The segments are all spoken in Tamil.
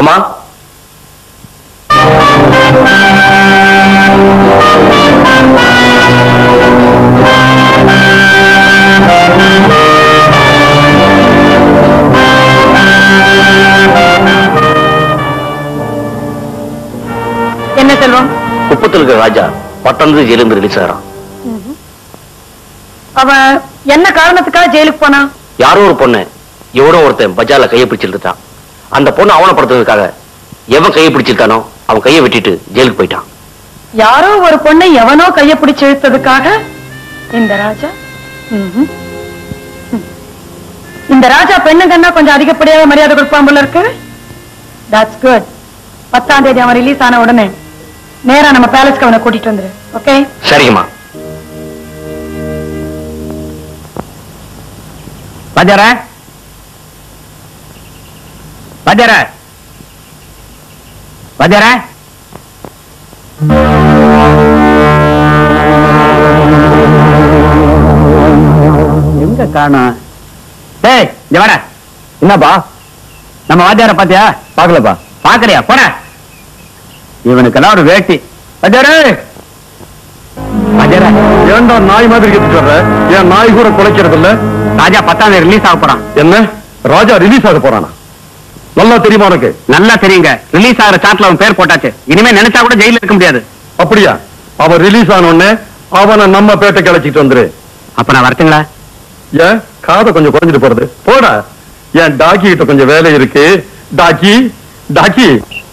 அம்மா என்ன செல்வம் குப்பத்தில் இருக்கிற ராஜா பட்டணத்து ஜெயிலிருந்து ரிலீஸ் ஆகிறான் அவன் என்ன காரணத்துக்காக ஜெயிலுக்கு போனான் யாரோ ஒரு பொண்ணு எவனோ ஒருத்தன் பஜார்ல கையை பிடிச்சிருந்தான் அந்த பொண்ணு அவனப்படுத்துறதுக்காக எவன் கையை பிடிச்சிருக்கானோ அவன் கையை வெட்டிட்டு ஜெயிலுக்கு போயிட்டான் யாரோ ஒரு பொண்ணை எவனோ கைய பிடிச்சு இழுத்ததுக்காக இந்த ராஜா ம்ஹும். ம். இந்த ராஜா பெண்ணுங்கன்னா கொஞ்சம் அதிகப்படியாக மரியாதை கொடுப்பான் போல இருக்கு தட்ஸ் குட் பத்தாம் தேதி அவன் ரிலீஸ் ஆன உடனே நேரா நம்ம பேலஸ்க்கு அவனை கூட்டிட்டு வந்துரு ஓகே சரிங்கம்மா பஜார பஜார பஜார எங்க காணோம் டேய் இங்க வாடா என்னப்பா நம்ம வாத்தியார பாத்தியா பாக்கலப்பா பாக்கலையா போன இவனுக்கெல்லாம் ஒரு வேட்டி வாத்தியாரே வாத்தியாரே ஏன்டா நாய் மாதிரி கத்திட்டு வர்ற ஏன் நாய் கூட குலைக்கிறது இல்ல ராஜா பத்தாம் தேதி ரிலீஸ் ஆக போறான் என்ன ராஜா ரிலீஸ் ஆக போறானா நல்லா தெரியுமா உனக்கு நல்லா தெரியுங்க ரிலீஸ் ஆகிற சாட்ல அவன் பேர் போட்டாச்சு இனிமே நினைச்சா கூட ஜெயில இருக்க முடியாது அப்படியா அவன் ரிலீஸ் ஆன உடனே அவனை நம்ம பேட்டை கிளச்சிட்டு வந்துரு அப்ப நான் வரட்டுங்களா ஏன் காதை கொஞ்சம் குறைஞ்சிட்டு போறது போடா ஏன் டாக்கி கிட்ட கொஞ்சம் வேலை இருக்கு டாக்கி டாக்கி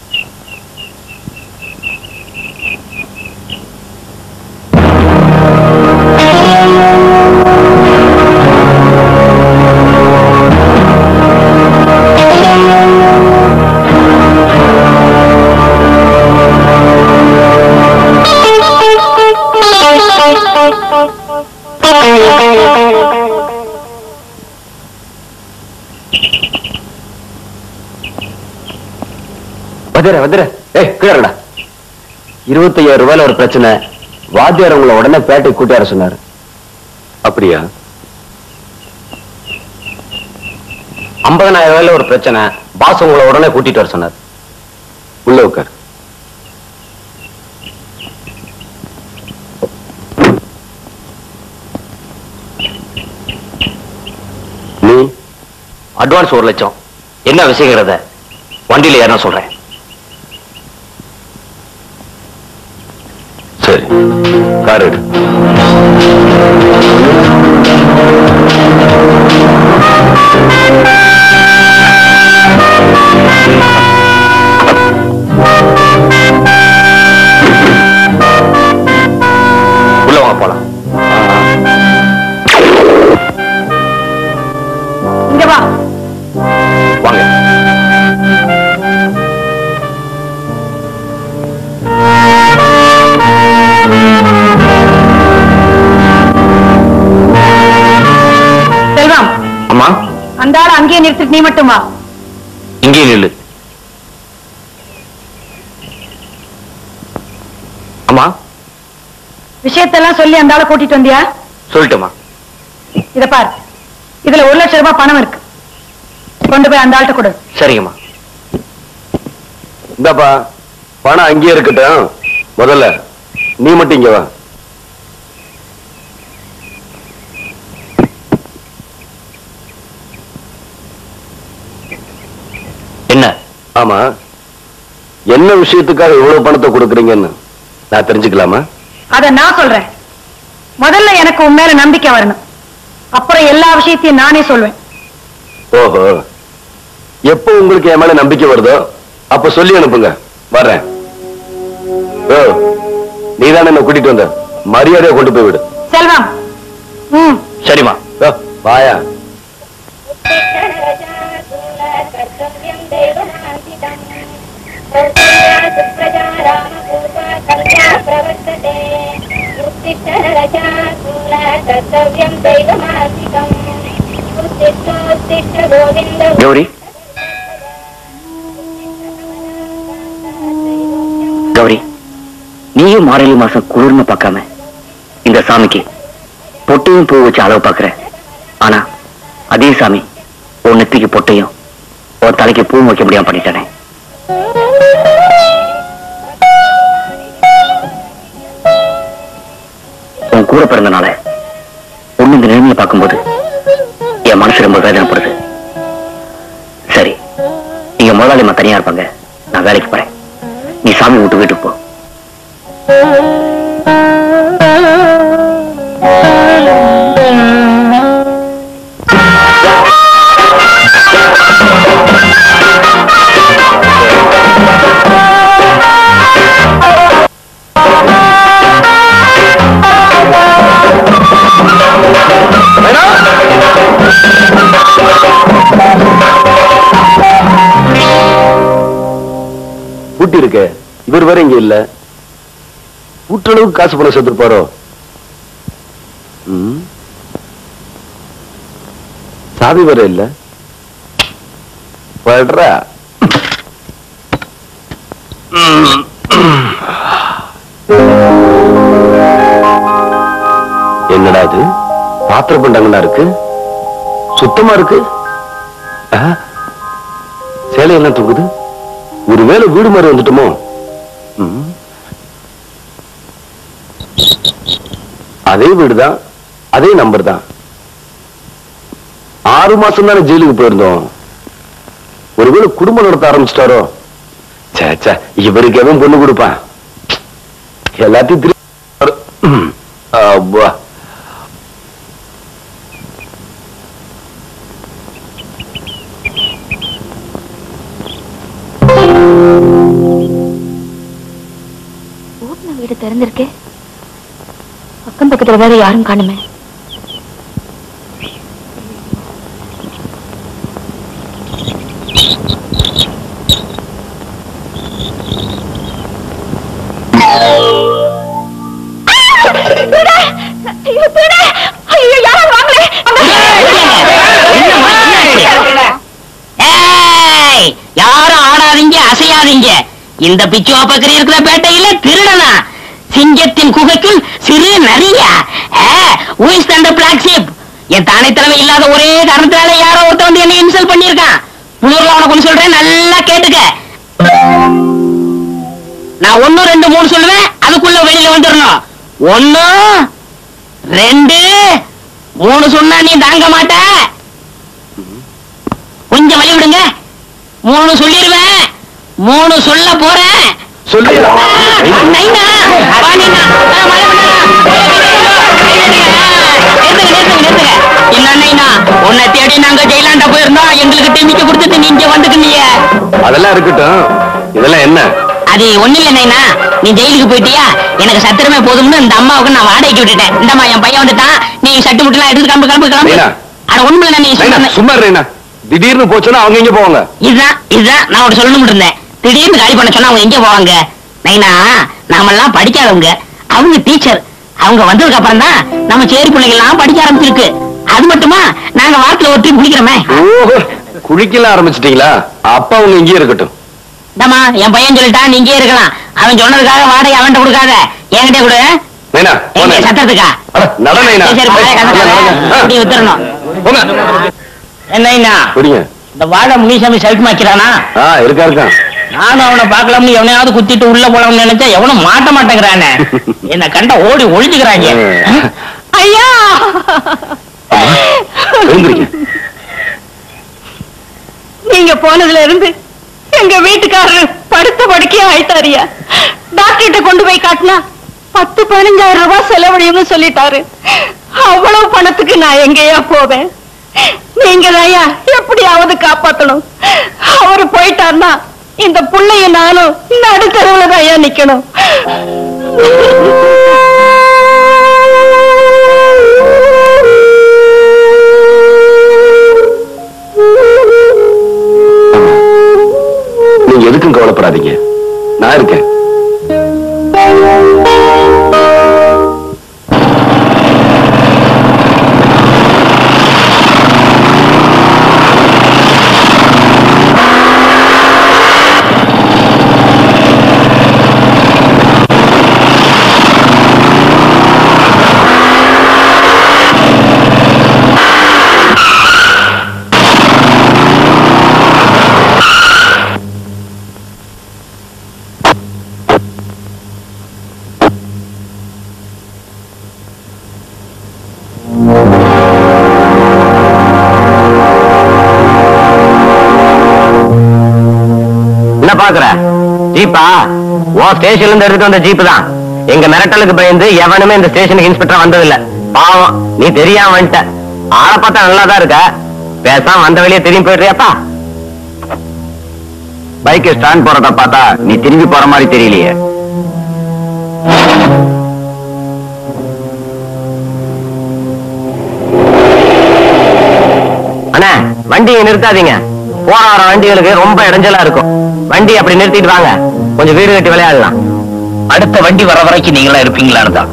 வந்துடுற வந்துடுற ஏய் கீழடா இருபத்தையாயிரம் ரூபாயில ஒரு பிரச்சனை வாத்தியார் உங்களை உடனே பேட்டை கூட்டி வர சொன்னாரு அப்படியா ஐம்பதனாயிரம் ரூபாயில ஒரு பிரச்சனை பாஸ் உங்களை உடனே கூட்டிட்டு வர சொன்னார் உள்ள உட்கார் நீ அட்வான்ஸ் ஒரு லட்சம் என்ன விஷயங்கிறத வண்டியில ஏறினா சொல்றேன் சரி கார் எடு உள்ள வாங்க போலாம் இங்க வா வாங்க செல்வம் அம்மா அந்த ஆளை அங்கேயே நிறுத்திட்டு நீ மட்டும் வா இங்கே நில்லு அம்மா விஷயத்தெல்லாம் சொல்லி அந்த ஆளை கூட்டிட்டு வந்தியா சொல்லட்டுமா இத பார் இதுல ஒரு லட்சம் ரூபாய் பணம் இருக்கு கொண்டு போய் அந்த ஆள்கிட்ட கொடு சரிங்கம்மா இந்தாப்பா பணம் அங்கேயே இருக்கட்டும் முதல்ல நீ மட்டும் இங்க வா என்ன ஆமா என்ன விஷயத்துக்காக இவ்வளவு பணத்தை கொடுக்குறீங்கன்னு நான் தெரிஞ்சுக்கலாமா அத நான் சொல்றேன் முதல்ல எனக்கு உன் மேல நம்பிக்கை வரணும் அப்புறம் எல்லா விஷயத்தையும் நானே சொல்வேன் ஓஹோ எப்போ உங்களுக்கு என் மேல நம்பிக்கை வருதோ அப்ப சொல்லி அனுப்புங்க வர்றேன் ஓ நீதானே என்ன கூட்டிட்டு வந்த மரியாதையா கொண்டு போய் விடு செல்வம் ம் சரிம்மா ஓ, வாயா कर्तव्यं दैवनान्तितम् सुप्रजा रामपूर्वा कन्या प्रवर्तते उत्तिष्ठ रजाकुल कर्तव्यं दैवमासिकम् उत्तिष्ठोत्तिष्ठ गोविन्द கௌரி கௌரி நீயும் மார்கழி மாசம் குளிர்னு பார்க்காம இந்த சாமிக்கு பொட்டையும் பூ வச்சு அளவு பார்க்கற ஆனா அதே சாமி உன் நெத்திக்கு பொட்டையும் உன் தலைக்கு பூ வைக்க முடியாம பண்ணிட்டானே உன் கூட பிறந்தனால ஒண்ணு இந்த நிலைமையை பார்க்கும்போது என் மனசு ரொம்ப வேதனைப்படுது சரி நீங்க முதலாளிமா தனியா இருப்பாங்க நான் வேலைக்கு போறேன் நீ சாமி விட்டு வீட்டுக்கு போ பூட்டி இருக்கு இவர் வேற இங்க இல்ல பூட்டளவுக்கு காசு பணம் சேர்த்து போறோ ம். சாவி வேற இல்ல படுறா என்னடா இது பாத்திர பண்டங்களா இருக்கு சுத்தமா இருக்கு ஆ? சேலையெல்லாம் தூக்குது ஒருவேளை வீடு மாதிரி வந்துட்டோமோ ம். அதே வீடுதான் அதே நம்பர் தான் ஆறு மாசம் தானே ஜெயிலுக்கு போயிருந்தோம் ஒருவேளை குடும்பம் நடத்த ஆரம்பிச்சிட்டாரோ சே சே இவருக்கு எவன் பொண்ணு கொடுப்பான் எல்லாத்தையும் திருப்பி ம். அப்பா பூட்டின வீடு திறந்திருக்கு அக்கம் பக்கத்துல வேற யாரும் காணுமே ஏய், யாரும் ஆடாதீங்க அசையாதீங்க இந்த பிச்சுவா பக்கரி இருக்கிற பேட்டையில திருடனா சிங்கத்தின் குகைக்குள் சிறு நரியா ஊஸ் தண்ட பிளாக் ஷீப் என் தானைத்தலைமை இல்லாத ஒரே காரணத்தினால யாரோ ஒருத்தன் வந்து என்ன இன்சல்ட் பண்ணியிருக்கான் புளூர்ல உனக்கு ஒண்ணு சொல்றேன் நல்லா கேட்டுக்க நான் ஒண்ணு ரெண்டு மூணு சொல்லுவேன் அதுக்குள்ள வெளியில வந்துடணும் ஒண்ணு ரெண்டு மூணு சொன்னா நீ தாங்க மாட்ட கொஞ்சம் வழி விடுங்க மூணு சொல்லிருவேன் மூணு சொல்ல போறேன் சொல்லு ஆ, நைனா, வா நைனா. ஆ, மழை பண்ணா. நிறுத்துங்க, நிறுத்துங்க, நிறுத்துங்க. இல்ல நைனா, உன்னை தேடி நாங்க ஜெயிலாண்ட போயிருந்தோம் எங்களுக்கு டிமிக்க கொடுத்துட்டு நீங்க வந்துட்டீங்க அதெல்லாம் இருக்கட்டும் இதெல்லாம் என்ன அது ஒண்ணு இல்ல நைனா நீ ஜெயிலுக்கு போயிட்டியா எனக்கு சத்திரமே போதும்னு இந்த அம்மாவுக்கு நான் வாடகைக்கு விட்டுட்டேன் இந்தம்மா என் பையன் வந்துட்டான் நீ சட்டு முட்டுலாம் எடுத்து கிளம்பு கிளம்பு கிளம்பு நைனா. அட ஒண்ணுமில்ல நீ நைனா, சொல்ற சும்மா இருண்ணா திடீர்னு போச்சுன்னா அவங்க எங்க போவாங்க இதுதான் இதுதான் நான் உனக்கு சொல்லணும்னு இருந்தேன் திடீர்னு காலி பண்ண சொன்னா அவங்க எங்க போவாங்க நைனா நாமெல்லாம் படிக்காதவங்க அவங்க டீச்சர் அவங்க வந்ததுக்கு அப்புறம் தான் நம்ம சேரி பிள்ளைகள் எல்லாம் படிக்க ஆரம்பிச்சிருக்கு அது மட்டுமா நாங்க வாரத்துல ஒருத்தி குளிக்கிறோமே ஓஹோ குளிக்கலாம் ஆரம்பிச்சிட்டீங்களா அப்ப அவங்க இங்கேயே இருக்கட்டும் இந்தாம்மா என் பையன் சொல்லிட்டான் நீ இங்கே இருக்கலாம் அவன் சொன்னதுக்காக வாடகை அவன்கிட்ட கொடுக்காத என்கிட்ட கொடு நைனா எங்க போங்க. சத்தத்துக்கா அட, நட நைனா. சரி, சரி, பழைய கதை நட, நட. ஆ. இப்படி வித்துறணும் போங்க என்னைனா குடிங்க இந்த வாழை முனிசாமி செல்ஃப் மாக்கிறானா ஆ இருக்கா இருக்கான் நானும் அவனை பார்க்கலாம்னு எவனையாவது குத்திட்டு உள்ள போலாம்னு நினைச்சா எவனும் மாட்ட மாட்டேங்கிறானே என்ன கண்ட ஓடி ஒழிஞ்சுக்கிறாங்க ஐயா எழுந்திருங்க நீங்க போனதுல இருந்து எங்க வீட்டுக்காரரு படுத்த படுக்கையா ஆயிட்டாரியா டாக்டர்கிட்ட கொண்டு போய் காட்டினா பத்து பதினஞ்சாயிரம் ரூபாய் செலவழியும்னு சொல்லிட்டாரு அவ்வளவு பணத்துக்கு நான் எங்கேயா போவேன் நீங்க ஐயா எப்படியாவது காப்பாத்தணும் அவரு போயிட்டார்னா இந்த புள்ளைய நானும் நடுத்தருவுல தான் ஐயா நிக்கணும் நீங்க எதுக்கும் கவலைப்படாதீங்க நான் இருக்கேன் என்ன பாக்குற ஜீப்பா ஓ ஸ்டேஷன்ல இருந்து எடுத்துட்டு வந்த ஜீப் தான் எங்க மிரட்டலுக்கு பயந்து எவனுமே இந்த ஸ்டேஷனுக்கு இன்ஸ்பெக்டர் வந்ததில்ல பாவம் நீ தெரியாம வந்துட்ட ஆளை பார்த்தா நல்லா தான் இருக்க பேசாம வந்த வெளியே திரும்பி போயிடுறியாப்பா பைக்கை ஸ்டாண்ட் போறத பார்த்தா நீ திரும்பி போற மாதிரி தெரியலையே அண்ணா வண்டியை நிறுத்தாதீங்க போற வர வண்டிகளுக்கு ரொம்ப இடைஞ்சலா இருக்கும் வண்டி அப்படி நிறுத்திட்டு வாங்க கொஞ்சம் வீடு கட்டி விளையாடலாம் அடுத்த வண்டி வர வரைக்கும் நீங்களா இருப்பீங்களான்னு தான்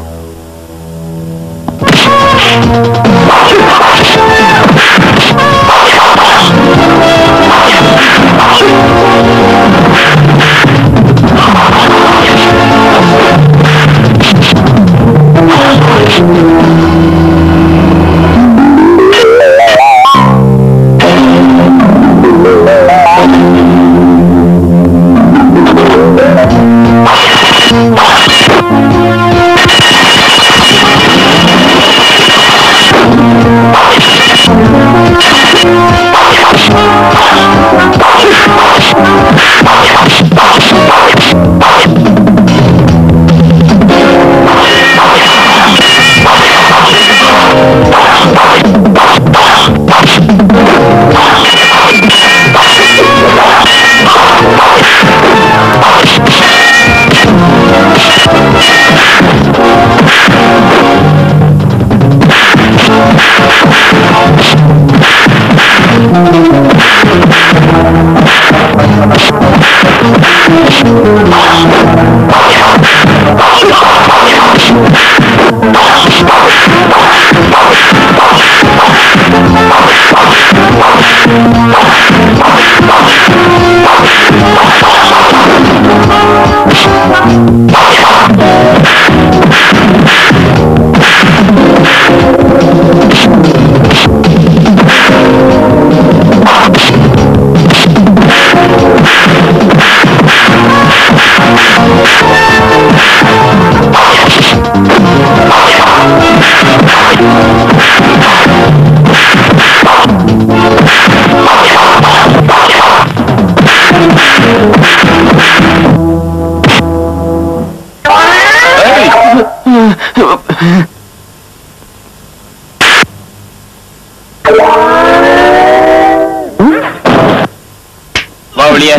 வா வெளியே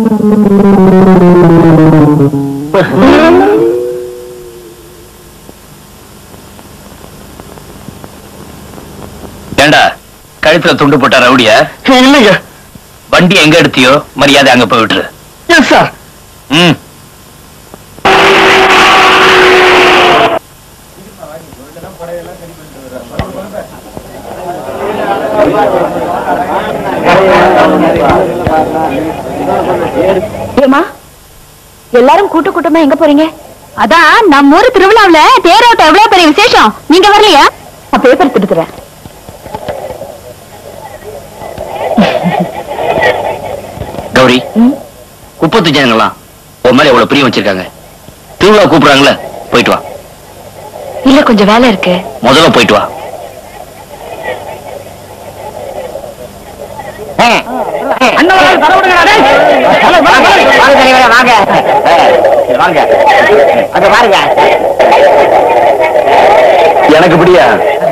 ஏண்டா கழுத்துல துண்டு போட்ட ரவுடியா இல்லைங்க வண்டி எங்க எடுத்தியோ மரியாதை அங்க போய் விட்டுரு எஸ் சார் ம் ஏமா எல்லாரும் கூட்டு கூட்டமா எங்க போறீங்க அதான் நம்ம ஊர் திருவிழாவுல தேரோட்டம் எவ்வளவு பெரிய விசேஷம் நீங்க வரலையா நான் பேப்பர் கொடுத்துறேன் கௌரி குப்பத்து ஜனங்களாம் உன் மேல எவ்வளவு பிரியம் வச்சிருக்காங்க திருவிழா கூப்பிடுறாங்களே போயிட்டு வா இல்ல கொஞ்சம் வேலை இருக்கு முதல்ல போயிட்டு வா எனக்கு பிடியா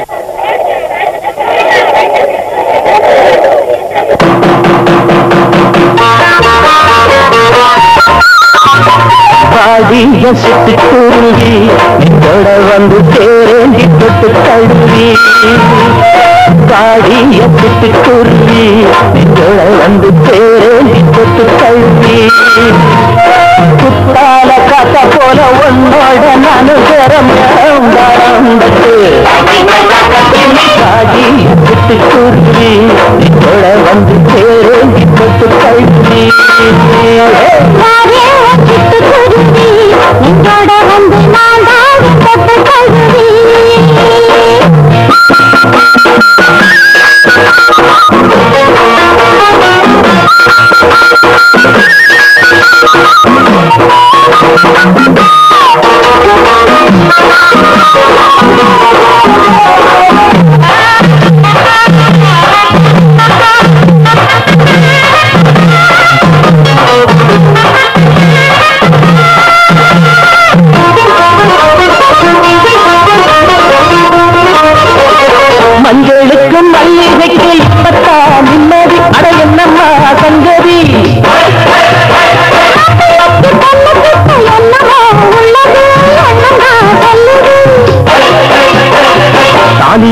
பாடிய சிட்டுக்குருவி நித்தோட வந்து தேரேந்தி தொட்டு தழுவி பாடிய சிட்டுக்குருவி நித்தோட வந்து தேரேந்தி தொட்டு தழுவி குத்தால காத்த போல உன்னோட நானு பெறம் பட்டு பாடிய சிட்டுக்குருவி நித்தோட வந்து தேரேந்தி தொட்டு தழுவி உங்களோட வந்து நான் தான் தொட்டு கழுவி ஆ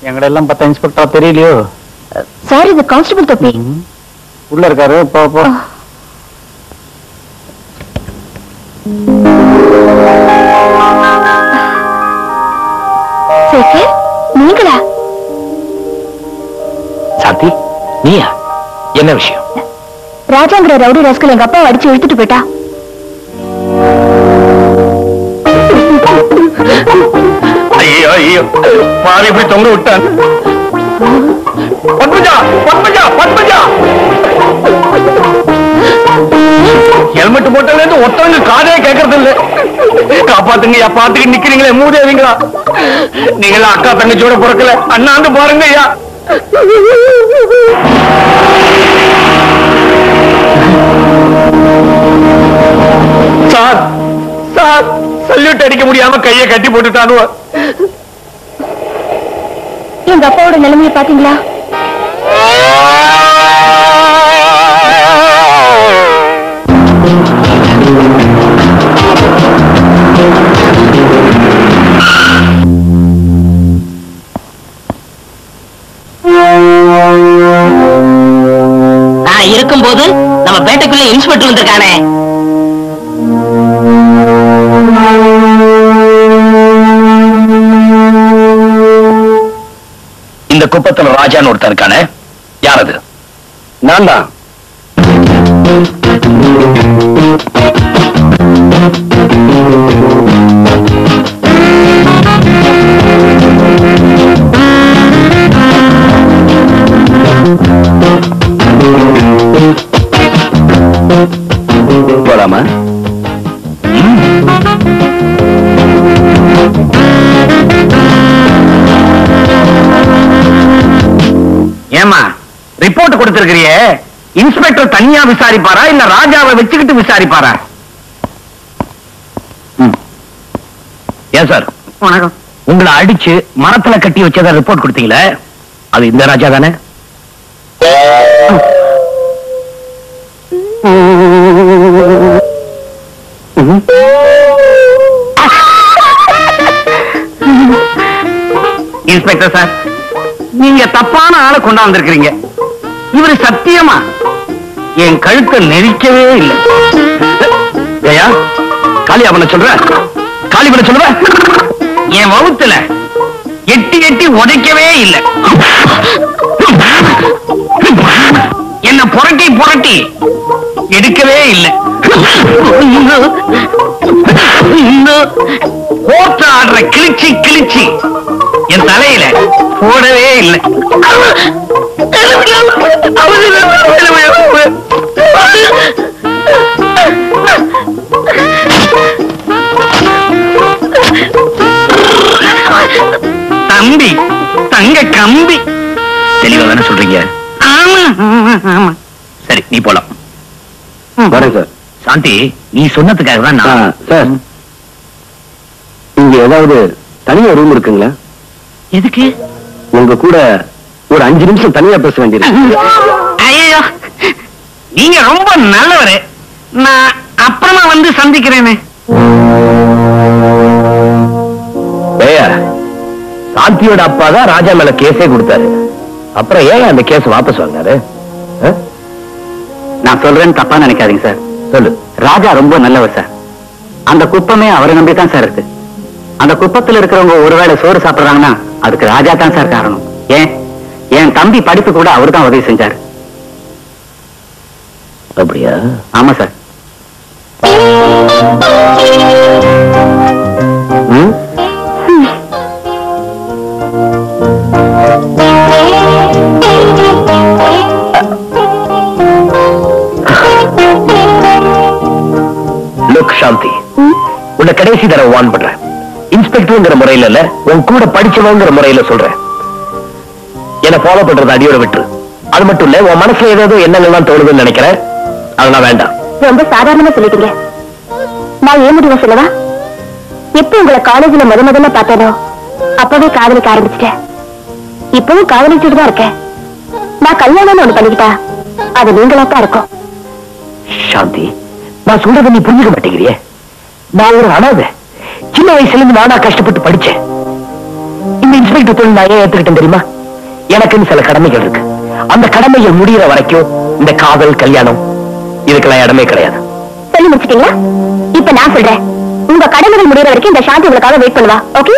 எங்கட எல்லாம் பத்த இன்ஸ்பெக்டரா தெரியலையோ சார் இது கான்ஸ்டபிள் தொப்பி உள்ள இருக்காரு போ போ சேகர் நீங்களா சாந்தி நீயா என்ன விஷயம் ராஜாங்கிற ரவுடி ராஸ்கல் எங்க அப்பா அடிச்சு இழுத்துட்டு போயிட்டா ஐயோ ஐயோ பாவி இப்படி தொங்க விட்டான் பத்மஜா பத்மஜா பத்மஜா ஹெல்மெட் போட்டதுல இருந்து ஒருத்தவங்க காதே கேட்கறது இல்ல காப்பாத்துங்க பாத்துக்கு நிக்கிறீங்களே மூதேவிங்களா நீங்களா அக்கா தங்கச்சியோட பிறக்கல அண்ணாந்து பாருங்க ஐயா சார் சார் சல்யூட் அடிக்க முடியாம கையை கட்டி போட்டுட்டானுவ எங்க அப்பாவோட நிலைமையை பாத்தீங்களா நான் இருக்கும்போது நம்ம பேட்டைக்குள்ள இன்ஸ்பெக்டர் வந்திருக்கானே இந்த குப்பத்துல ராஜான்னு ஒருத்தன் இருக்கானே யார் அது நான் தான் போலாமா ஏமா ரிப்போர்ட் கொடுத்திருக்கிறியே இன்ஸ்பெக்டர் தனியா விசாரிப்பாரா இல்ல ராஜாவை வச்சுக்கிட்டு விசாரிப்பாரா ம். ஏன் சார் வணக்கம் உங்களை அடிச்சு மரத்துல கட்டி வச்சதா ரிப்போர்ட் கொடுத்தீங்களே அது இந்த ராஜா தானே இன்ஸ்பெக்டர் சார் நீங்க தப்பான ஆளை கொண்டாந்துருக்கிறீங்க இவரு சத்தியமா என் கழுத்தை நெரிக்கவே இல்லை ஏயா காளி அவனை சொல்ற காளி பண்ண சொல்லுவ என் வகுத்துல எட்டி எட்டி உடைக்கவே இல்லை என்ன புரட்டி புரட்டி எடுக்கவே இல்லை கோர்ட் ஆடுற கிழிச்சி கிழிச்சி என் தலையில போடவே இல்லை தம்பி தங்க கம்பி தெளிவா தானே சொல்றீங்க ஆமா ஆமா ஆமா சரி நீ போலாம் வரேன் சார் சாந்தி நீ சொன்னதுக்காக தான் ஆ, நான் சார் இங்க ஏதாவது தனியா ரூம் இருக்குங்களா எதுக்கு உங்க கூட ஒரு அஞ்சு நிமிஷம் தனியா பேச வேண்டியிருக்கு ஐயோ நீங்க ரொம்ப நல்லவரு நான் அப்புறமா வந்து சந்திக்கிறேனே ஏயா சாந்தியோட அப்பா தான் ராஜா மேல கேஸே கொடுத்தாரு அப்புறம் ஏன் அந்த கேஸ் வாபஸ் வாங்கினாரு ஆ? நான் சொல்றேன்னு தப்பா நினைக்காதீங்க சார் சொல்லு ராஜா ரொம்ப நல்லவர் சார் அந்த குப்பமே அவரை நம்பி தான் சார் இருக்கு அந்த குப்பத்துல இருக்கிறவங்க ஒருவேளை சோறு சாப்பிடுறாங்கன்னா அதுக்கு ராஜா தான் சார் காரணம் ஏன் என் தம்பி படிப்பு கூட அவர் தான் உதவி செஞ்சாரு அப்படியா ஆமா சார் ம்? லுக் சாந்தி உன்னை கடைசி தடவை வான் பண்றேன் இன்ஸ்பெக்டர்ங்கிற முறையில இல்ல உன் கூட படிச்சவங்கிற முறையில சொல்றேன் என்ன ஃபாலோ பண்றது அடியோட விட்டுரு அது மட்டும் இல்ல உன் மனசுல ஏதாவது எண்ணங்கள்லாம் தோணுதுன்னு நினைக்கிறேன் அதெல்லாம் வேண்டாம் ரொம்ப சாதாரணமா சொல்லிட்டீங்க நான் ஏன் முடிவு சொல்லவா எப்ப உங்களை காலேஜ்ல முத முதல்ல பார்த்தேனோ அப்பவே காதலிக்க ஆரம்பிச்சிட்டேன் இப்பவும் காதலிச்சுட்டு தான் இருக்கேன் நான் கல்யாணம்னு ஒண்ணு பண்ணிக்கிட்டா அது நீங்களா தான் இருக்கும் சாந்தி நான் சொல்றதை நீ புரிஞ்சுக்க மாட்டேங்கிறியே நான் ஒரு அனாதை சின்ன வயசுல இருந்து நானா கஷ்டப்பட்டு படிச்சேன் இந்த இன்ஸ்பெக்டர் தொழில் நான் ஏன் ஏத்துக்கிட்டேன் தெரியுமா எனக்குன்னு சில கடமைகள் இருக்கு அந்த கடமைகள் முடியிற வரைக்கும் இந்த காதல் கல்யாணம் இதுக்கெல்லாம் இடமே கிடையாது சொல்லி முடிச்சிட்டீங்களா இப்ப நான் சொல்றேன் உங்க கடமைகள் முடியற வரைக்கும் இந்த சாந்தி உங்களுக்காக வெயிட் பண்ணுவா ஓகே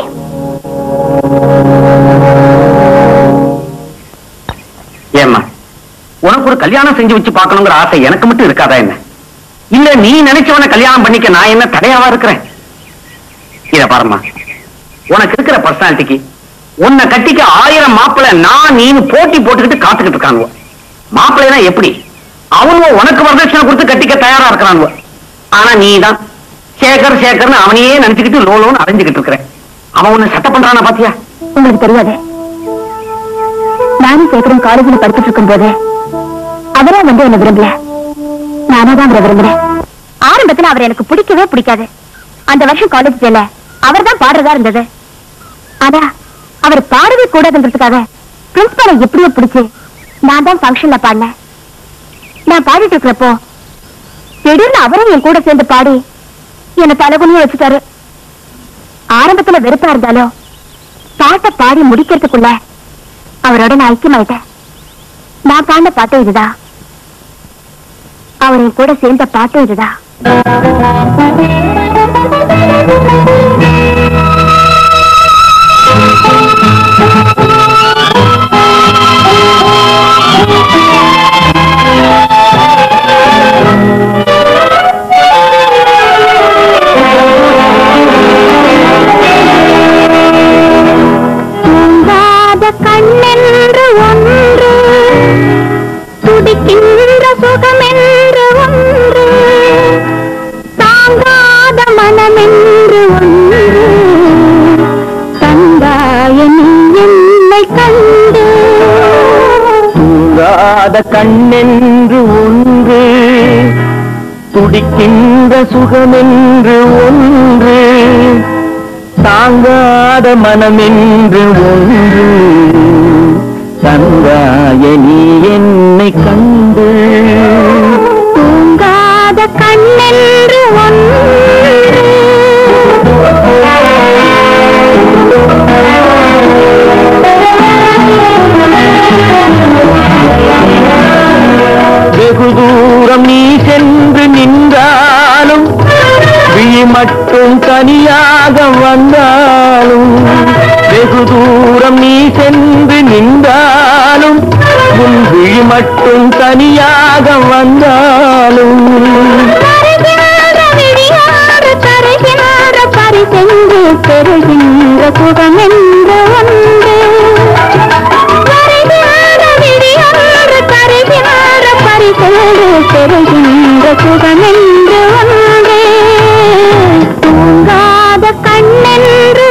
ஏம்மா உனக்கு ஒரு கல்யாணம் செஞ்சு வச்சு பார்க்கணுங்கிற ஆசை எனக்கு மட்டும் இருக்காதா என்ன இல்ல நீ நினைச்சவன கல்யாணம் பண்ணிக்க நான் என்ன தடையாவா இருக்கிறேன் இத பாரும்மா உனக்கு இருக்கிற பர்சனாலிட்டிக்கு உன்னை கட்டிக்க ஆயிரம் மாப்பிள்ளை நான் நீ போட்டி போட்டுக்கிட்டு காத்துக்கிட்டு இருக்கானுவ மாப்பிள்ளைனா எப்படி அவனுவ உனக்கு வரதட்சணை கொடுத்து கட்டிக்க தயாரா இருக்கிறானுவ ஆனா நீ தான் சேகர் சேகர்னு அவனையே நினைச்சுக்கிட்டு லோலோன்னு அடைஞ்சுக்கிட்டு இருக்கிற அவன் உன்னை சட்டை பண்றானா பாத்தியா உங்களுக்கு தெரியாது நானும் சேகரும் காலேஜில் படிச்சுட்டு இருக்கும் போது அவரே வந்து என்ன விரும்பல நானே தான் அவரை விரும்புறேன் ஆரம்பத்துல அவர் எனக்கு பிடிக்கவே பிடிக்காது அந்த வருஷம் காலேஜ் சேர்ல அவர் தான் பாடுறதா இருந்தது ஆனா அவர் பாடவே கூடாதுன்றதுக்காக பிரின்சிபாலை எப்படியோ பிடிச்சு நான் தான் ஃபங்க்ஷன்ல பாடினேன் நான் பாடிட்டு இருக்கிறப்போ திடீர்னு அவரும் என் கூட சேர்ந்து பாடி என்ன தலைகுனிய வச்சுட்டாரு ஆரம்பத்துல வெறுப்பா இருந்தாலும் பாட்டை பாடி முடிக்கிறதுக்குள்ள அவரோட நான் ஐக்கியமாயிட்டேன் நான் பாடின பாட்டு இதுதான் அவர் என் கூட சேர்ந்த பாட்டு இதுதான் தூங்காத கண்ணென்று ஒன்று துடிக்கின்ற சுகமென்று ஒன்று தாங்காத மனமென்று ஒன்று தந்தாய நீ என்னை கண்டு தூங்காத கண்ணென்று ஒன்று துடிக்கின்ற சுகமென்று ஒன்று தாங்காத மனமென்று ஒன்று தந்தாய நீ என்னை கண்டு தூங்காத கண்ணென்று வெகு தூரம் நீ சென்று நின்றாலும் விழி மட்டும் தனியாக வந்தாலும் வெகு தூரம் நீ சென்று நின்றாலும் உன் விழி மட்டும் தனியாக வந்தாலும் தருகின்ற விழியாறு தருகின்ற பரிசென்று பெறுகின்ற சுகமென்று ஒன்று வருகின்ற விழியாறு தருகின்ற பரிசென்று பெறுகின்ற சுகமென்று ஒன்று தூங்காத கண்ணென்று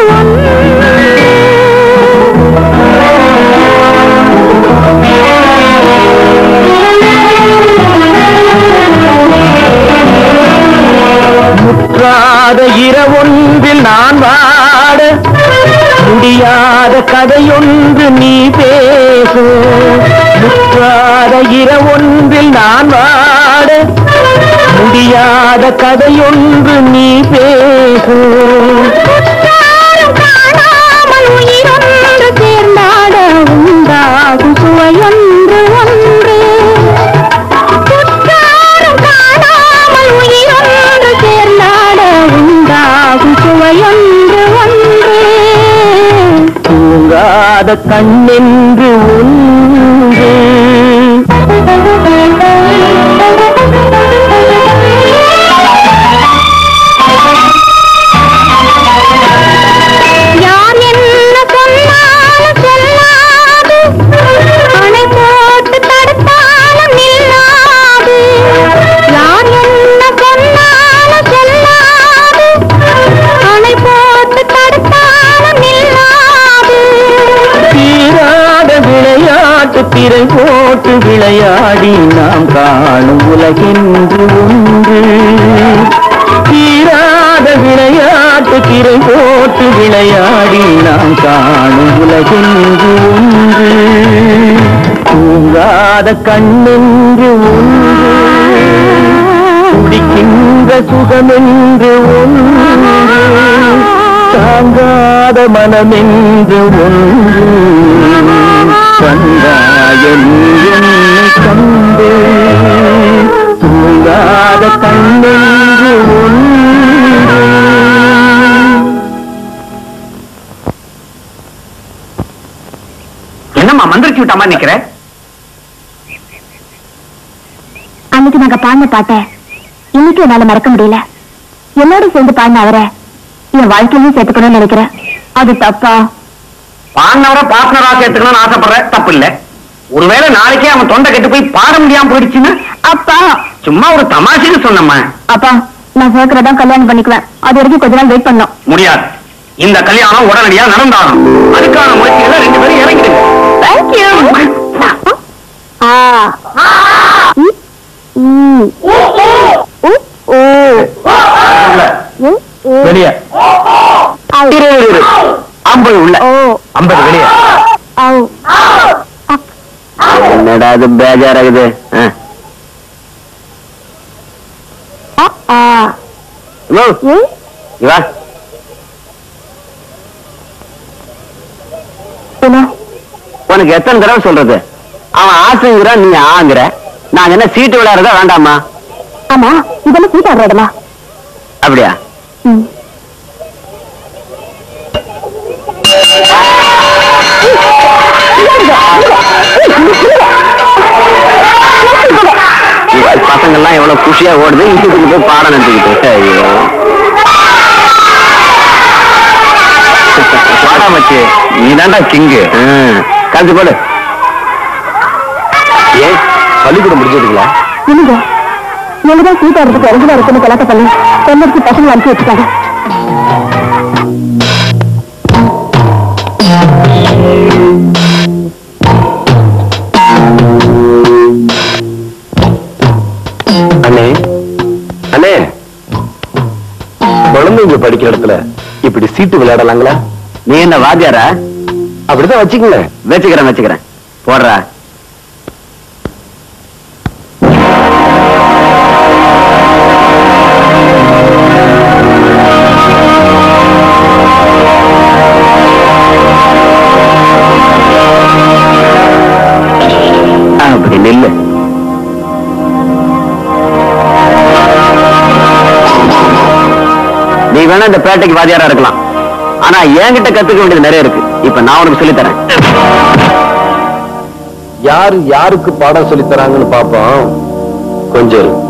முற்றாத இரவொன்றில் நான் வாட முடியாத கதையொன்று நீ பேசு முற்றாத இரவொன்றில் நான் வாட முடியாத கதையொன்று நீ பேசு யாரும் காணாமல் உயிரொன்று சேர்ந்தாட உண்டாகும் சுவையொன்று ஒன்று குற்றாரும் காணாமல் உயிரொன்று சேர்ந்தாட உண்டாகும் சுவையொன்று ஒன்று தூங்காத கண்ணென்று ஒன்று யார் என்ன சொன்னாலும் சொல்லாது அணை போட்டு தடுத்தாலும் நில்லாது யார் என்ன சொன்னாலும் சொல்லாது அணை போட்டு தடுத்தாலும் நில்லாது தீராத விளையாட்டு திரை போட்டு விளையாடி நாம் காணும் உலகென்று ஒன்று தீராத விளையாட்டு திரை போட்டு விளையாடி நாம் காணும் உலகென்று ஒன்று தூங்காத கண்ணென்று ஒன்று துடிக்கின்ற சுகமென்று ஒன்று தாங்காத தூங்காத மனமென்று ஒன்று கண்டாய நீ என்னை கண்டு தூங்காத கண்ணென்று ஒன்று என்னம்மா மந்திரிச்சு விட்டாமா நிக்கிற அன்னைக்கு நாங்க பாடின பாட்டை இன்னைக்கு என்னால மறக்க முடியல என்னோட சேர்ந்து பாடின அவரை என் வாழ்க்கையிலும் சேர்த்துக்கணும்னு நினைக்கிறேன் அது தப்பா பாடினவரை பார்ட்னரா சேர்த்துக்கணும்னு ஆசைப்படுற தப்பு இல்ல ஒருவேளை நாளைக்கே அவன் தொண்டை கெட்டு போய் பாட முடியாம போயிடுச்சுன்னா அப்பா சும்மா ஒரு தமாஷுக்கு சொன்னம்மா அப்பா நான் சேர்க்கிறதான் கல்யாணம் பண்ணிக்குவேன் அது வரைக்கும் கொஞ்ச நாள் வெயிட் பண்ணோம் முடியாது இந்த கல்யாணம் உடனடியா நடந்தாகணும் அதுக்கான முயற்சிகளை ரெண்டு பேரும் இறங்கிடுங்க தேங்க்யூ வெளியே ஐம்பது உள்ள ஐம்பது வெளியே என்னடா அது பேஜாராகுது ஆ. ஹலோ இவா உனக்கு எத்தனை தடவை சொல்றது அவன் ஆசைங்கிறான் நீ ஆங்கிற நாங்க என்ன சீட்டு விளையாடுறதா வேண்டாமா ஆமா இதெல்லாம் சீட்டா இடமா அப்படியா ம் பசங்க எல்லாம் எவ்வளவு குஷியா ஓடுது இங்கிட்டு போய் பாடம் நடத்திக்கிட்டு ஐயோ பாடா மச்சி நீ தாண்டா கிங்கு காஞ்சி போடு ஏன் பள்ளிக்கூடம் முடிஞ்சதுங்களா இல்லைங்க எங்கதான் சீட் ஆடுறதுக்கு இறங்குதா இருக்குன்னு கலாட்ட பண்ணி தென்னடிச்சு பசங்க அனுப்பி வச்சுட்டாங்க அண்ணே அண்ணே குழந்தைங்க படிக்கிற இடத்துல இப்படி சீட்டு விளையாடலாங்களா நீ என்ன வாத்தியாரா அப்படிதான் வச்சுக்கங்களேன் வச்சுக்கிறேன் வச்சுக்கிறேன் போடுறா அப்படி நில்லு நீ வேணா இந்த பேட்டைக்கு வாத்தியாரா இருக்கலாம் ஆனா என்கிட்ட கத்துக்க வேண்டியது நிறைய இருக்கு இப்ப நான் உனக்கு சொல்லித் தரேன் யாரு யாருக்கு பாடம் சொல்லி தராங்கன்னு பாப்போம் கொஞ்சம் இரு.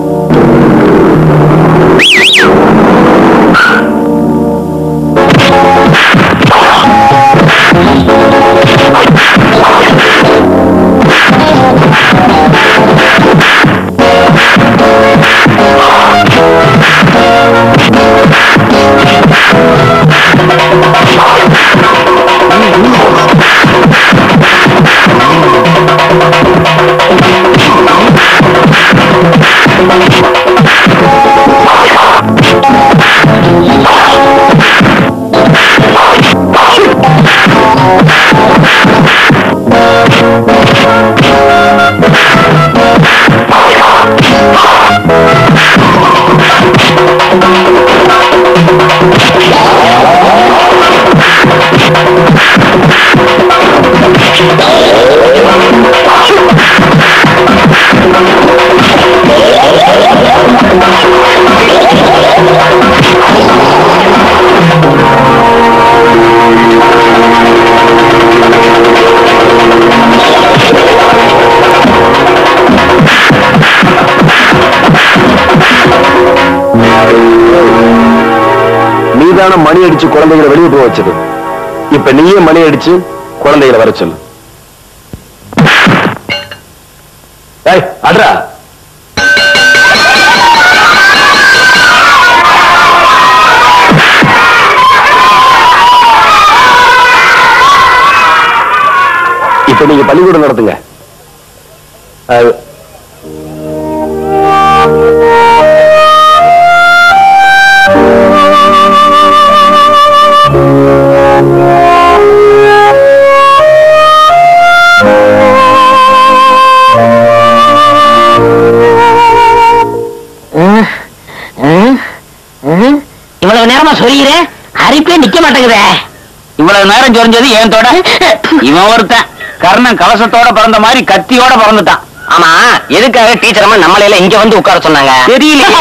நீதான மணி அடிச்சு குழந்தைகளை வெளியே போக வச்சது இப்ப நீயே மணி அடிச்சு குழந்தைகளை வர சொல்லு ஏய் அட்ரா இப்ப நீங்க பள்ளிக்கூடம் நடத்துங்க அஹ், இவ்வளவு நேரமா சொல்லிக்கிறேன் அரிப்பே நிக்க மாட்டேங்குதே இவ்வளவு நேரம் சொரிஞ்சது ஏன் தோட இவன் ஒருத்தன் கர்ணன் கலசத்தோட பிறந்த மாதிரி கத்தியோட பிறந்துட்டான் ஆமா எதுக்காக டீச்சர் அம்மா நம்மள எல்லாம் இங்க வந்து உட்கார சொன்னாங்க தெரியலையே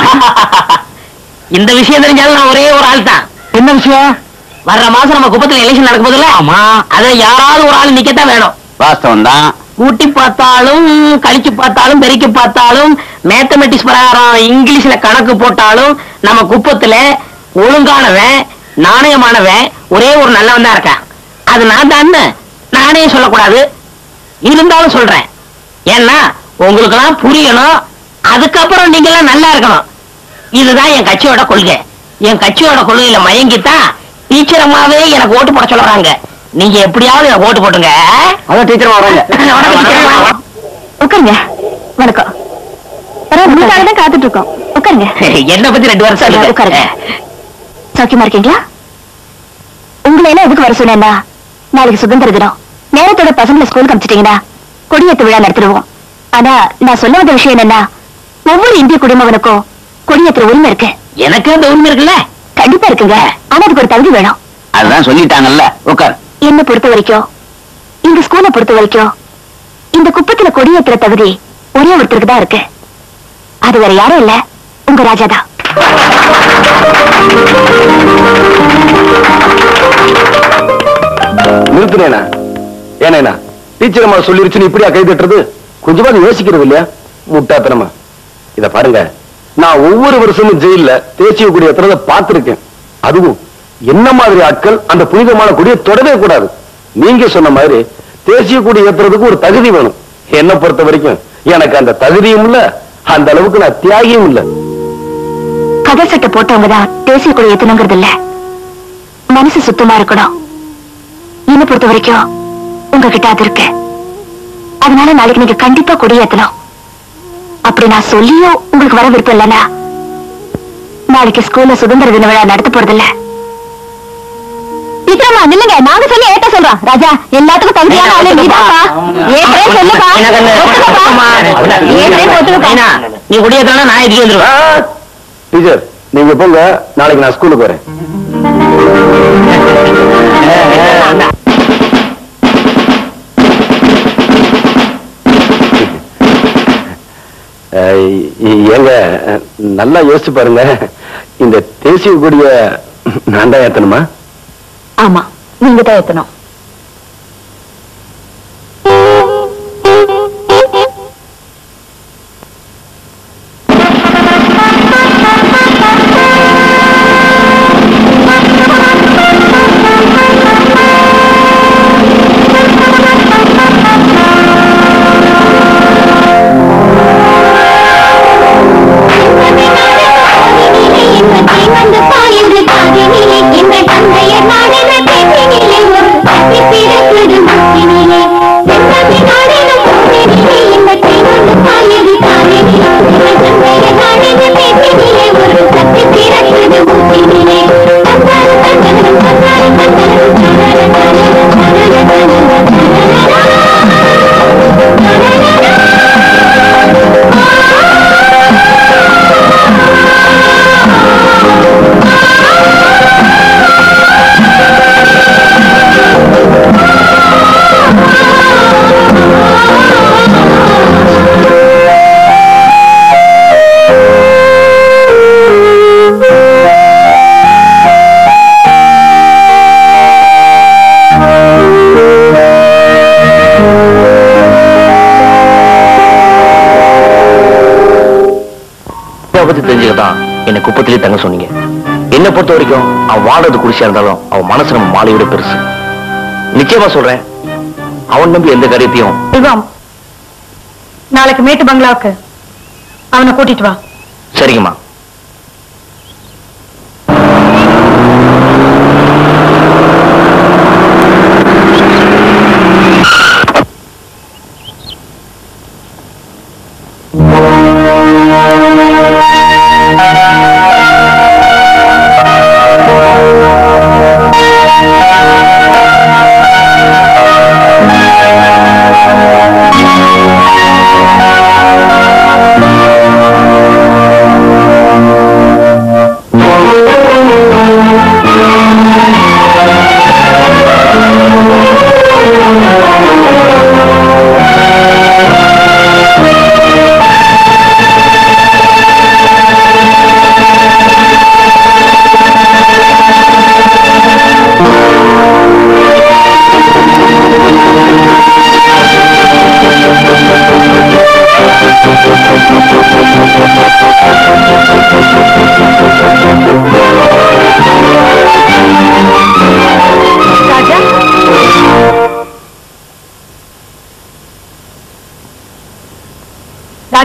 இந்த விஷயம் தெரிஞ்சாலும் நான் ஒரே ஒரு ஆள் தான் என்ன விஷயம் வர்ற மாசம் நம்ம குப்பத்துல எலெக்ஷன் நடக்க போதுல ஆமா அதுல யாராவது ஒரு ஆள் நிக்கத்தான் வேணும் வாஸ்தவம் தான் கூட்டி பார்த்தாலும் கழிச்சு பார்த்தாலும் பெருக்கி பார்த்தாலும் மேத்தமெட்டிக்ஸ் பிரகாரம் இங்கிலீஷ்ல கணக்கு போட்டாலும் நம்ம குப்பத்துல ஒழுங்கானவன் நாணயமானவன் ஒரே ஒரு நல்லவன் தான் இருக்கான் அது நான் தான் நானே சொல்லக்கூடாது இருந்தாலும் சொல்றேன் ஏன்னா உங்களுக்கெல்லாம் புரியணும் அதுக்கப்புறம் நீங்க எல்லாம் நல்லா இருக்கணும் இதுதான் என் கட்சியோட கொள்கை என் கட்சியோட கொள்கையில மயங்கித்தான் டீச்சர் அம்மாவே எனக்கு ஓட்டு போட சொல்றாங்க நீங்க எப்படியாவது எனக்கு ஓட்டு போட்டுங்க அதான் டீச்சர் வராங்க வணக்கம் டீச்சர் அம்மா. உட்காருங்க வணக்கம் பரவாயில்ல, உங்களுக்காக தான் காத்துட்டு இருக்கோம் உட்காருங்க என்னை பத்தி ரெண்டு வருஷம் சரியா, உட்காருங்க சௌக்கியமா இருக்கீங்களா உங்களை எல்லாம் எதுக்கு வர சொன்னேன்னா நாளைக்கு சுதந்திர தினம் நேரத்தோட பசங்களை ஸ்கூலுக்கு அனுப்பிச்சிட்டீங்கன்னா கொடியேத்து விழா நடத்திடுவோம் ஆனா நான் சொல்ல வந்த விஷயம் என்னன்னா ஒவ்வொரு இந்திய குடிமகனுக்கும் கொடியேத்துற உரிமை இருக்கு எனக்கு அந்த உண்மை இருக்குல்ல கண்டிப்பா இருக்குங்க ஆனா அதுக்கு ஒரு தகுதி வேணும் அதுதான் சொல்லிட்டாங்கல்ல உட்கார் என்ன பொறுத்த வரைக்கும் இந்த ஸ்கூலை பொறுத்த வரைக்கும் இந்த குப்பத்துல கொடியேத்துற தகுதி ஒரே ஒருத்தருக்கு தான் இருக்கு அது வேற யாரும் இல்ல உங்க ராஜாதான் நிறுத்துனேனா ஏனேனா டீச்சர் அம்மா சொல்லிருச்சுன்னு இப்படியா கை தட்டுறது கொஞ்சமாவது யோசிக்கிறது இல்லையா முட்டாத்தனமா இத பாருங்க நான் ஒவ்வொரு வருஷமும் ஜெயில்ல தேசிய கொடி ஏத்துறத பார்த்திருக்கேன் அதுவும் என்ன மாதிரி ஆட்கள் அந்த புனிதமான கொடியை தொடவே கூடாது நீங்க சொன்ன மாதிரி தேசிய கொடி ஏத்துறதுக்கு ஒரு தகுதி வேணும் என்ன பொறுத்த வரைக்கும் எனக்கு அந்த தகுதியும் இல்ல அந்த அளவுக்கு நான் தியாகியும் இல்ல கதர் சட்டை போட்டவங்க தான் தேசிய கொடி ஏத்தணுங்கிறது இல்ல மனசு சுத்தமா இருக்கணும் என்ன பொறுத்த வரைக்கும் உங்ககிட்ட அது இருக்கு அதனால நாளைக்கு நீங்க கண்டிப்பா கொடி ஏத்தணும் அப்படி நான் சொல்லியும் உங்களுக்கு வர விருப்பம் இல்லைன்னா நாளைக்கு ஸ்கூல்ல சுதந்திர தின விழா நடத்த போறது இல்ல விக்ரமா நில்லுங்க நாங்க சொல்லி ஏத்த சொல்றோம் ராஜா எல்லாத்துக்கும் தகுதியான ஆளு நீதான்ப்பா ஏற்றே சொல்லுப்பா எனக்கு அந்த- ஒத்துக்கப்பா. ஏற்றே ஒத்துக்கப்பா. மீனா, நீ குடியேத்தனா நான் இதுக்கு வந்துருவேன் டீச்சர் நீங்க போங்க நாளைக்கு நான் ஸ்கூலுக்கு வரேன் அஹ் இ- ஏங்க அஹ், நல்லா யோசிச்சு பாருங்க இந்த தேசிய கொடிய நான் தான் ஏத்தணுமா ஆமா நீங்க தான் ஏத்தணும் வந்து பாயுது காதினிலே இந்த தந்தையர் நாடின பேச்சினிலே ஒரு சக்தி பிறக்குது முத்தினிலே செந்தமி நாடின போதினிலே இந்த தேவந்து பாயுது காதினிலே இந்த தந்தையர் நாடின பேச்சினிலே ஒரு சக்தி பிறக்குது முத்தினிலே தந்தாரு தந்தனம் தந்தாரு தந்தனம் தனன தனன தனன இதை பத்தி தெரிஞ்சுக்கதான் என்னை குப்பத்திலே தங்க சொன்னீங்க என்ன பொறுத்த வரைக்கும் அவன் வாடுறது குடிசையா இருந்தாலும் அவன் மனசு நம்ம மாலையோட பெருசு நிச்சயமா சொல்றேன் அவன் நம்பி எந்த காரியத்தையும் செல்வம் நாளைக்கு மேட்டு பங்களாவுக்கு அவனை கூட்டிட்டு வா சரிங்கம்மா ஆ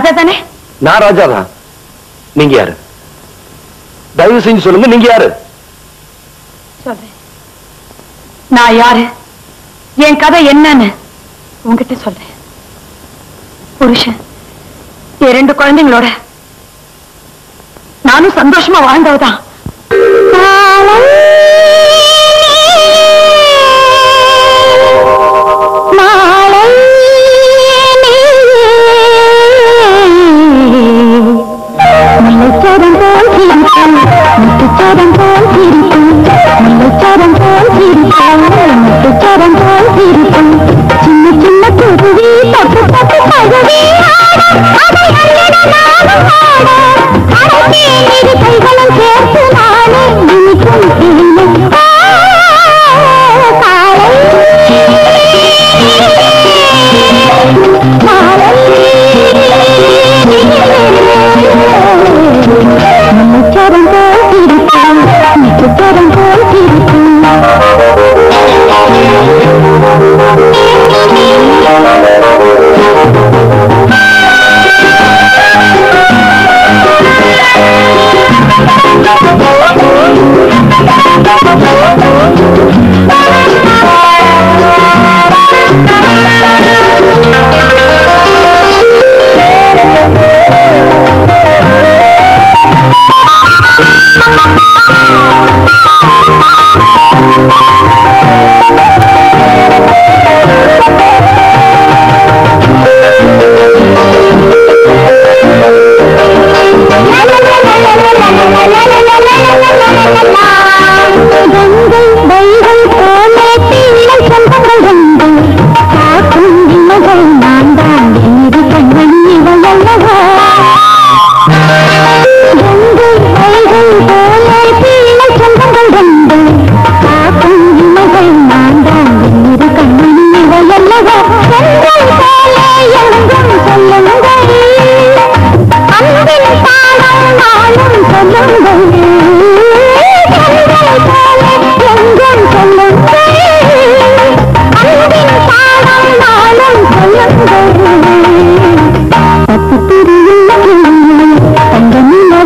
ராஜா தானே நான் ராஜாதான் நீங்க யாரு தயவு செஞ்சு சொல்லுங்க நீங்க யாரு சொல்றேன் நான் யாரு என் கதை என்னன்னு உங்ககிட்ட சொல்றேன் புருஷன் என் ரெண்டு குழந்தைங்களோட நானும் சந்தோஷமா வாழ்ந்தவதான் முல்லைச்சரம் போல் சிரிக்கும் முத்துச்சரம் போல் சிரிக்கும் முல்லைச்சரம் போல் சிரிக்கும் முத்துச்சரம் போல் சிரிக்கும் சின்ன சின்ன குருவி தப்பு தப்பு கழுவி அதை அள்ளிட நானும் ஆட அடக்கே இரு கைகளும் சேர்த்து நானே இனிக்கும் தேனும் ஆ, முச்சரம் போல் சிரிக்கும் முச்சரம் போல் கங்கை வைகை போலே பிள்ளை சொந்தங்கள் உண்டு காக்கும் இமைகள் நான் தான் இரு கண்மணி இவள் அல்லவா கங்கை வைகை போலே பிள்ளை சொந்தங்கள் உண்டு காக்கும் இமைகள் நான் தான் இரு கண்மணி இவள் அல்லவா செங்கல் போலே எங்கும் சொல்லுங்கள் அன்பின் பாடம் நாளும் சொல்லுங்கள் செங்கல் போலே எங்கும் சொல்லுங்கள் அன்பின் பாடம் நாளும் சொல்லுங்கள் பத்து திருவிழா தங்க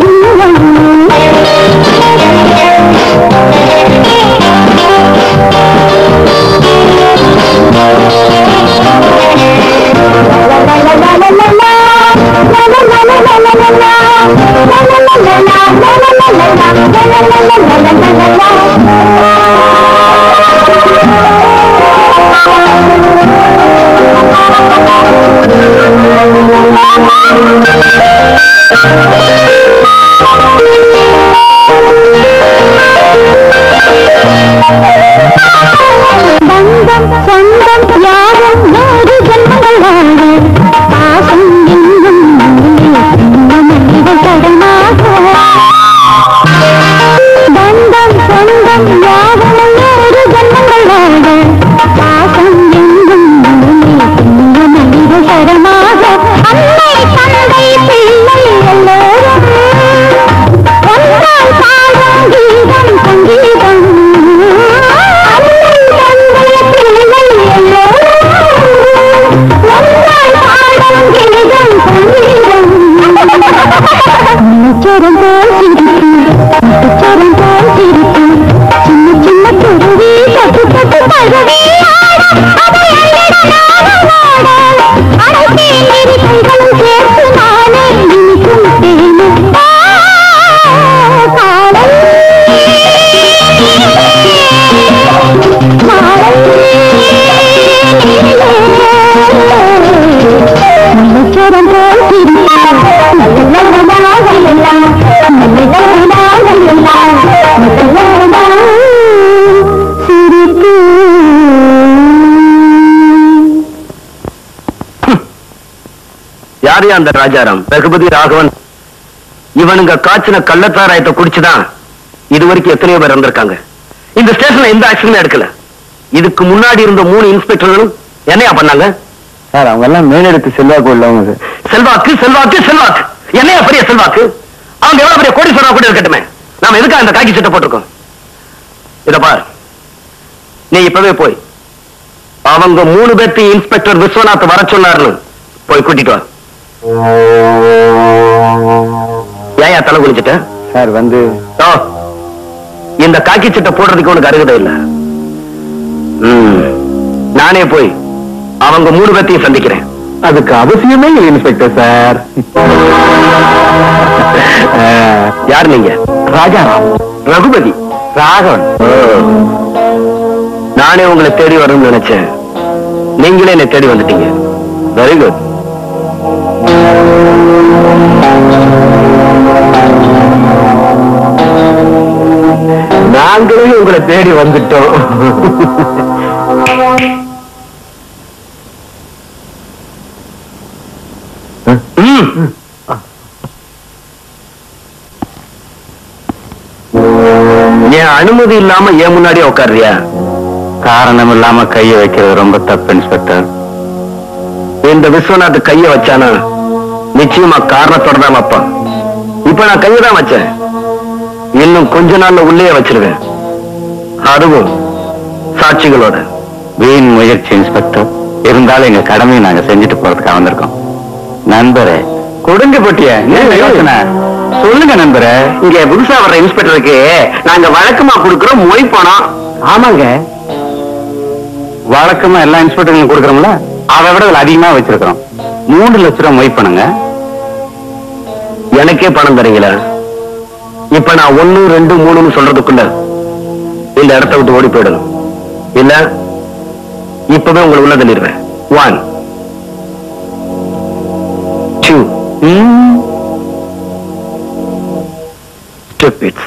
பந்தம் சொந்தம் யாரும் நூறு ஜென்மங்கள் வாழ பாசம் எங்கும் மனிதன் கடனாக பந்தம் சொந்தம் யாரும் நூறு ஜென்மங்கள் வாழ பாசம் எங்கும் மனிதன் சரமாக அன்னை தந்தை பிள்ளை எல்லோரும் ஒன்றால் பாடும் கீதம் சங்கீதம் அன்னை தந்தை பிள்ளை எல்லோரும் ஒன்றால் பாடும் கீதம் சங்கீதம் முச்சரம் போல் சிரிக்கும் முத்துச்சரம் போல் சிரிக்கும் சின்ன சின்ன குருவி தட்டு தட்டு தழுவி ஆட அதை அள்ளிட நானும் ஆட அடைத்தே இரு கைகளும் சேர்த்து நானே இனிக்கும் தேனும் ஆ, காலை முச்சரம் போல் யாரையா அந்த ராஜாராம் ரகுபதி ராகவன் இவனுங்க காய்ச்சின கள்ளத்தாராயத்தை குடிச்சுதான் இது வரைக்கும் எத்தனையோ பேர் இருந்திருக்காங்க இந்த ஸ்டேஷன்ல எந்த ஆக்ஷனுமே எடுக்கல இதுக்கு முன்னாடி இருந்த மூணு இன்ஸ்பெக்டர்களும் என்னையா பண்ணாங்க சார் அவங்க எல்லாம் மேலெடுத்து செல்வாக்கு உள்ளவங்க சார் செல்வாக்கு செல்வாக்கு செல்வாக்கு என்னையா பெரிய செல்வாக்கு அவங்க எவ்வளவு பெரிய கோடீஸ்வரா கூட இருக்கட்டுமே நாம எதுக்காக இந்த காக்கி சட்டை போட்டிருக்கோம் இத பார் நீ இப்பவே போய் அவங்க மூணு பேர்த்தையும் இன்ஸ்பெக்டர் விஸ்வநாத் வர சொன்னார்னு போய் கூட்டிட்டு வா ஏன் தலை குளிச்சுட்ட சார் வந்து ஓ, இந்த காக்கி சட்டை போடுறதுக்கு உனக்கு அருகதை இல்ல ம், நானே போய் அவங்க மூணு பேர்த்தையும் சந்திக்கிறேன் அதுக்கு அவசியமே இல்லை இன்ஸ்பெக்டர் சார் யார் நீங்க ராஜாராம் ரகுபதி ராகவன் ஓ, நானே உங்களை தேடி வரணும்னு நினைச்சேன் நீங்களே என்னை தேடி வந்துட்டீங்க வெரி குட் நாங்களே உங்களை தேடி வந்துட்டோம் ம். என் அனுமதி இல்லாம என் முன்னாடியே உட்காருறியா காரணம் இல்லாம கைய வைக்கிறது ரொம்ப தப்பு இன்ஸ்பெக்டர் இந்த விஸ்வநாத் கைய வச்சானா நிச்சயமா காரணத்தோட தான் வைப்பான் இப்ப நான் கையை தான் வச்சேன் இன்னும் கொஞ்ச நாள்ல உள்ளே வச்சிருவேன் அதுவும் சாட்சிகளோட வீண் முயற்சி இன்ஸ்பெக்டர் இருந்தாலும் எங்க கடமையை நாங்க செஞ்சுட்டு போறதுக்காக வந்திருக்கோம் நண்பரே கொடுங்க போட்டிய யோசனை சொல்லுங்க நண்பரே இங்க புதுசா வர்ற இன்ஸ்பெக்டருக்கு நாங்க வழக்கமா கொடுக்கிறோம் மொய் பணம் ஆமாங்க வழக்கமா எல்லா இன்ஸ்பெக்டர்களும் கொடுக்குறோம்ல அதை விட இதுல அதிகமா வச்சிருக்கிறோம் மூணு லட்ச ரூபாய் மொய் பண்ணுங்க எனக்கே பணம் தரீங்களா இப்ப நான் ஒண்ணு ரெண்டு மூணுன்னு சொல்றதுக்குள்ள இந்த இடத்த விட்டு ஓடி போயிடணும் இல்ல இப்பவே உங்களை உள்ள தள்ளிடுவேன் ஒன் டூ stupid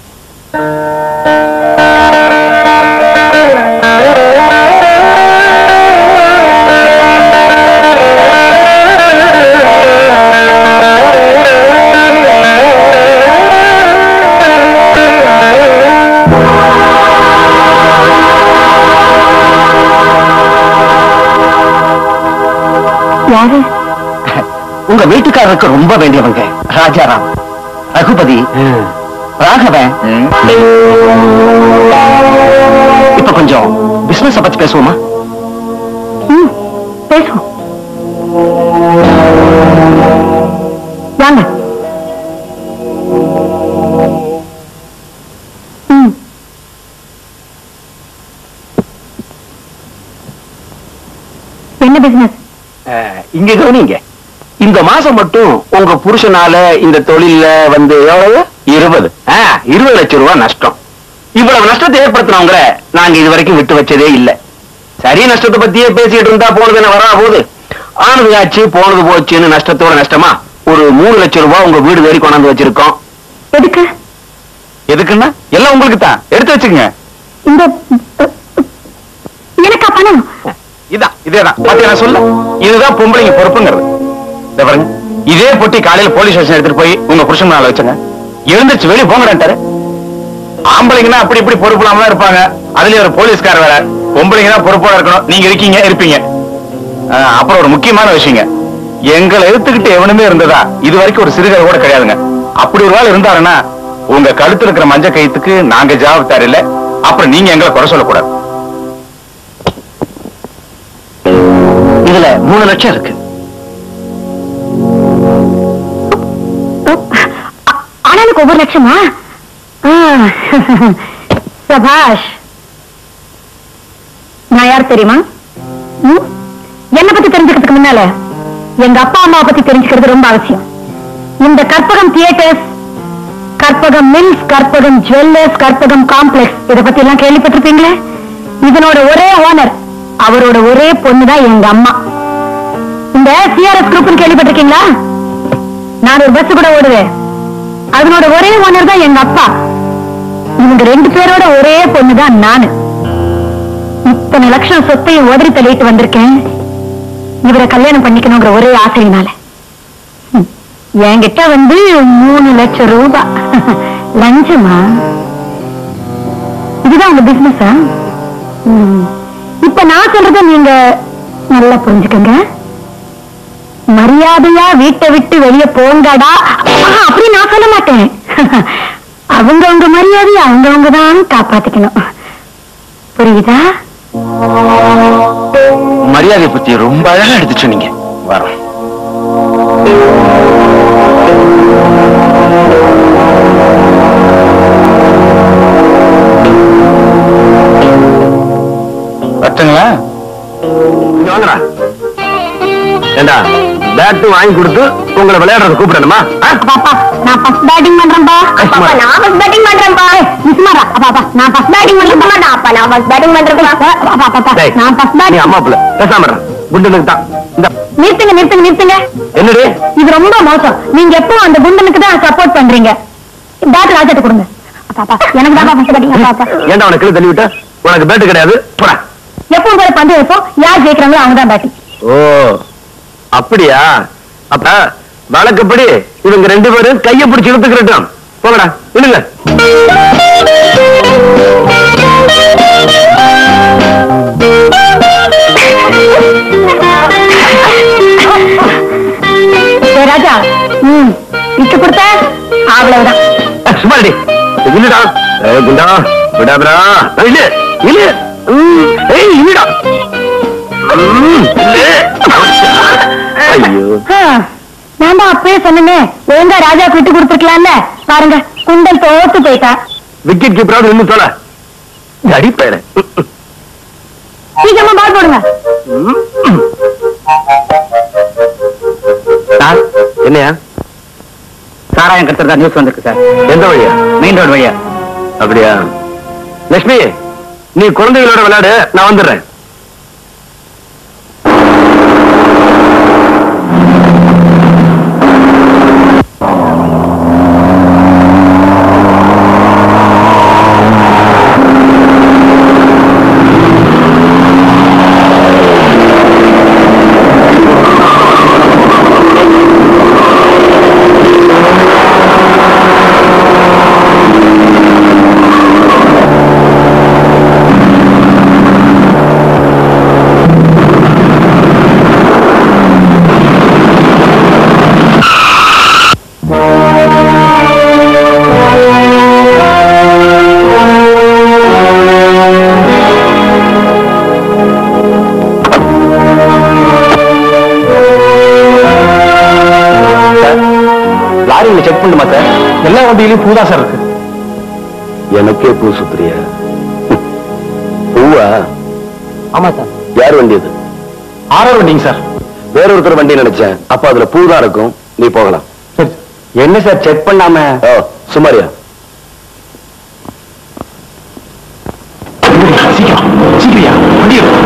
யாரு உங்க வீட்டுக்காரருக்கு ரொம்ப வேண்டியவங்க ராஜாராம் ரகுபதி ராகவன் இப்ப கொஞ்சம் பிசினஸ் பத்தி பேசுவோமா ம் பேசுவோம் வாங்க ம் என்ன பிசினஸ் இங்க கவனிங்க இந்த மாசம் மட்டும் உங்க புருஷனால இந்த தொழில்ல வந்து எவ்வளவு இருபது இருபது லட்சம் ரூபாய் நஷ்டம் இவ்வளவு நஷ்டத்தை ஏற்படுத்தினவங்கள நாங்க இது வரைக்கும் விட்டு வச்சதே இல்ல சரி நஷ்டத்தை பத்தியே பேசிட்டு இருந்தா போனது என்ன வரா போகுது ஆனது ஆச்சு போனது போச்சுன்னு நஷ்டத்தோட நஷ்டமா ஒரு மூணு லட்சம் ரூபாய் உங்க வீடு தேடி கொண்டாந்து வச்சிருக்கோம் எதுக்கு எதுக்குன்னா எல்லாம் உங்களுக்கு தான் எடுத்து வச்சுக்கங்க இந்த எனக்கா பணம் இதான் இதேதான் பாத்தீங்க நான் சொல்ல இதுதான் பொம்பளைங்க பொறுப்புங்கிறது இதை பாருங்க இதே பொட்டி காலையில போலீஸ் ஸ்டேஷன் எடுத்துட்டு போய் உங்க புருஷன் மேல வச்சுங்க எழுந்திருச்சு வெளியே போங்கடான்ட்டாரு ஆம்பளைங்கன்னா அப்படி இப்படி பொறுப்பு இல்லாம தான் இருப்பாங்க அதுலயும் ஒரு போலீஸ்கார வேற பொம்பளைங்க தான் பொறுப்போட இருக்கணும் நீங்க இருக்கீங்க இருப்பீங்க ஆஹ், அப்புறம் ஒரு முக்கியமான விஷயங்க எங்களை எடுத்துக்கிட்டு எவனுமே இருந்ததா இது வரைக்கும் ஒரு சிறுகதை கூட கிடையாதுங்க அப்படி ஒரு ஆள் இருந்தாருன்னா உங்க கழுத்துல இருக்கிற மஞ்ச கயித்துக்கு நாங்க ஜாபத்தார் இல்ல அப்புறம் நீங்க எங்களை குறை சொல்லக்கூடாது இதுல மூணு லட்சம் இருக்கு ஆனாலுக்கு ஒவ்வொரு லட்சமா ஆ, சபாஷ் நான் யார் தெரியுமா ம்? என்னை பத்தி தெரிஞ்சுக்கிறதுக்கு முன்னால எங்க அப்பா அம்மாவை பத்தி தெரிஞ்சுக்கிறது ரொம்ப அவசியம் இந்த Karpagam theatres Karpagam mills Karpagam jewellers Karpagam complex இத பத்தி எல்லாம் கேள்விப்பட்டிருப்பீங்களே இதனோட ஒரே ஓனர் அவரோட ஒரே பொண்ணு தான் எங்க அம்மா இந்த சிஆர்எஸ் குரூப் கேள்விப்பட்டிருக்கீங்களா நான் ஒரு பஸ் கூட ஓடுவேன் அதனோட ஒரே ஓனர் தான் எங்க அப்பா இவங்க ரெண்டு பேரோட ஒரே பொண்ணு தான் நானு இத்தனை லட்சம் சொத்தையும் உதறி தள்ளிட்டு வந்திருக்கேன் இவரை கல்யாணம் பண்ணிக்கணுங்கிற ஒரே ஆசையினால ஹம், என்கிட்ட வந்து மூணு லட்சம் ரூபாய் லஞ்சமா இதுதான் உங்க பிசினஸா இப்ப நான் சொல்றத நீங்க நல்லா புரிஞ்சுக்கங்க மரியாதையா வீட்டை விட்டு வெளியே போங்கடா ஆஹா, அப்படி நான் சொல்ல மாட்டேன் அவங்கவங்க மரியாதையை அவங்கவங்க தான் காப்பாத்திக்கணும் புரியுதா மரியாதை பத்தி ரொம்ப அழகா எடுத்து சொன்னீங்க வரோம் கட்டுங்களா இங்க வாங்கடா ஏண்டா பேட்டு வாங்கி கொடுத்து உங்களை விளையாடுறது கூப்பிடணுமா ஆ? பாப்பா நான் ஃபர்ஸ்ட் பேட்டிங் பண்றேன்பா சும்மா அப்பா இரு. நான் ஃபர்ஸ்ட் பேட்டிங் பண்றேன்பா நிஸ்மாரா அப்பா நான் ஃபர்ஸ்ட் பேட்டிங் பண்றேன்பா அப்பா நான் ஃபர்ஸ்ட் பேட்டிங் பண்றேன்பா அப்பா அப்பா டேய், நான் ஃபர்ஸ்ட் நீ பேட்டிங் அம்மா பிள்ளை பேசாம இருடா. குண்டனுக்கு தான் இந்த நிறுத்துங்க நிறுத்துங்க நிறுத்துங்க என்னடி இது ரொம்ப மோசம் நீங்க எப்பவும் அந்த குண்டனுக்கு தான் சப்போர்ட் பண்றீங்க பேட் ராஜாட்ட கொடுங்க அப்பா அப்பா எனக்கு தான் ஃபர்ஸ்ட் பேட்டிங் அப்பா அப்பா ஏன்டா அவனை கீழே தள்ளி விட்ட உனக்கு பேட்டு கிடையாது போடா எப்பவும் போல பந்து வைப்போம் யார் ஜெயிக்கிறாங்களோ அவங்க தான் பேட்டிங் ஓ அப்படியா அப்ப வழக்கப்படி இவங்க ரெண்டு பேரும் கைய பிடிச்சு இழுத்துக்கிறட்டும் போங்கடா விடுங்க ஏய் ராஜா ம் விட்டு கொடுத்த அவ்வளவுதான் ஏய், சும்மா இருடி. இல்லடா ஏய், குண்டா விடாதடா ஏய், இல்ல இல்ல ம், ஏய் இல்லடா ம், இல்ல. ஐயோ ஆ, நான் தான் அப்பவே சொன்னேனே ஒழுங்கா ராஜா விட்டு கொடுத்துருக்கலாம்ல பாருங்க குண்டல் தோத்து போயிட்டா விக்கெட் கீப்பராவது நின்னு தொலை அடிப்பேன் சீக்கிரமா பால் போடுங்க சார் என்னையா சாராயம் கத்துறதா நியூஸ் வந்திருக்கு சார் எந்த வழியா மெயின் ரோடு வழியா அப்படியா லட்சுமி நீ குழந்தைகளோட விளையாடு நான் வந்துடுறேன் லாரியில செக் பண்ணுமா சார் எல்லா வண்டியிலயும் பூதா சார் இருக்கு எனக்கே பூ சுத்துறியா பூவா ஆமா சார் யார் வண்டி அது ஆறாவது வண்டிங்க சார் வேற ஒருத்தர் வண்டி நினைச்சேன் அப்ப அதுல பூ தான் இருக்கும் நீ போகலாம் சரி என்ன சார் செக் பண்ணாம ஓ சுமாரியா சீக்கிரம் சீக்கிரியா வண்டி எடு.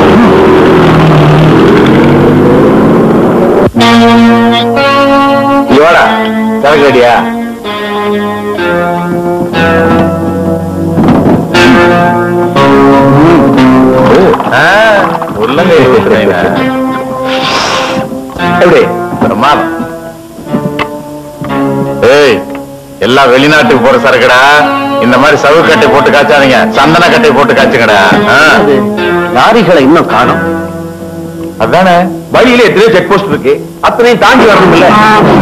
நீ வாடா சரக்கு ரெடியா உள்ளங்கை கொடுத்துறீங்க. எப்படி பிரமாதம் ஏய் எல்லாம் வெளிநாட்டுக்கு போற சரக்குடா இந்த மாதிரி சவு கட்டை போட்டு காய்ச்சாதீங்க சந்தன கட்டை போட்டு காய்ச்சுங்கடா ஆ. லாரிகளை இன்னும் காணும் அதானே வழியில எத்தனையோ செக் போஸ்ட் இருக்கு அத்தனையும் தாண்டி வரணும் இல்ல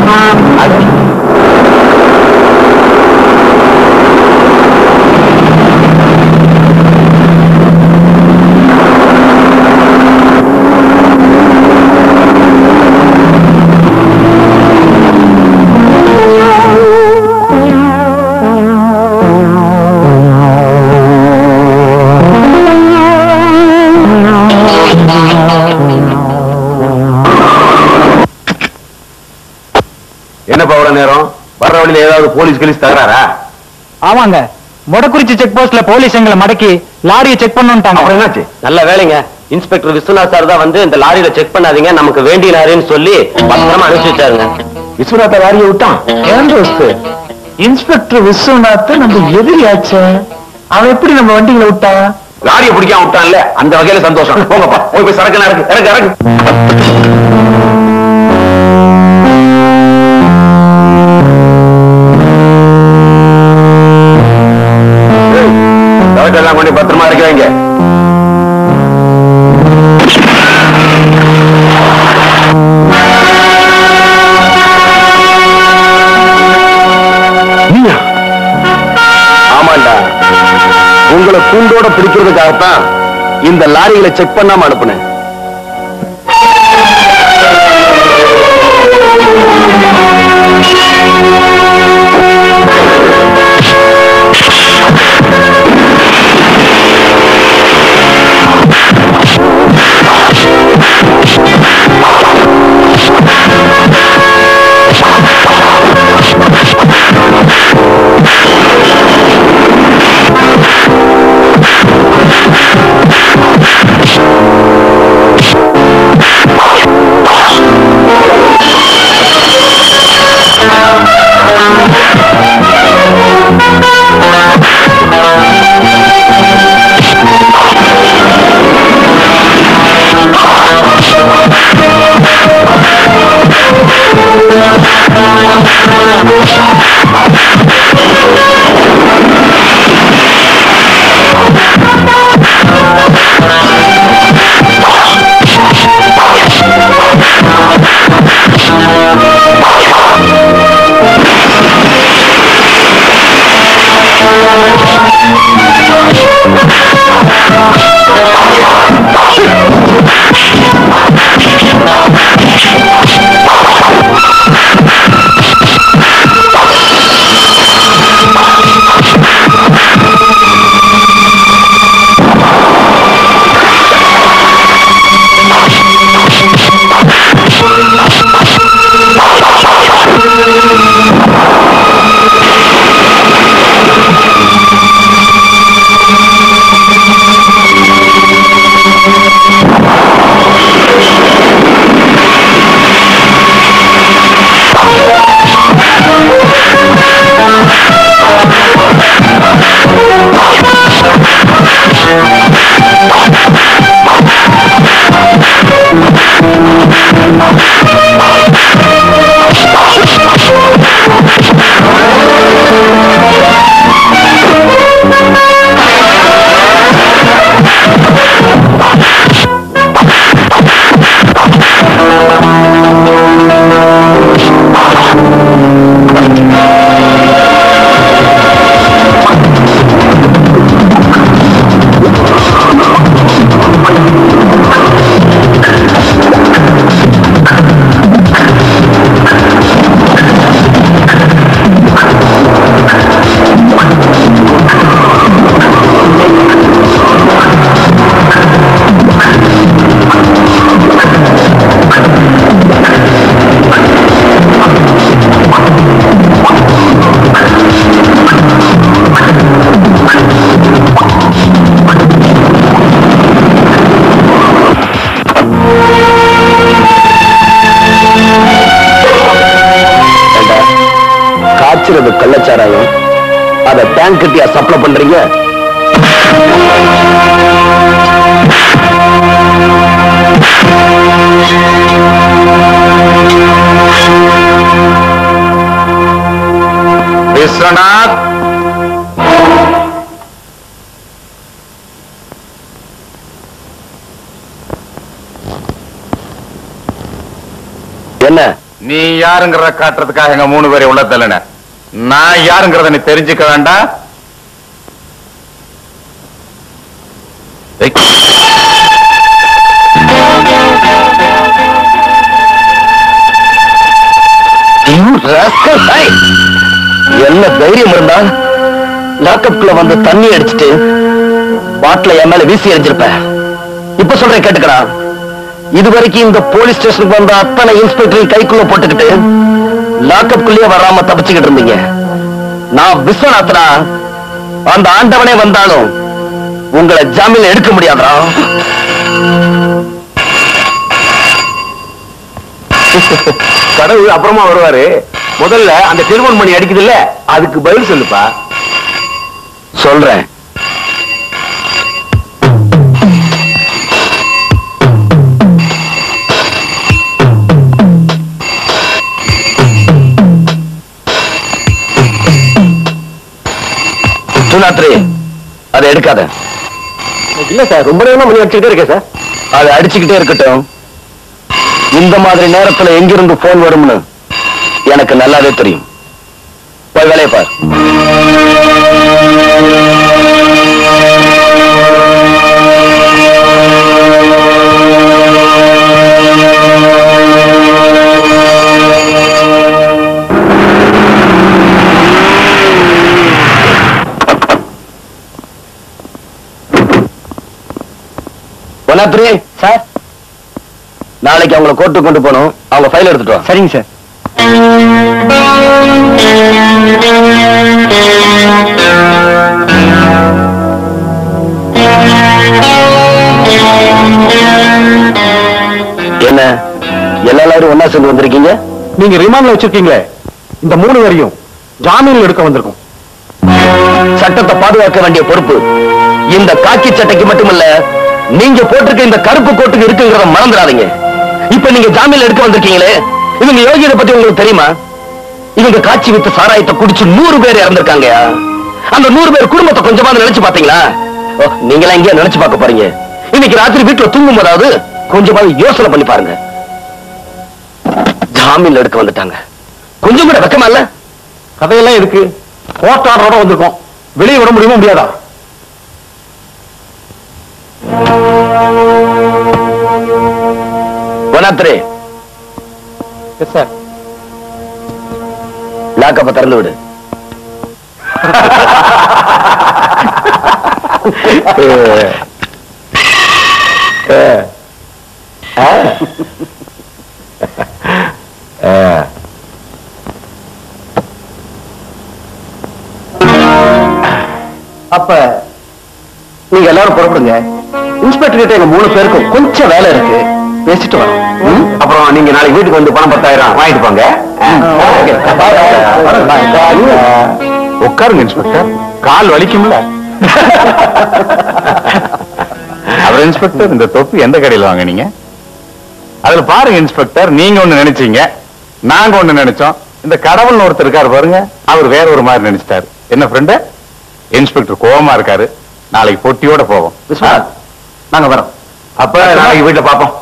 என்னப்பா அவ்வளவு நேரம் வர்ற வழியில ஏதாவது போலீஸ் கிலீஸ் தகராறா ஆமாங்க மொடக்குறிச்சி செக் போஸ்ட்ல போலீஸ் எங்களை மடக்கி லாரியை செக் பண்ணுட்டாங்க அப்புறம் என்னாச்சு நல்ல வேலைங்க இன்ஸ்பெக்டர் விஸ்வநாத் சார் தான் வந்து இந்த லாரியில செக் பண்ணாதீங்க நமக்கு வேண்டிய லாரின்னு சொல்லி பத்திரமா அனுப்பிச்சு வச்சாருங்க விஸ்வநாத லாரியை விட்டான் ஏன் தோஸ்து இன்ஸ்பெக்டர் விஸ்வநாத் நம்ம எதிரியாச்சே அவன் எப்படி நம்ம வண்டிகளை விட்டான் லாரியை பிடிக்காம விட்டான்ல அந்த வகையில சந்தோஷம் போங்கப்பா போய் போய் சரக்கு நடக்கு இறக்கு இறக்கு ஏய், சரக்கு எல்லாம் கொண்டு பத்திரமா இருக்க வைங்க நீயா? ஆமாண்டா உங்களை கூண்டோட பிடிக்கிறதுக்காகத்தான் இந்த லாரிகளை செக் பண்ணாம அனுப்புனேன் ஏண்டா, காய்ச்சறது கள்ளச்சாராயம் அத டேங்க் கட்டியா சப்ளை பண்றீங்க விஸ்வநாத் என்ன நீ யாருங்கிறத காட்டுறதுக்காக எங்க மூணு பேரை உள்ள தள்ளுன நான் யாருங்கிறத நீ தெரிஞ்சுக்க வேண்டாம் ஏய். You rascal! Hey! என்ன தைரியம் இருந்தா லாக்கப்குள்ள வந்து தண்ணி அடிச்சிட்டு பாட்டில என் மேல வீசி எறிஞ்சிருப்ப இப்ப சொல்றேன் கேட்டுக்கடா இதுவரைக்கும் இந்த போலீஸ் ஸ்டேஷனுக்கு வந்த அத்தனை இன்ஸ்பெக்டரையும் கைக்குள்ள போட்டுக்கிட்டு லாக்கப்குள்ளேயே வராம தப்பிச்சுக்கிட்டு இருந்தீங்க நான் விஸ்வநாத்னா அந்த ஆண்டவனே வந்தாலும் உங்களை ஜாமீன் எடுக்க முடியாதுடா கடவுள் அப்புறமா வருவாரு முதல்ல அந்த டெலிபோன் மணி அடிக்குது இல்ல அதுக்கு பதில் சொல்லுப்பா சொல்றேன் சுனாத்ரி அதை எடுக்காத இல்ல சார் ரொம்ப நேரமா மணி அடிச்சுக்கிட்டே இருக்கேன் சார் அதை அடிச்சுக்கிட்டே இருக்கட்டும் இந்த மாதிரி நேரத்துல எங்கிருந்து போன் வரும்னு எனக்கு நல்லாவே தெரியும் போய் வேலையை பார் ஒன்னாத்ரி சார் நாளைக்கு அவங்கள கோர்ட்டுக்கு கொண்டு போகணும் அவங்க ஃபைல் எடுத்துட்டு வா சரிங்க சார் என்ன எல்லாரும் ஒன்னா சேர்ந்து வந்திருக்கீங்க நீங்க ரிமாண்ட்ல வச்சிருக்கீங்களே இந்த மூணு வரையும் ஜாமீன்ல எடுக்க வந்திருக்கோம் சட்டத்தை பாதுகாக்க வேண்டிய பொறுப்பு இந்த காக்கி சட்டைக்கு மட்டுமல்ல நீங்க போட்டிருக்க இந்த கருப்பு கோட்டுக்கு இருக்குங்கிறத மறந்துடாதீங்க இப்ப நீங்க ஜாமீன்ல எடுக்க வந்திருக்கீங்களே இவங்க யோகியதை பத்தி உங்களுக்கு தெரியுமா இவங்க காட்சி வித்து சாராயத்தை குடிச்சு நூறு பேர் இறந்திருக்காங்க அந்த நூறு பேர் குடும்பத்தை கொஞ்சமாவது நினைச்சு பாத்தீங்களா ஓ, நீங்களாம் எங்கேயா நினைச்சு பார்க்க போறீங்க இன்னைக்கு ராத்திரி வீட்டுல தூங்கும் போதாவது கொஞ்சமாவது யோசனை பண்ணி பாருங்க ஜாமீன்ல எடுக்க வந்துட்டாங்க கொஞ்சம் கூட வெக்கமா இல்ல கதையெல்லாம் இருக்கு கோர்ட் ஆர்டரோட வந்திருக்கோம் வெளியே விட முடியுமா முடியாதா ஒன்னாத்திரே சார் லாக்கப்ப திறந்து விடு அப்ப நீங்க எல்லாரும் புறப்படுங்க இன்ஸ்பெக்டர் கிட்ட எங்க மூணு பேருக்கும் கொஞ்சம் வேலை இருக்கு பேசிட்டு வரோம் ம்? அப்புறம் நீங்க நாளைக்கு வீட்டுக்கு வந்து பணம் பத்தாயிரம் வாங்கிட்டு போங்க உட்காருங்க இன்ஸ்பெக்டர் கால் வலிக்கும்ல அவர் இன்ஸ்பெக்டர் இந்த தொப்பி எந்த கடையில் வாங்குனீங்க அதுல பாருங்க இன்ஸ்பெக்டர் நீங்க ஒண்ணு நினைச்சீங்க நாங்க ஒண்ணு நினைச்சோம் இந்த கடவுள்னு ஒருத்தர் இருக்காரு பாருங்க அவர் வேற ஒரு மாதிரி நினைச்சிட்டாரு என்ன ஃப்ரெண்டு இன்ஸ்பெக்டர் கோவமா இருக்காரு நாளைக்கு பொட்டியோட போவோம் விஸ்வநாத், நாங்க வரோம் அப்ப நாளைக்கு வீட்டுல பாப்போம்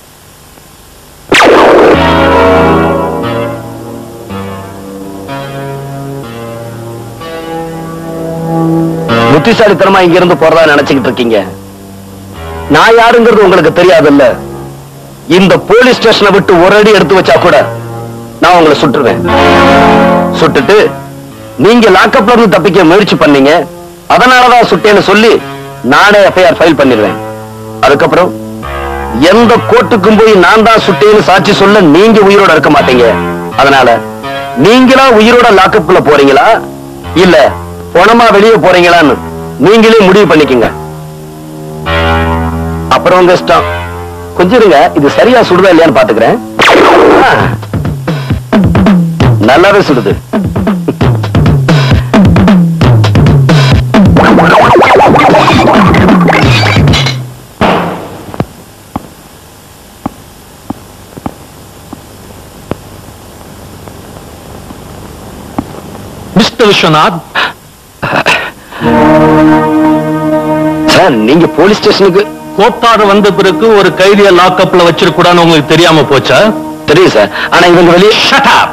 புத்திசாலித்தனமா இங்க இருந்து போறதா நினைச்சுக்கிட்டு இருக்கீங்க நான் யாருங்கிறது உங்களுக்கு தெரியாதுல்ல இந்த போலீஸ் ஸ்டேஷனை விட்டு ஒரு அடி எடுத்து வச்சா கூட நான் உங்களை சுட்டுருவேன் சுட்டுட்டு நீங்க லாக்அப்ல இருந்து தப்பிக்க முயற்சி பண்ணீங்க அதனாலதான் சுட்டேன்னு சொல்லி நானே எஃப்ஐஆர் ஃபைல் பண்ணிடுவேன் அதுக்கப்புறம் எந்த கோர்ட்டுக்கும் போய் நான் தான் சுட்டேன்னு சாட்சி சொல்ல நீங்க உயிரோட இருக்க மாட்டீங்க அதனால நீங்களா உயிரோட லாக்கப்புக்குள்ள போறீங்களா இல்ல பணமா வெளியே போறீங்களான்னு நீங்களே முடிவு பண்ணிக்கங்க அப்புறம் உங்க இஷ்டம் கொஞ்சம் இருங்க இது சரியா சுடுதா இல்லையான்னு பாத்துக்கிறேன் ஆ. நல்லாவே சுடுது மிஸ்டர் விஸ்வநாத் சார் நீங்க போலீஸ் ஸ்டேஷனுக்கு கோட்டாறு வந்த பிறகு ஒரு கைதிய லாக்அப்ல வச்சிருக்கூடான்னு உங்களுக்கு தெரியாம போச்சா தெரியும் சார் ஆனா இவங்க வெளியே Shut up!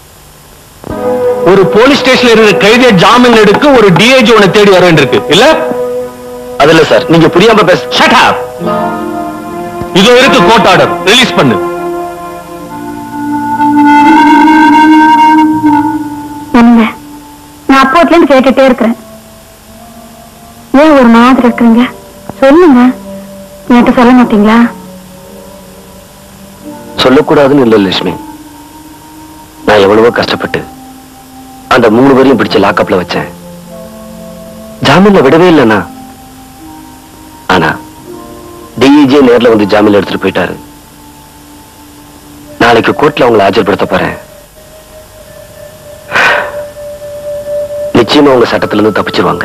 ஒரு போலீஸ் ஸ்டேஷன்ல இருக்கிற கைதிய ஜாமீன் எடுக்க ஒரு டிஐஜி உன்னை தேடி வர வேண்டியிருக்கு இல்ல அது இல்ல சார் நீங்க புரியாம பேச ஷட் அப் இதோ இருக்கு கோர்ட் ஆர்டர் ரிலீஸ் பண்ணு என்னங்க நான் அப்போட்ல இருந்து கேட்டுட்டே இருக்கிறேன் ஏன் ஒரு மாதிரி இருக்கிறீங்க சொல்லுங்க என்கிட்ட சொல்ல மாட்டீங்களா சொல்லக்கூடாதுன்னு இல்ல லட்சுமி நான் எவ்வளவோ கஷ்டப்பட்டு அந்த மூணு பேரையும் பிடிச்சு லாக்கப்ல வச்சேன் ஜாமீன்ல விடவே இல்லைண்ணா ஆனா டிஇஜே நேர்ல வந்து ஜாமீன் எடுத்துட்டு போயிட்டாரு நாளைக்கு கோர்ட்ல அவங்களை ஆஜர்படுத்த போறேன் நிச்சயமா அவங்க சட்டத்துல இருந்து தப்பிச்சிருவாங்க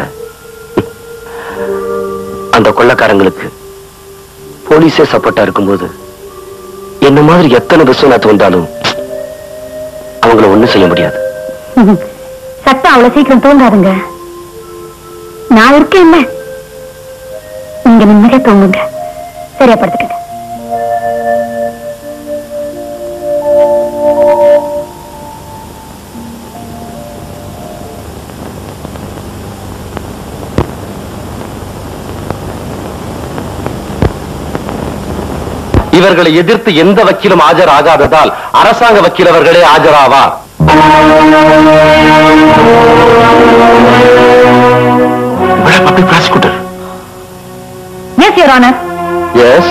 அந்த கொள்ளக்காரங்களுக்கு போலீஸே சப்போர்ட்டா இருக்கும்போது என்ன மாதிரி எத்தனை விஸ்வநாத் வந்தாலும் அவங்கள ஒண்ணும் செய்ய முடியாது சட்டம் அவ்வளவு சீக்கிரம் தூங்காதுங்க நான் இருக்கேன்ல நீங்க நிம்மதியா தூங்குங்க சரியா படுத்துக்கங்க இவர்களை எதிர்த்து எந்த வக்கீலும் ஆஜராகாததால் அரசாங்க வக்கீல் அவர்களே ஆஜராவார் yes your honour yes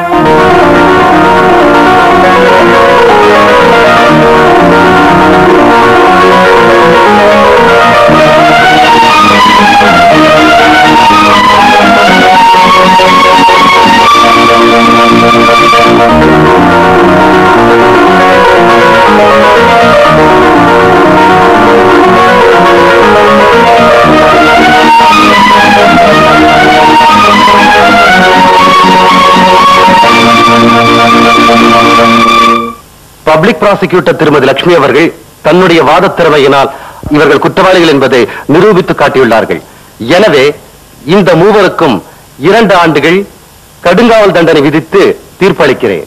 public prosecutor திருமதி லட்சுமி அவர்கள் தன்னுடைய வாதத் திறமையினால் இவர்கள் குற்றவாளிகள் என்பதை நிரூபித்து காட்டியுள்ளார்கள் எனவே இந்த மூவருக்கும் இரண்டு ஆண்டுகள் கடுங்காவல் தண்டனை விதித்து தீர்ப்பளிக்கிறேன்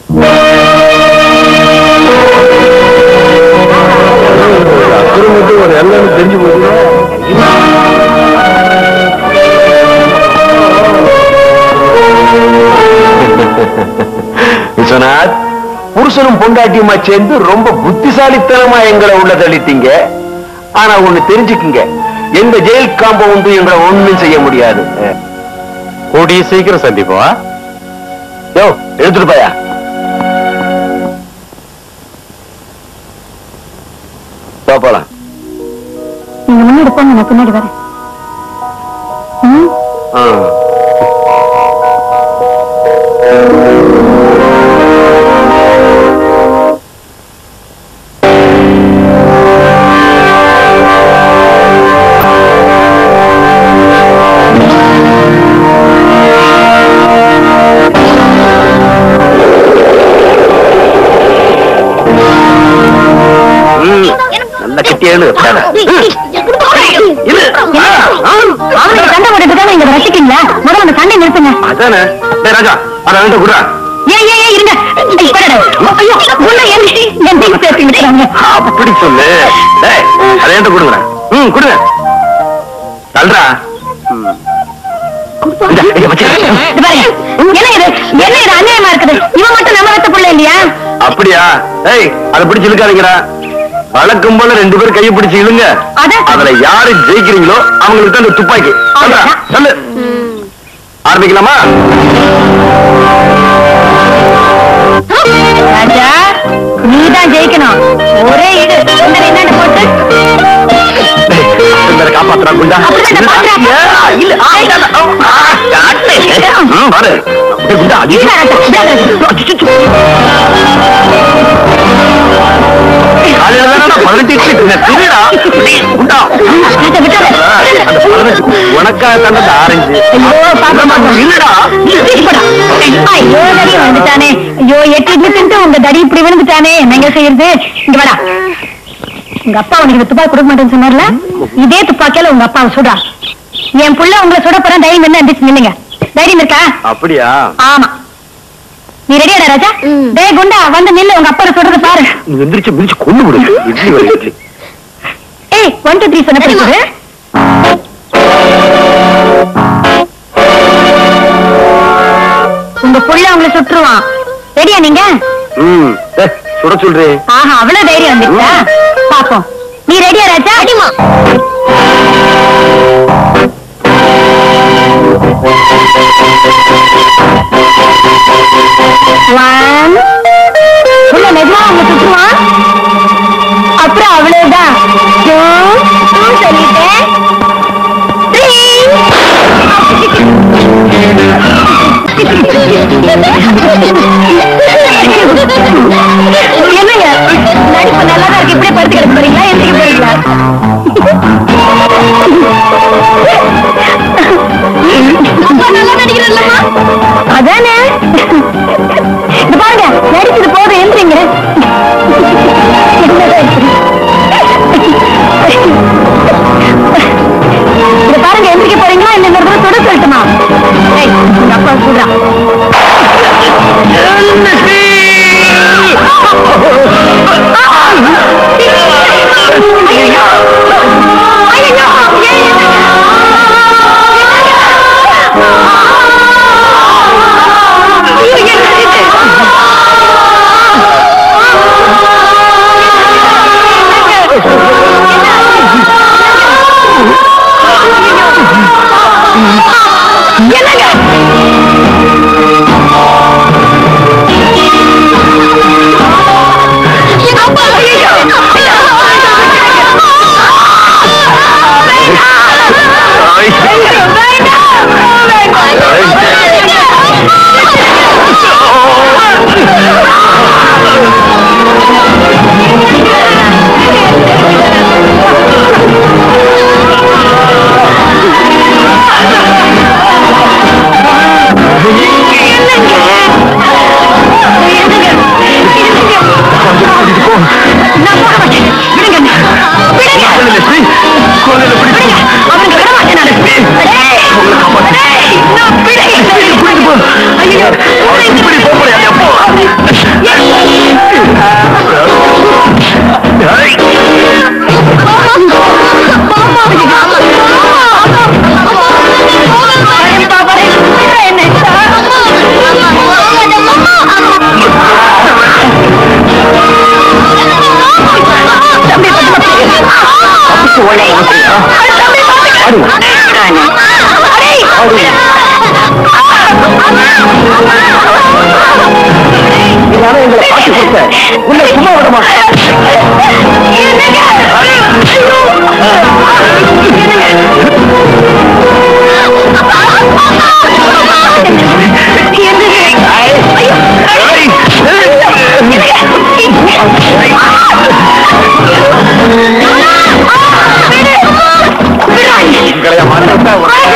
ஒரு எல்லாம் தெரிஞ்சு விஸ்வநாத் புருஷனும் பொண்டாட்டியுமா சேர்ந்து ரொம்ப புத்திசாலித்தனமா எங்களை உள்ள தள்ளிட்டீங்க ஆனா ஒண்ணு தெரிஞ்சுக்குங்க எந்த ஜெயில் காம்பவுண்டு எங்களை ஒண்ணும் செய்ய முடியாது கூடிய சீக்கிரம் சந்திப்போம் யோ எடுத்துட்டு போயா போ, போலாம் நீங்க முன்னாடி போங்க நான் பின்னாடி வரேன் ம் ஆ. ம், நல்ல கட்டியான அவனுக்கு சண்டை போட்டுட்டு தான் இங்க ரசிக்கீங்களா முதல்ல அந்த சண்டை நிறுத்துங்க அதானே டேய் ராஜா அத வேண்ட குடுறா ஏன் ஏன் ஏன் இருங்க ஐய், போடா. ஐயோ உள்ள என் என் டீம் சேர்த்து விட்டுறாங்க அப்படி சொல்லு டேய் அத வேண்ட குடுங்கடா ம் குடுங்க தல்றா ம். இந்தா, இங்க வச்சுக்க. இது பாருங்க என்ன இது என்ன இது அநியாயமா இருக்குது இவன் மட்டும் நம்ம வச்ச புள்ள இல்லையா அப்படியா ஏய் அத பிடிச்சு இழுக்காதீங்கடா வழக்கம் போல ரெண்டு பேரும் கையை பிடிச்சு இழுங்க அட. அதுல யாரு ஜெயிக்கிறீங்களோ அவங்களுக்கு தான் இந்த துப்பாக்கி சொல்றா, சொல்லு ஆரம்பிக்கலாமா ராஜா நீதான் ஜெயிக்கணும் ஒரே இடு இந்த என்னன்னு போட்டு டேய், சுந்தர காப்பாத்துறா குண்டா அப்படிதான் நான் பாக்குறேன். ஏய், இல்ல, ஆ, இல்ல, இல்ல, ஆ, காட்டு. ம், பாரு டேய், குண்டா அடி இல்ல, ராஜா, இல்ல, காலையில தானே நான் பதினெட்டு இட்லி தின்னேன். திருடா. டேய், குண்டா. ராஜா, விட்டாத. அந்த பதினெட்டு உனக்காக தானே இந்த ஆரஞ்சு ஐயோ, பாப்பா, இல்லடா தூக்கி போடா. ஐயோ தடி விழுந்துட்டானே ஐயோ எட்டு இட்லி தின்ட்டு உங்க தடி இப்படி விழுந்துட்டானே என்னங்க செய்யறது இங்க வாடா உங்க அப்பா உனக்கு இந்த துப்பாக்கி கொடுக்க மாட்டேன்னு சொன்னார்ல இதே துப்பாக்கியால உங்க அப்பாவை சுடா என் புள்ள உங்களை சுட போறேன் தைரியம் என்ன எந்திரிச்சு நில்லுங்க தைரியம் இருக்கா அப்படியா ஆமா நீ ரெடியாடா ராஜா டேய் குண்டா வந்து நில்லு உங்க அப்பா சொல்றது பாரு நீ எந்திரிச்சு மிதிச்சு கொண்டு விடு இட்லி வர இட்லி ஏய் ஒன் டூ த்ரீ சொன்ன பிடிச்சது உங்க புள்ள உங்களை சுட்டுருவான் ரெடியா நீங்க ம் ஏய், சுட சொல்றேன் ஆஹா அவ்வளவு தைரியம் வந்துச்சா பாப்போம் நீ ரெடியா ராஜா அடிமா ஒன் உள்ள மெதுவா அவங்க சுற்றுவான் அப்புறம் அவ்வளவுதான் டூ டூ சொல்லிட்டேன் த்ரீ என்னங்க நடிப்பு நல்லா தான் இருக்கு இப்படியே படுத்து கிடக்க போறீங்களா எந்திரிக்க போறீங்களா உன்னை சும்மா விட மாட்டேன் உங்களைய மாட்டா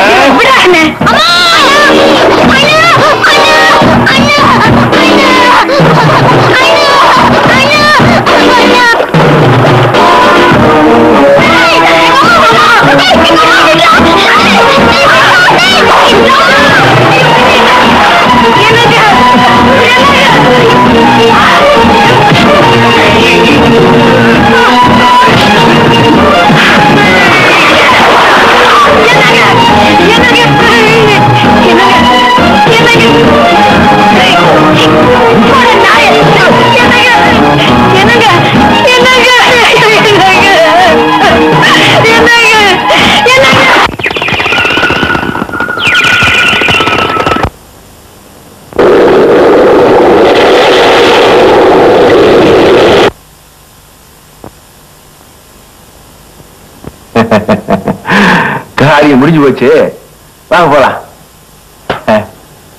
காரியம் முடிஞ்சு போச்சு வாங்க போலாம் அஹ்.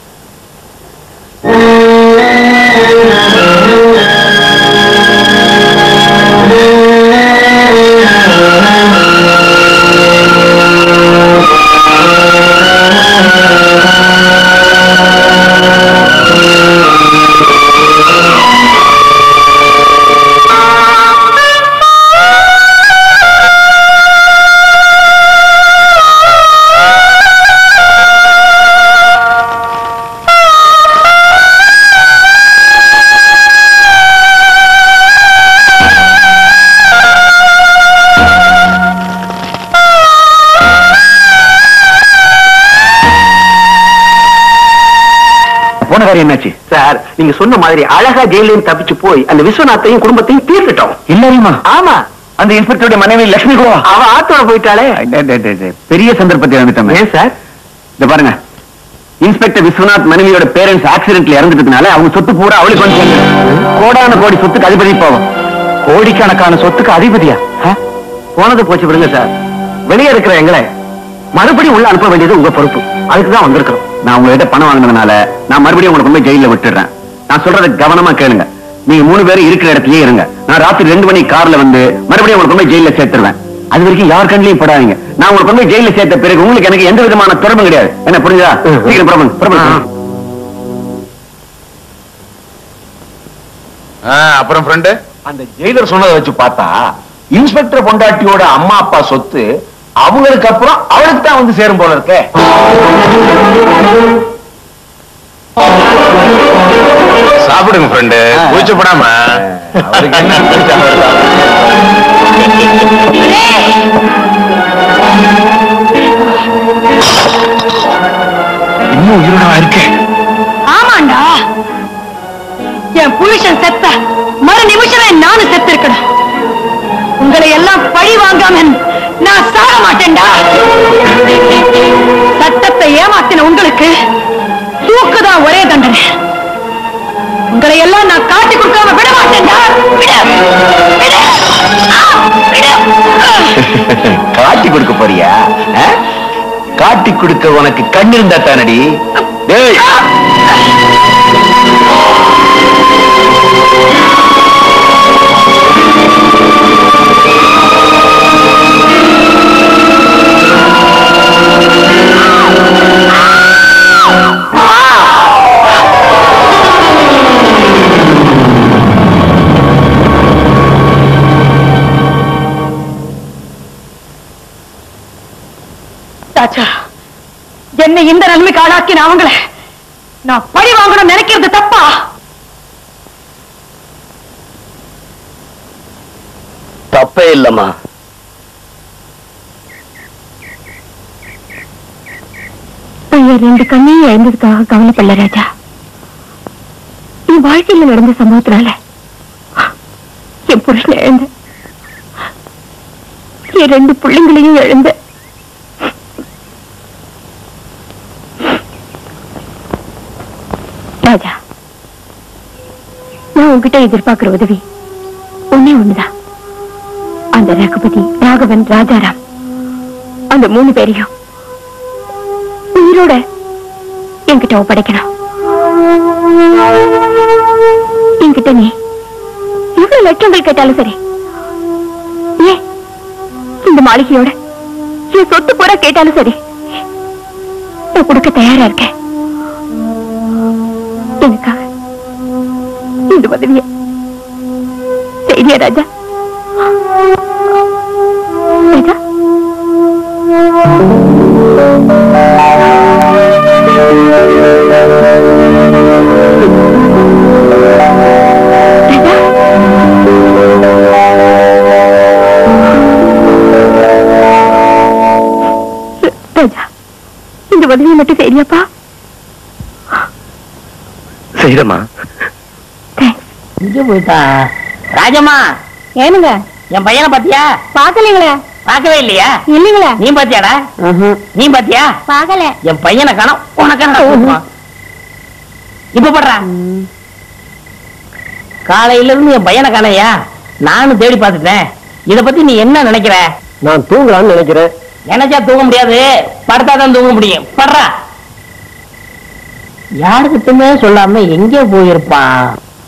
போன காரியம் என்னாச்சு சார் நீங்க சொன்ன மாதிரி அழகா ஜெயிலையும் தப்பிச்சு போய் அந்த விஸ்வநாத்தையும் குடும்பத்தையும் தீர்த்துட்டோம் இல்லையுமா ஆமா அந்த இன்ஸ்பெக்டருடைய மனைவி லட்சுமி கூட அவ ஆத்தோட போயிட்டாளே பெரிய சந்தர்ப்பத்தை வந்துட்டோம் ஏன் சார் இந்த பாருங்க இன்ஸ்பெக்டர் விஸ்வநாத் மனைவியோட பேரண்ட்ஸ் ஆக்சிடென்ட்ல இறந்துட்டதுனால அவங்க சொத்து பூரா அவளுக்கு வந்து சேர்ந்தது. கோடான கோடி சொத்துக்கு அதிபதி போகும் கோடிக்கணக்கான சொத்துக்கு அதிபதியா ஆ? போனது போச்சு விடுங்க சார் வெளியே இருக்கிற எங்களை மறுபடியும் உள்ள அனுப்ப வேண்டியது உங்க பொறுப்பு அதுக்கு தான் வந்திருக்கிறோம் நான் உங்ககிட்ட பணம் வாங்கினதுனால நான் மறுபடியும் உங்களை கொண்டு போய் ஜெயில விட்டுறேன் நான் சொல்றதை கவனமா கேளுங்க நீங்க மூணு பேரும் இருக்கிற இடத்துலயே இருங்க நான் ராத்திரி ரெண்டு மணி கார்ல வந்து மறுபடியும் உங்களை கொண்டு போய் ஜெயில சேர்த்துருவேன் அது வரைக்கும் யார் கண்ணிலையும் படாதீங்க நான் உங்களை கொண்டு போய் ஜெயில சேர்த்த பிறகு உங்களுக்கு எனக்கு எந்த விதமான தொடர்பும் கிடையாது என்ன புரியுதா சீக்கிரம் புறப்படுங்க, புறப்படுங்க. அப்புறம் ஃப்ரெண்டு அந்த ஜெயிலர் சொன்னதை வச்சு பார்த்தா இன்ஸ்பெக்டர் பொண்டாட்டியோட அம்மா அப்பா சொத்து அவங்களுக்கு அப்புறம் அவளுக்கு தான் வந்து சேரும் போல இருக்கே சாப்பிடுங்க ஃப்ரெண்டு கூச்சப்படாம அவருக்கு என்ன பிரச்சனை வருதா? இன்னும் உயிரோட இருக்கேன் ஆமாண்டா என் புருஷன் செத்த மறு நிமிஷமே நானும் செத்து இருக்கணும் உங்களை எல்லாம் பழி வாங்காம நான் சாக மாட்டேன்டா சட்டத்தை ஏமாத்தின உங்களுக்கு தூக்குதான் ஒரே தண்டனை உங்களை எல்லாம் நான் காட்டி கொடுக்காம விட மாட்டேன்டா விடு விடு ஆ, விடு ஆ. காட்டி கொடுக்க போறியா ஆ? காட்டி கொடுக்க உனக்கு கண் இருந்தா தானடி டேய் ராஜா என்னை இந்த நிலைமைக்கு ஆளாக்கின அவங்கள நான் பழி வாங்கணும் நினைக்கிறது தப்பா தப்பே இல்லம்மா பையன் ரெண்டு கண்ணையும் இழந்ததுக்காக கவலைப்படல ராஜா என் வாழ்க்கையில நடந்த சம்பவத்தினால என் புருஷனை இழந்த என் ரெண்டு பிள்ளைங்களையும் இழந்த ராஜா நான் உன்கிட்ட எதிர்பார்க்கிற உதவி ஒண்ணே ஒண்ணுதான் அந்த ரகுபதி ராகவன் ராஜாராம் அந்த மூணு பேரையும் உயிரோட என்கிட்ட ஒப்படைக்கணும் என்கிட்ட நீ எவ்வளவு லட்சங்கள் கேட்டாலும் சரி ஏன் இந்த மாளிகையோட என் சொத்து பூரா கேட்டாலும் சரி நான் கொடுக்க தயாரா இருக்கேன் எனக்காக இந்த உதவிய செய்தியா ராஜா ராஜா ராஜா இந்த உதவியை மட்டும் செய்யப்பா செய்யறமா இங்க போயிட்டா ராஜம்மா ஏனுங்க என் பையனை பாத்தியா பாக்கலீங்களே பார்க்கவே இல்லையா இல்லீங்களே நீ பாத்தியாடா நீ பாத்தியா பாக்கல என் பையனை காணோம் உனக்கான இப்ப படுறா காலையில இருந்து என் பையனை காணையா நானும் தேடி பார்த்துட்டேன் இத பத்தி நீ என்ன நினைக்கிற நான் தூங்கலாம்னு நினைக்கிறேன் நினைச்சா தூங்க முடியாது படுத்தாதான் தூங்க முடியும் படுறா யாருக்கிட்டுமே சொல்லாம எங்கே போயிருப்பான்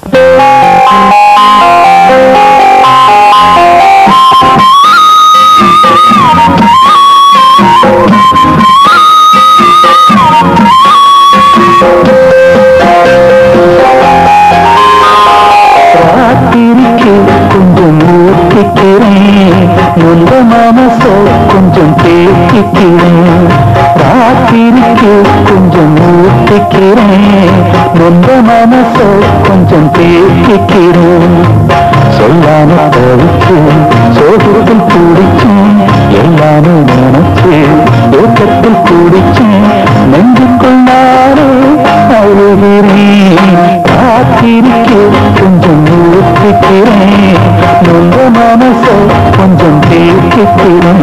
ராத்திரிக்கு கொஞ்சம் ஊத்திக்கிறேன் நொந்த மனச கொஞ்சம் தேக்கிக்கிறேன் ராத்திரிக்கு கொஞ்சம் ஊத்திக்கிறேன் நொந்த மனச கொஞ்சம் தேக்கிக்கிறேன் சொல்லாம தவிச்சு சோகத்தில் பிடிச்சேன் எல்லாமே நினைச்சு ஏக்கத்தில் பிடிச்சேன் நெஞ்சுக்குள் நானே அழுகிறேன் காத்திருக்கே கொஞ்சம் ஊற்றிக்கிறேன் நொந்த மனச கொஞ்சம் தேக்கிக்கிறேன்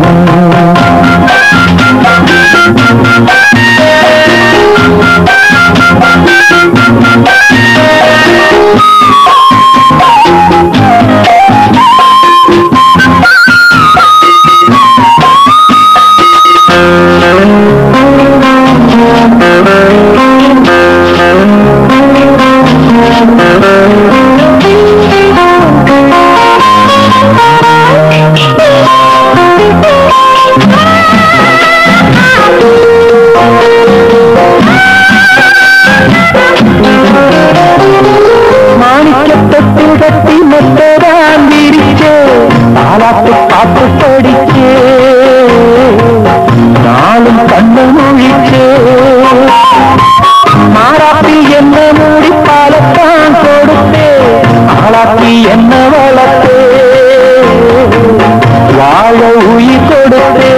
மாணிக்கத்தொட்டில் கட்டி மொத்ததான் விரிச்சே பாலாட்டு பாட்டு படிச்சே நாளும் கண்ணு முழிச்சே மாறாப்பில் என்ன மூடி பாலத்தான் கொடுத்தே ஆளாப்பி என்ன வளர்த்தே வாழ உயிர் கொடுத்தே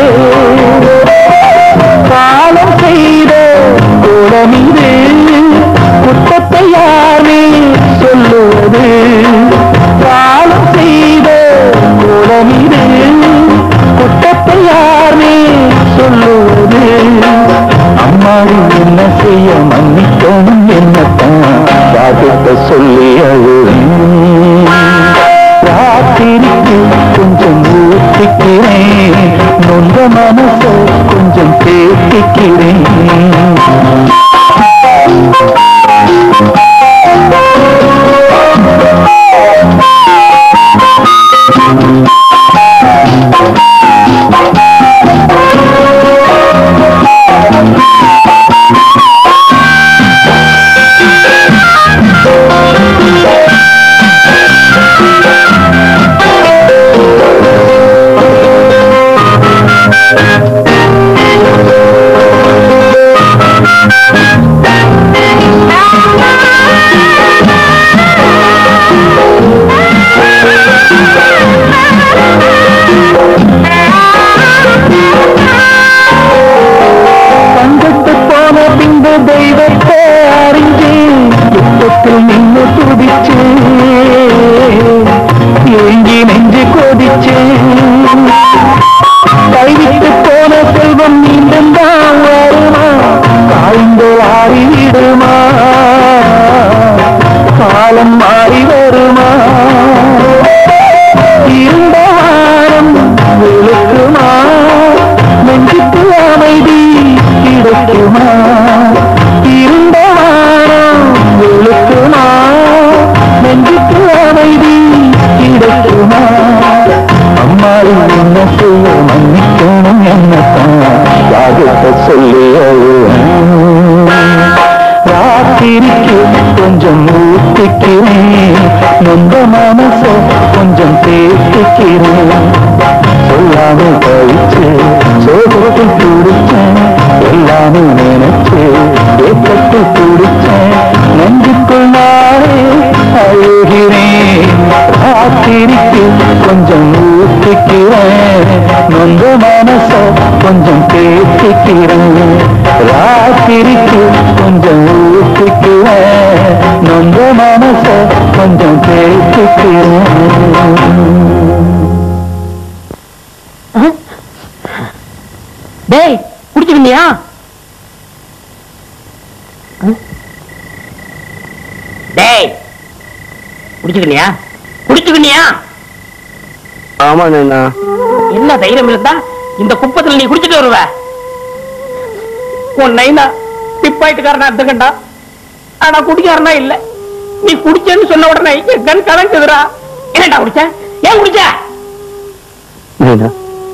காலம் செய்த குளமிது குற்றத்தை யாரே சொல்லுவது காலம் செய்த குளமிது குற்றத்தை யாரே சொல்லுவது அம்மாடி என்ன செய்ய மன்னிக்கணும் என்னத்தான் பாதுக்க சொல்லி அழுவேன் ராத்திரிக்கு கொஞ்சம் ஊத்திக்கிறேன் நொந்த மனச கொஞ்சம் தேத்திக்கிறேன் Thank you. வெளுக்குமா இருந்த வாரம் வெளுக்குமா நெஞ்சுக்கு அமைதி கிடைக்குமா அம்மாடி என்ன செய்ய மன்னிக்கணும் என்னத்தான் யாகிட்ட சொல்லி ராத்திரிக்கு கொஞ்சம் ஊத்திக்கிறேன் நொந்த மனச கொஞ்சம் தேத்திக்கிறேன் சொல்லாம கழிச்சு சோகத்தில் துடிச்சேன் எல்லாமே நினைச்சு ஏக்கத்தில் துடிச்சேன் நெஞ்சுக்குள் நானே அழுகிறேன் ராத்திரிக்கு கொஞ்சம் ஊத்திக்கிறேன் நொந்த மனச கொஞ்சம் தேத்திக்கிறேன் ராத்திரிக்கு கொஞ்சம் ஊத்திக்கிறேன் நொந்த மனச கொஞ்சம் தேத்திக்கிறேன் டேய் குடிச்சுக்கிண்டியா டேய் குடிச்சுக்கிண்டியா குடிச்சுக்கிண்டியா ஆமா நைனா என்ன தைரியம் இருந்தா இந்த குப்பத்துல நீ குடிச்சிட்டு வருவ உன் நைனா பிப்பாயிட்டுக்காரனா இருந்துக்கண்டா ஆனா குடிக்காரனா இல்ல நீ குடிச்சேன்னு சொன்ன உடனே என் கண் கலங்குதுடா என்னடா குடிச்ச ஏன் குடிச்ச நைனா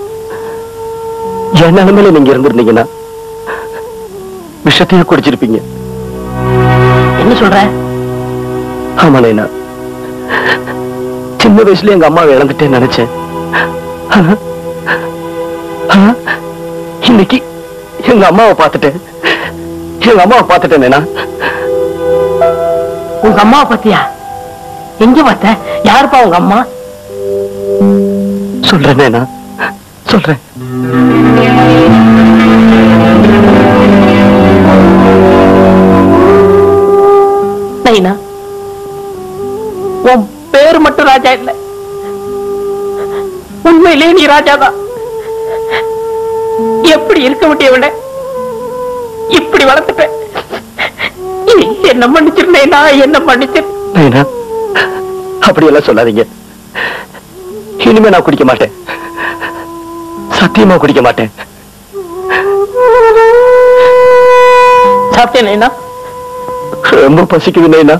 என் நிலைமையில நீங்க இருந்திருந்தீங்கன்னா விஷத்தையும் குடிச்சிருப்பீங்க என்ன சொல்ற ஆமா நைனா சின்ன வயசுல எங்க அம்மாவை இழந்துட்டேன்னு நினைச்சேன் ஆனா, ஆனா, இன்னைக்கு எங்க அம்மாவை பார்த்துட்டேன் எங்க அம்மாவை பார்த்துட்டேன் நைனா உங்க அம்மாவை பத்தியா எங்க பார்த்த யாருப்பா உங்க அம்மா சொல்றேன் நைனா சொல்றேன் நைனா உன் பேரு மட்டும் ராஜா இல்ல உண்மையிலே நீ ராஜாதான் எப்படி இருக்க முடியவில்லை இப்படி வளர்த்துட்ட என்ன மன்னிச்சிருந்தேனா என்ன மன்னிச்சிரு நைனா அப்படியெல்லாம் சொல்லாதீங்க இனிமே நான் குடிக்க மாட்டேன் சத்தியமா குடிக்க மாட்டேன் சாப்பிட்டேன் நைனா ரொம்ப பசிக்குது நைனா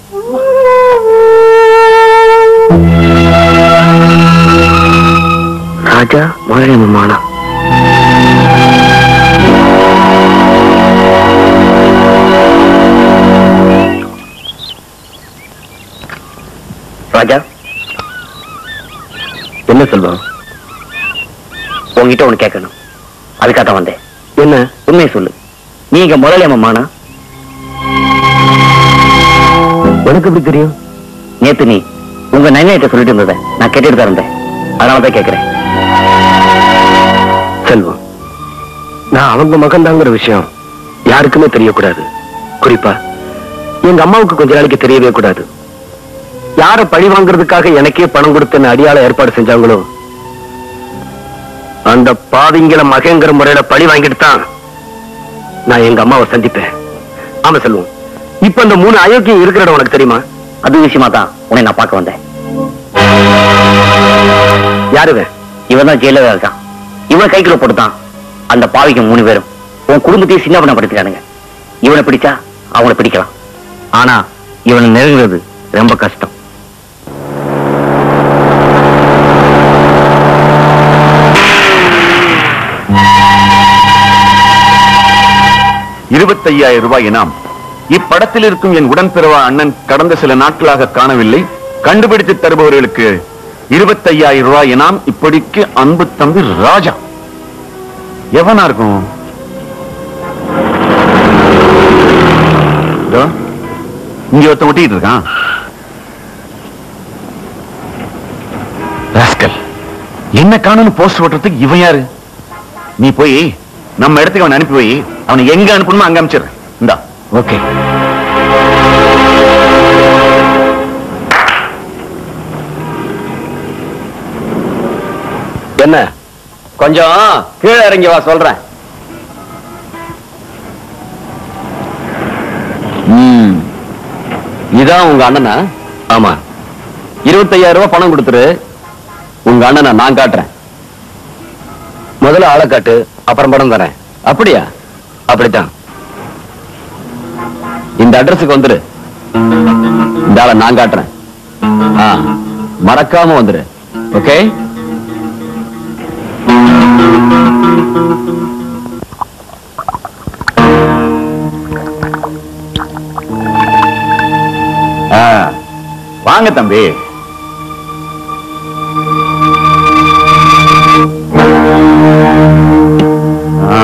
ராஜா மகிழமானா ராஜா என்ன செல்வம் உங்ககிட்ட ஒண்ணு கேட்கணும் அதுக்காக தான் வந்தேன் என்ன உண்மையை சொல்லு நீங்க முதலாளி அம்மானா உனக்கு எப்படி தெரியும் நேத்து நீ உங்க நைனாயிட்ட சொல்லிட்டு இருந்ததை நான் கேட்டுட்டு தான் இருந்தேன் அதனால தான் கேட்கிறேன் செல்வம் நான் அவங்க மகன்தாங்கிற விஷயம் யாருக்குமே தெரியக்கூடாது குறிப்பா எங்க அம்மாவுக்கு கொஞ்ச நாளைக்கு தெரியவே கூடாது யார பழி வாங்குறதுக்காக எனக்கே பணம் கொடுத்து அடியாள ஏற்பாடு செஞ்சாங்களோ அந்த பாவிங்கிற மகங்கிற முறையில பழி வாங்கிட்டு தான் நான் எங்க அம்மாவை சந்திப்பேன் ஆமா செல்வம் இப்ப அந்த மூணு அயோக்கியம் இருக்கிற இடம் உனக்கு தெரியுமா அது விஷயமா தான் உன்னை நான் பார்க்க வந்தேன் யாருவன் இவன் தான் ஜெயிலர் இருக்கான் இவன் கைக்குள்ள போட்டுதான் அந்த பாவிக்கு மூணு பேரும் உன் குடும்பத்தையும் சின்ன பண்ண படுத்துக்கானுங்க இவனை பிடிச்சா அவனை பிடிக்கலாம் ஆனா இவனை நெருங்குறது ரொம்ப கஷ்டம் இருபத்தையாயிரம் ரூபாய் இனாம் இப்படத்தில் இருக்கும் என் உடன்பிறவா அண்ணன் கடந்த சில நாட்களாக காணவில்லை கண்டுபிடித்து தருபவர்களுக்கு இருபத்தையாயிரம் ரூபாய் இனாம் இப்படிக்கு அன்பு தம்பி ராஜா எவனா இருக்கும் இதோ, இங்க ஒருத்தன் ஒட்டிட்டு இருக்கான் ராஸ்கல். என்ன காணும்னு போஸ்ட் ஓட்டுறதுக்கு இவன் யாரு நீ போய் நம்ம இடத்துக்கு அவனை அனுப்பி வை அவனை எங்க அனுப்பணுமோ அங்க அனுப்பிச்சிடுறேன் இந்தா ஓகே என்ன கொஞ்சம் கீழே இறங்கி வா சொல்றேன் ம். இதான் உங்க அண்ணனா ஆமா இருபத்தையாயிரம் ரூபாய் பணம் கொடுத்துரு உங்க அண்ணனை நான் காட்டுறேன் முதல்ல ஆளை காட்டு அப்புறம் பணம் தரேன் அப்படியா அப்படித்தான் இந்த அட்ரஸுக்கு வந்துரு இந்த ஆளை நான் காட்டுறேன் ஆ, மறக்காம வந்துரு ஓகே ஆ, வாங்க தம்பி ஆ.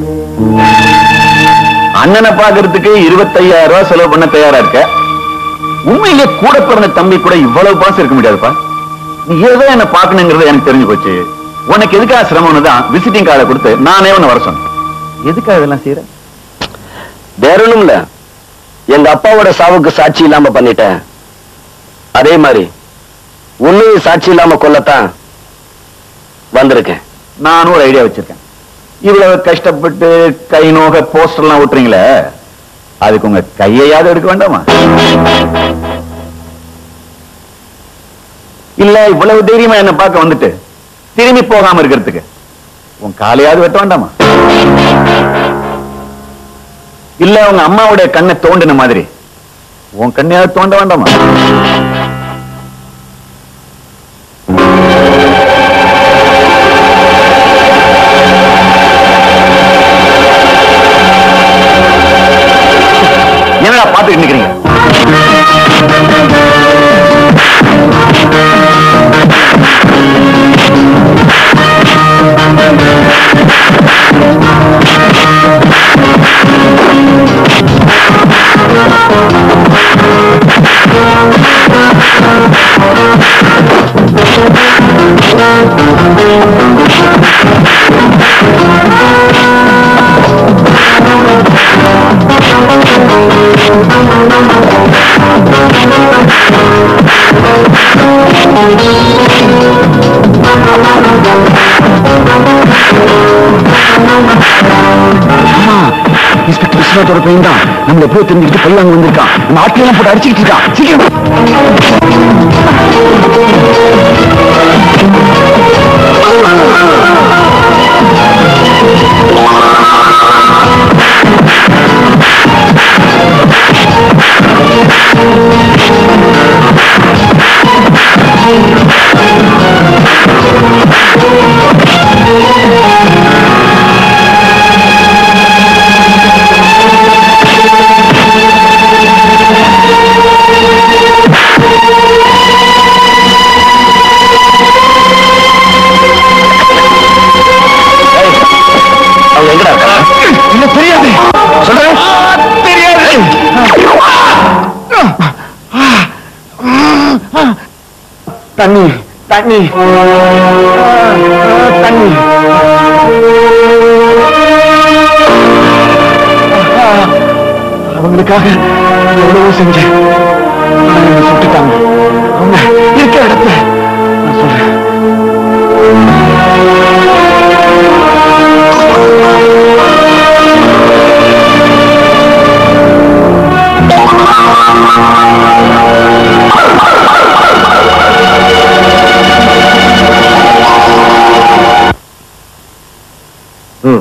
அண்ணனை பாக்குறதுக்கு இருபத்தையாயிரம் ரூபாய் செலவு பண்ண தயாரா இருக்க உண்மையிலே கூட பிறந்த தம்பி கூட இவ்வளவு பாசம் இருக்க முடியாதுப்பா நீ ஏதோ என்ன பாக்கணுங்கிறது எனக்கு தெரிஞ்சு போச்சு உனக்கு எதுக்காக சிரமம்னு தான் விசிட்டிங் கார்டை கொடுத்து நானே உன்னை வர சொன்னேன் எதுக்காக இதெல்லாம் செய்யற வேற ஒண்ணும் இல்ல எங்க அப்பாவோட சாவுக்கு சாட்சி இல்லாம பண்ணிட்டேன் அதே மாதிரி உன்னையும் சாட்சி இல்லாம கொல்லத்தான் வந்திருக்கேன் நானும் ஒரு ஐடியா வச்சிருக்கேன் இவ்வளவு கஷ்டப்பட்டு கை நோக போஸ்டர் எல்லாம் விட்டுறீங்களே அதுக்கு உங்க கையையாவது எடுக்க வேண்டாமா இல்ல இவ்வளவு தைரியமா என்ன பார்க்க வந்துட்டு திரும்பி போகாம இருக்கிறதுக்கு உன் காலையாவது வெட்ட வேண்டாமா இல்ல உங்க அம்மாவுடைய கண்ணை தோண்டின மாதிரி உன் கண்ணையாவது தோண்ட வேண்டாமா என்னடா பாத்துக்கிட்டு நிக்கிறீங்க இன்ஸ்பெக்டர் விஸ்வநாத்தோட பையன் தான் நம்மள எப்போ தெரிஞ்சுக்கிட்டு பல்லாங்க வந்திருக்கான் நம்ம ஆட்டையெல்லாம் போட்டு அடிச்சுக்கிட்டு இருக்கான் சீக்கிரம் அவங்க எங்கடா இருக்காங்க இல்ல தெரியாது சொல்றேன் தெரியாது தண்ணி தண்ணி தண்ணி அவங்களுக்காக எவ்வளவோ செஞ்சேன் ஆனா என்னை சுட்டுட்டாங்க அவங்க இருக்கிற இடத்துல நான் சொல்றேன் ம்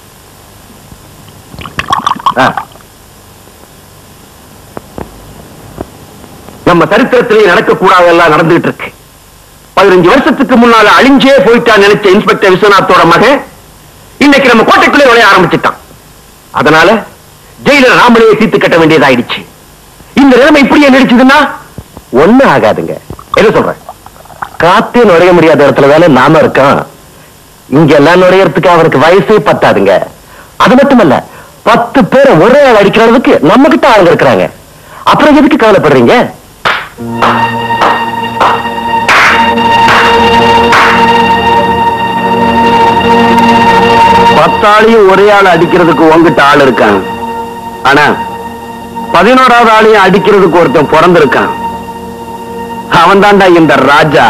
ஆ. நம்ம சரித்திரத்திலே நடக்கக்கூடாதெல்லாம் நடந்துகிட்டு இருக்கு பதினஞ்சு வருஷத்துக்கு முன்னால அழிஞ்சே போயிட்டான் நினைச்ச இன்ஸ்பெக்டர் விஸ்வநாத்தோட மகன் இன்னைக்கு நம்ம கோட்டைக்குள்ளே விளைய ஆரம்பிச்சிட்டான் அதனால ஜெயிலர் நாமளே தீர்த்து கட்ட வேண்டியதாயிடுச்சு இந்த நிலைமை இப்படியே நடிச்சதுன்னா ஒண்ணு ஆகாதுங்க என்ன சொல்றேன் காத்தே நுழைய முடியாத இடத்துல தானே நாம இருக்கோம் இங்க எல்லாம் நுழையறதுக்கு அவனுக்கு வயசே பத்தாதுங்க அது மட்டுமல்ல பத்து பேரை ஒரே ஆள் அடிக்கிற அளவுக்கு நம்ம கிட்ட ஆளுங்க இருக்கிறாங்க அப்புறம் எதுக்கு கவலைப்படுறீங்க பத்தாளையும் ஒரே ஆள் அடிக்கிறதுக்கு உங்ககிட்ட ஆள் இருக்கான் ஆனா பதினோராவது ஆளையும் அடிக்கிறதுக்கு ஒருத்தன் பிறந்திருக்கான் அவன் தான்டா இந்த ராஜா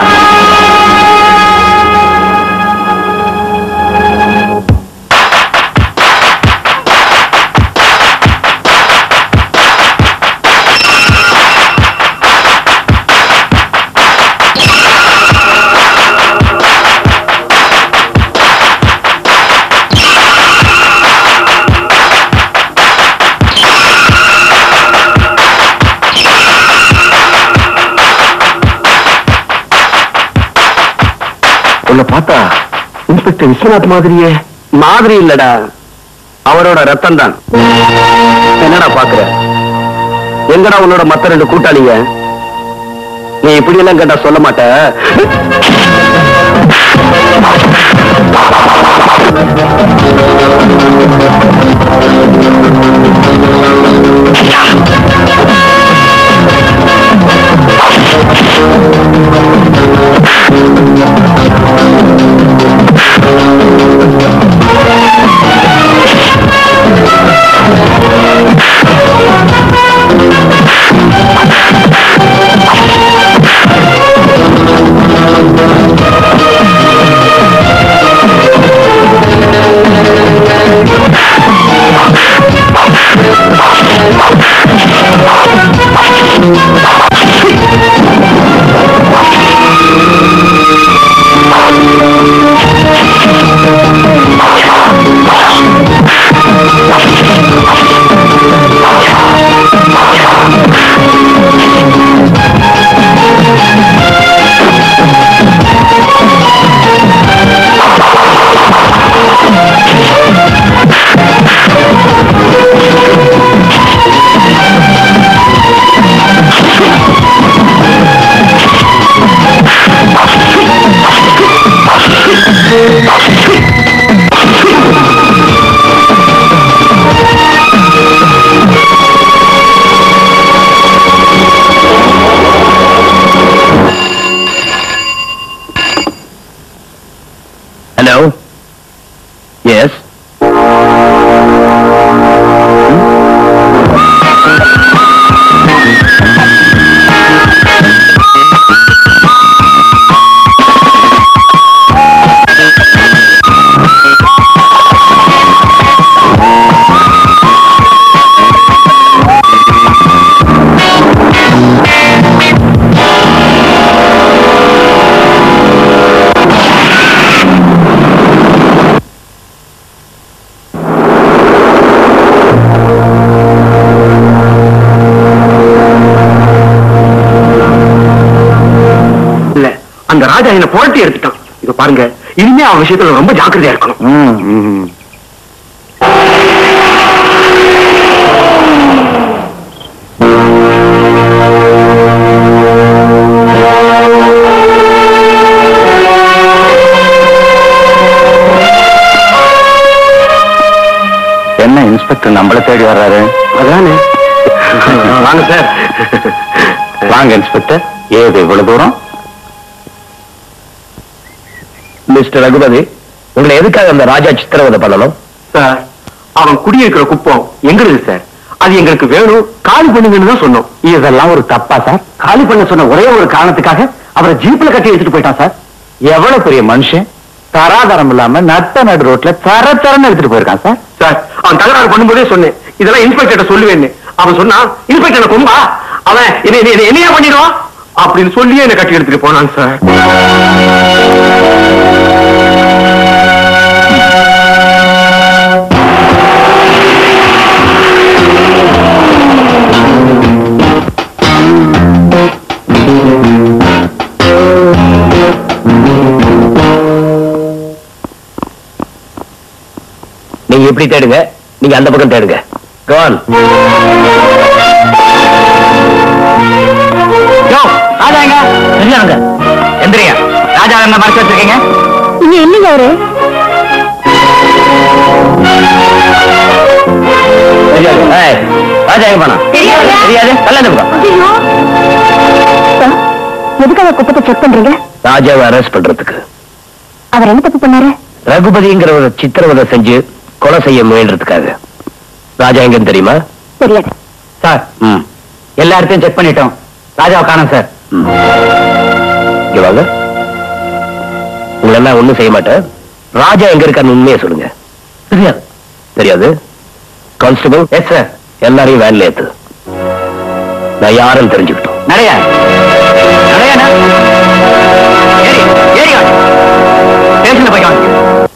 உன்னை பார்த்தா இன்ஸ்பெக்டர் விஸ்வநாத் மாதிரியே மாதிரி இல்லடா அவரோட ரத்தம் தான் என்னடா பாக்குற எங்கடா உன்னோட மத்த ரெண்டு கூட்டாளிங்க நீ இப்படி எல்லாம் கேட்டா சொல்ல மாட்ட ஹலோ எஸ் இல்ல அந்த ராஜா என்ன புரட்டி எடுத்துட்டான் இத பாருங்க இனிமே அவன் விஷயத்துல ரொம்ப ஜாக்கிரதையா இருக்கணும் என்ன இன்ஸ்பெக்டர் நம்மள தேடி வர்றாரு அதானே வாங்க சார் வாங்க இன்ஸ்பெக்டர் ஏது இவ்வளவு தூரம் மிஸ்டர் ரகுபதி உங்களை எதுக்காக அந்த ராஜா சித்திரவதை பண்ணணும் சார் அவன் குடியிருக்கிற குப்பம் எங்களுக்கு சார் அது எங்களுக்கு வேணும் காலி பண்ணுங்கன்னு தான் சொன்னோம் இதெல்லாம் ஒரு தப்பா சார் காலி பண்ண சொன்ன ஒரே ஒரு காரணத்துக்காக அவரை ஜீப்ல கட்டி எடுத்துட்டு போயிட்டான் சார் எவ்வளவு பெரிய மனுஷன் தராதரம் இல்லாம நட்ட நடு ரோட்ல தர தரன்னு எடுத்துட்டு போயிருக்கான் சார் சார் அவன் தகராறு பண்ணும்போதே சொன்னேன் இதெல்லாம் இன்ஸ்பெக்டர் சொல்லுவேன்னு அவன் சொன்னா இன்ஸ்பெக்டர் கொம்பா அவன் என்ன என்ன- என்னையா பண்ணிடுவான் அப்படின்னு சொல்லியே என்ன கட்டி எடுத்துட்டு போனான் சார் நீங்க இப்படி தேடுங்க நீங்க அந்த பக்கம் தேடுங்க கவான் ராஜா எங்க தெரியாங்க எந்திரியா ராஜா என்ன மறைச்சு வச்சிருக்கீங்க இங்க இல்லைங்க அவரு ராஜா எங்க போனா தெரியாதுங்க. தெரியாது கல்யாணம் பக்கம் ஐயோ. சார், எதுக்காக குப்பத்தை செக் பண்றீங்க ராஜாவை அரெஸ்ட் பண்றதுக்கு அவர் என்ன தப்பு பண்ணாரு ரகுபதிங்கிற ஒரு சித்திரவதை செஞ்சு கொலை செய்ய முயன்றதுக்காக ராஜா எங்கன்னு தெரியுமா தெரியாது சார் ம் எல்லா இடத்தையும் செக் பண்ணிட்டோம் ராஜாவை காணோம் சார் ம். இங்க வாங்க உங்களை எல்லாம் ஒண்ணும் செய்ய மாட்டேன் ராஜா எங்க இருக்கான்னு உண்மையை சொல்லுங்க தெரியாது தெரியாது கான்ஸ்டபிள் எஸ் சார் எல்லாரையும் வேன்ல ஏத்து நான் யாருன்னு தெரிஞ்சுக்கிட்டோம் நிறைய நிறையண்ணா ஏறி ஏறி ஸ்டேஷன்ல போய் காமிங்க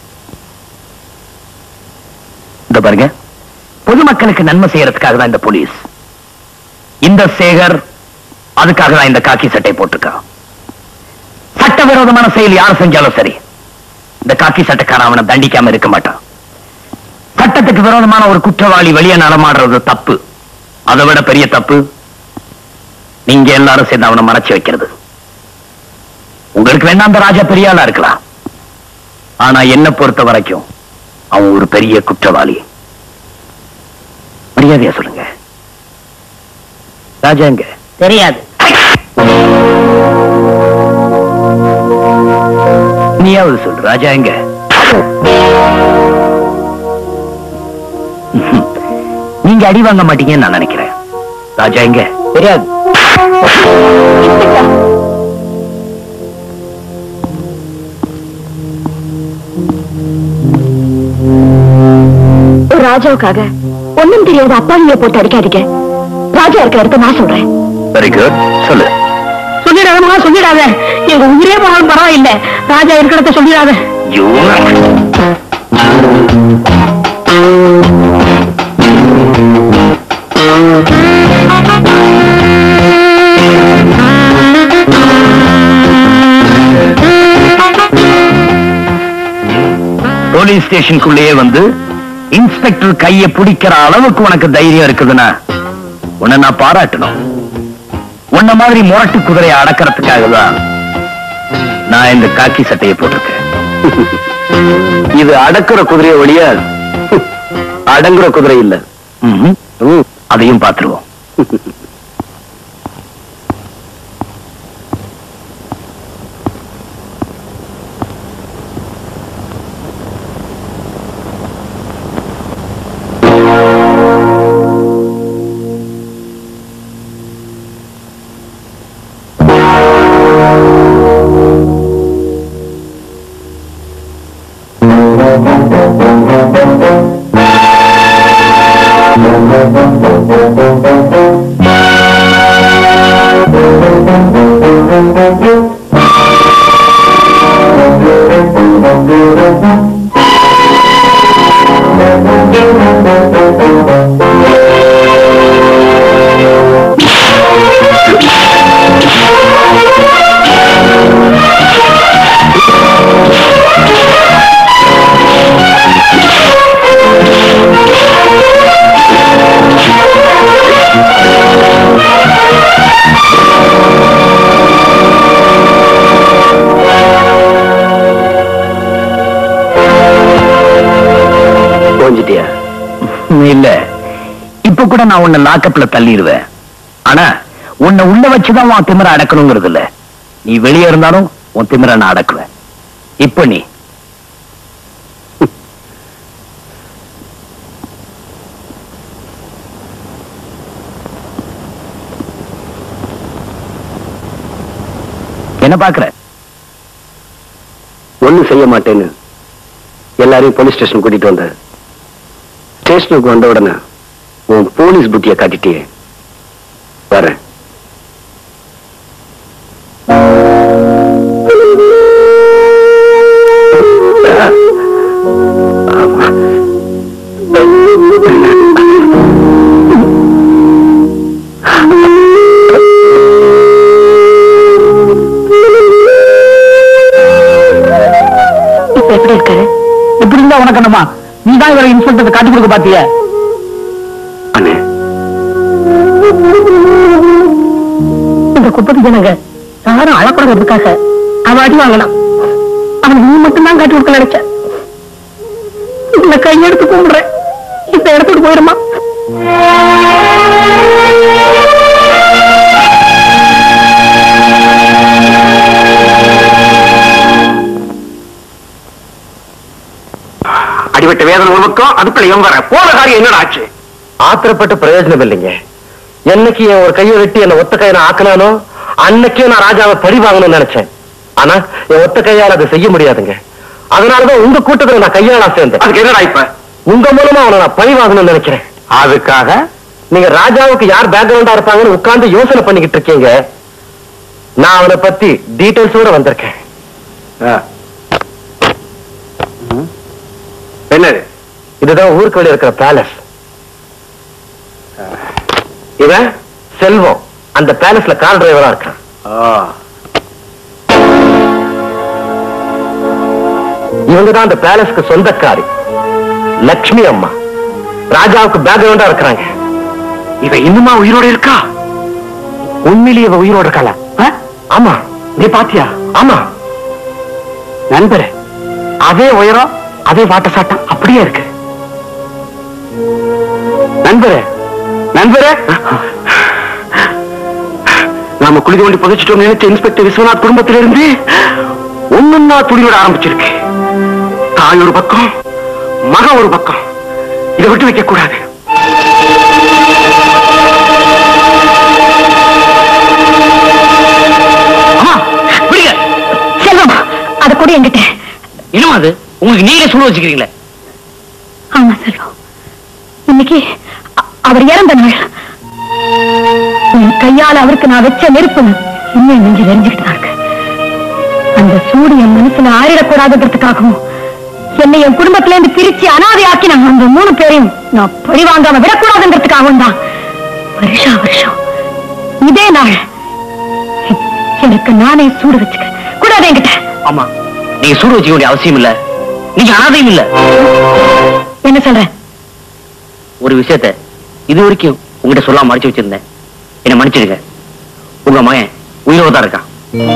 இந்த பாருங்க பொதுமக்களுக்கு நன்மை செய்யறதுக்காக தான் இந்த போலீஸ் இந்த சேகர் அதுக்காக தான் இந்த காக்கி சட்டை போட்டிருக்கான் சட்டவிரோதமான செயல் யார் செஞ்சாலும் சரி இந்த காக்கி சட்டக்காரன் அவனை தண்டிக்காம இருக்க மாட்டான் சட்டத்துக்கு விரோதமான ஒரு குற்றவாளி வெளியே நடமாடுறது தப்பு அதை விட பெரிய தப்பு நீங்க எல்லாரும் சேர்ந்து அவனை மறைச்சு வைக்கிறது உங்களுக்கு வேணா அந்த ராஜா பெரிய ஆளா இருக்கலாம் ஆனா என்ன பொறுத்த வரைக்கும் அவன் ஒரு பெரிய குற்றவாளி மரியாதையா சொல்லுங்க ராஜா எங்க தெரியாது நீயாவது சொல்லு ராஜா எங்க நீங்க அடி வாங்க மாட்டீங்கன்னு நான் நினைக்கிறேன் ராஜா எங்க தெரியாது ஒரு ராஜாவுக்காக ஒண்ணும் தெரியாத அப்பாவிய போட்டு அடிக்காதீங்க ராஜா இருக்க இடத்த நான் சொல்றேன் வெரி குட் சொல்லு சொல்லிடாதமா சொல்லிடாத எங்க உயிரே போனாலும் பரவாயில்லை ராஜா இருக்கிறத சொல்லிடாத You. போலீஸ் ஸ்டேஷனுக்குள்ளேயே வந்து இன்ஸ்பெக்டர் கைய பிடிக்கிற அளவுக்கு உனக்கு தைரியம் இருக்குதுன்னா உன்னை நான் பாராட்டணும் உன்ன மாதிரி முரட்டு குதிரையை அடக்கிறதுக்காக தான் நான் இந்த காக்கி சட்டையை போட்டிருக்கேன் இது அடக்குற குதிரைய ஒழிய அடங்குற குதிரை இல்ல ம்ஹும். ம். அதையும் பார்த்துருவோம் போஞ்சிட்டியா இல்ல இப்ப கூட நான் உன்னை லாக்கப்ல தள்ளிடுவேன் ஆனா உன்னை உள்ள வச்சுதான் உன் திமிர அடக்கணுங்கிறது இல்ல நீ வெளியே இருந்தாலும் உன் திமிர நான் அடக்குவேன் இப்ப நீ என்ன பாக்குற ஒண்ணும் செய்ய மாட்டேன்னு எல்லாரையும் போலீஸ் ஸ்டேஷன் கூட்டிட்டு வந்த ஸ்டேஷனுக்கு வந்த உடனே உன் போலீஸ் புத்திய காட்டிட்டியே வரேன் ஆமா. இப்ப எப்படி இருக்காரு இப்படி இருந்தா உனக்கு என்னமா நீ தான் இவரை இன்ஸ்பெக்டர் காட்டி கொடுக்க பாத்திய அண்ணே இந்த குப்பத்து ஜனங்க யாரும் அழக்கூடாதுக்காக அவன் அடி வாங்கலாம் அவன் நீ மட்டும்தான் காட்டி கொடுக்க நினைச்ச இந்த கையெடுத்து கும்பிடுறேன் இந்த இடத்துக்கு போயிருமா அடிபட்ட வேதனை ஒரு பக்கம் அதுக்குள்ள எவன் வர போன காரியம் என்னடா ஆச்சு ஆத்திரப்பட்டு பிரயோஜனம் இல்லைங்க என்னைக்கு என் ஒரு கையை வெட்டி என்ன ஒத்த கையை நான் ஆக்கினானோ அன்னைக்கே நான் ராஜாவை பழி வாங்கணும்னு நினைச்சேன் ஆனா என் ஒத்த கையால அதை செய்ய முடியாதுங்க அதனாலதான் உங்க கூட்டத்துல நான் கையாளா சேர்ந்தேன் அதுக்கு என்னடா இப்ப உங்க மூலமா அவனை நான் பழி வாங்கணும்னு நினைக்கிறேன் அதுக்காக நீங்க ராஜாவுக்கு யார் பேக்ரவுண்டா இருப்பாங்கன்னு உட்கார்ந்து யோசனை பண்ணிக்கிட்டு இருக்கீங்க நான் அவனை பத்தி டீடைல்ஸோட வந்திருக்கேன் என்னது இதுதான் ஊருக்கு வெளியே இருக்கிற பேலஸ் இவன் செல்வம் அந்த பேலஸ்ல கார் டிரைவரா இருக்கான் இவங்க தான் அந்த பேலஸ்க்கு சொந்தக்காரி லக்ஷ்மி அம்மா ராஜாவுக்கு பேக்ரவுண்டா இருக்கிறாங்க இவ இன்னுமா உயிரோட இருக்கா உண்மையிலேயே இவ உயிரோட இருக்காளா ஆ? ஆமா நீ பாத்தியா ஆமா நண்பரே அதே உயரம் அதே வாட்ட சாட்டம் அப்படியே இருக்கு நண்பரே நண்பரே நாம குளிக்க வேண்டி புதைச்சிட்டோம் நினைச்ச இன்ஸ்பெக்டர் விஸ்வநாத் குடும்பத்திலிருந்து ஒன்னொன்னா துணியோட ஆரம்பிச்சிருக்கு தாய் ஒரு பக்கம் மகன் ஒரு பக்கம் இதை விட்டு வைக்க கூடாது அம்மா பிடிங்க செல்வம் அத கூட என்கிட்ட என்னமா அது உங்களுக்கு நீங்களே சுட வச்சுக்கிறீங்களே ஆமா செல்வம் இன்னைக்கு அ- அவர் இறந்த நாள் என் கையால அவருக்கு நான் வச்ச நெருப்பு இன்னும் நெஞ்சு நெறிஞ்சுக்கிட்டு தான் இருக்கு அந்த சூடு என் மனசுல ஆறிடக்கூடாதுன்றதுக்காகவும் என்னை என் குடும்பத்துல இருந்து பிரிச்சு அனாதையாக்கி நான் அந்த மூணு பேரையும் நான் பழி வாங்காம விடக்கூடாதுன்றதுக்காகவும் தான் வருஷா வருஷம் இதே நாள் எனக்கு நானே சூடு வச்சுக்கிறேன் கூடாது என்கிட்ட ஆமா நீங்க சூடு வச்சுக்க வேண்டிய அவசியம் இல்ல நீங்க அனாதையும் இல்ல என்ன சொல்ற ஒரு விஷயத்த இது வரைக்கும் உங்ககிட்ட சொல்லாம மறைச்சு வச்சிருந்தேன் என்ன மன்னிச்சிடுங்க உங்க மகன் உயிரோட தான் இருக்கான்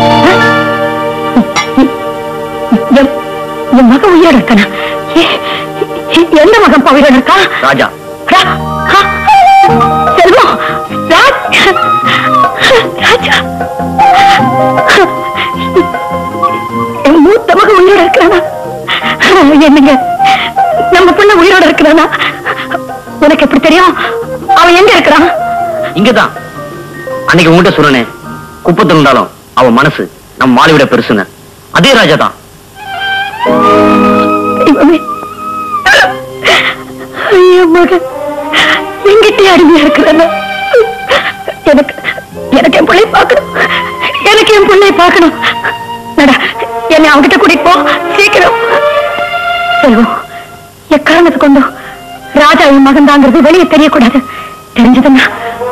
என் என் மகன் உயிரோட இருக்கானா எ- எ- எந்த மகன் பா உயிரோட இருக்கா ராஜா ரா- ஆ, செல்வம் ராஜ்- ராஜா என் மூத்த மகன் உயிரோட இருக்கிறானா என்னங்க நம்ம பிள்ளை உயிரோட இருக்கிறானா உனக்கு எப்படி தெரியும் அவன் எங்க இருக்கிறான் இங்கதான் அன்னைக்கு உங்ககிட்ட சொன்னேன் குப்பத்தில் இருந்தாலும் அவன் மனசு நம்ம மாலை விட பெருசுன்னு அதே ராஜா தான் தெய்வமே. ஐயோ மகன் எங்கிட்டே அடிமையா இருக்கிறானா எனக்கு எனக்கு என் பிள்ளை பார்க்கணும் எனக்கு என் பிள்ளைய பார்க்கணும் நடா என்னை அவகிட்ட கூட்டிட்டு போ சீக்கிரம் செல்வம் எக்காரணத்தை கொண்டும் ராஜா என் மகன் தாங்கிறது வெளியே தெரியக்கூடாது தெரிஞ்சதுன்னா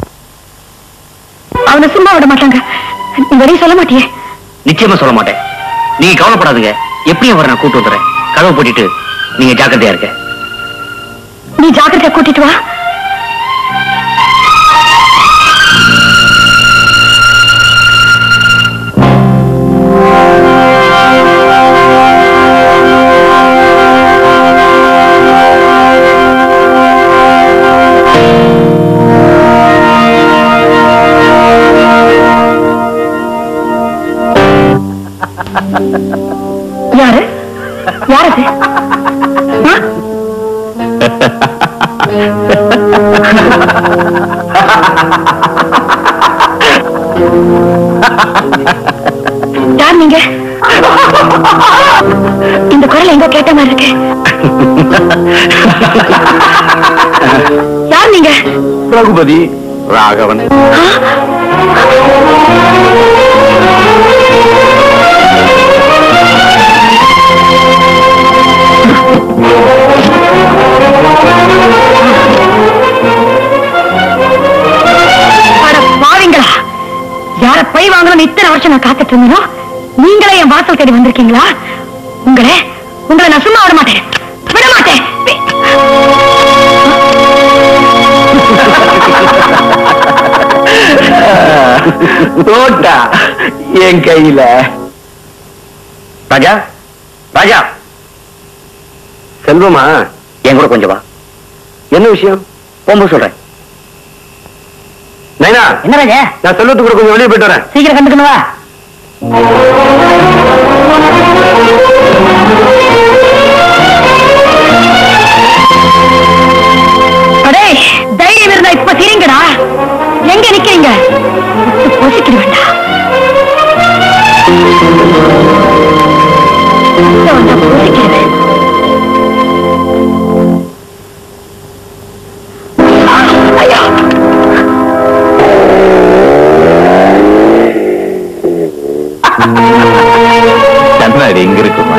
அவனை சும்மா விட மாட்டாங்க நீ வெளியே சொல்ல மாட்டியே நிச்சயமா சொல்ல மாட்டேன் நீங்க கவலைப்படாதுங்க எப்படியும் வர நான் கூட்டு வந்துடுறேன் கதவை போட்டுட்டு நீங்க ஜாக்கிரதையா இருக்க நீ ஜாக்கிரதையா கூட்டிட்டு வா யாரு யாரு அது? ஆ? யார் நீங்க இந்த குரல் எங்க கேட்ட மாதிரி இருக்கு யார் நீங்க ரகுபதி ராகவன் அட பாவிங்களா யார பை வாங்கணும்னு இத்தனை வருஷம் நான் காத்துட்டு இருந்தேனோ நீங்களே என் வாசல் தேடி வந்திருக்கீங்களா உங்களே உங்களை நான் சும்மா விட மாட்டேன் விட மாட்டேன் வி- தோட்டா என் கையில ராஜா ராஜா செல்வமா என் கூட கொஞ்சம் வா என்ன விஷயம் போகும்போது சொல்றேன் நைனா என்ன ராஜா நான் செல்வத்து கூட கொஞ்சம் வெளியே போயிட்டு வரேன் சீக்கிரம் கண்டுக்கணுவா அடே தைரியம் இருந்தா இப்ப சிரிங்கடா எங்க நிக்கிறீங்க பொசிக்கிட வேண்டாம் உள்ள வந்தா பொசிக்கிறேன். ஐயா கண்ணாடி எங்க இருக்குமா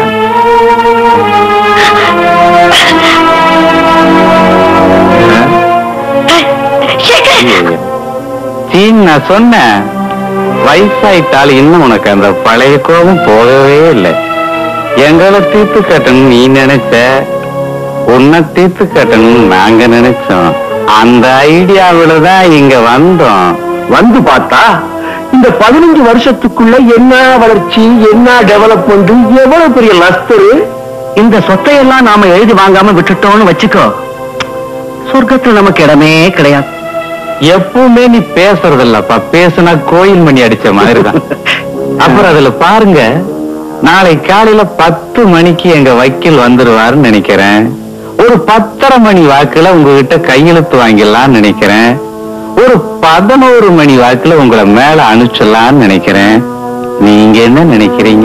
சேகர் சீன் நான் சொன்னேன் வயசாயிட்டால் இன்னும் உனக்கு அந்த பழைய கோபம் போகவே இல்லை எங்களை தீர்த்து கட்டணும் நீ நினைச்ச உன்னை தீர்த்து கட்டணும் நாங்க நினைச்சோம் அந்த ஐடியாவில தான் இங்க வந்தோம் வந்து பார்த்தா இந்த பதினஞ்சு வருஷத்துக்குள்ள என்ன வளர்ச்சி என்ன டெவலப்மெண்ட் எவ்வளவு பெரிய லஸ்தரு இந்த சொத்தையெல்லாம் நாம எழுதி வாங்காம விட்டுட்டோம்னு வச்சுக்கோ சொர்க்கத்துல நமக்கு இடமே கிடையாது எப்பவுமே நீ பேசுறதில்லப்பா பேசுனா கோயில் மணி அடிச்ச மாதிரி தான் அப்புறம் அதுல பாருங்க நாளை காலையில பத்து மணிக்கு எங்க வக்கீல் வந்துருவாருன்னு நினைக்கிறேன் ஒரு பத்தரை மணி வாக்குல உங்ககிட்ட கையெழுத்து வாங்கிடலாம்னு நினைக்கிறேன் ஒரு பதினோரு மணி வாக்குல உங்களை மேல அனுப்பிச்சிடலாம்னு நினைக்கிறேன் நீங்க என்ன நினைக்கிறீங்க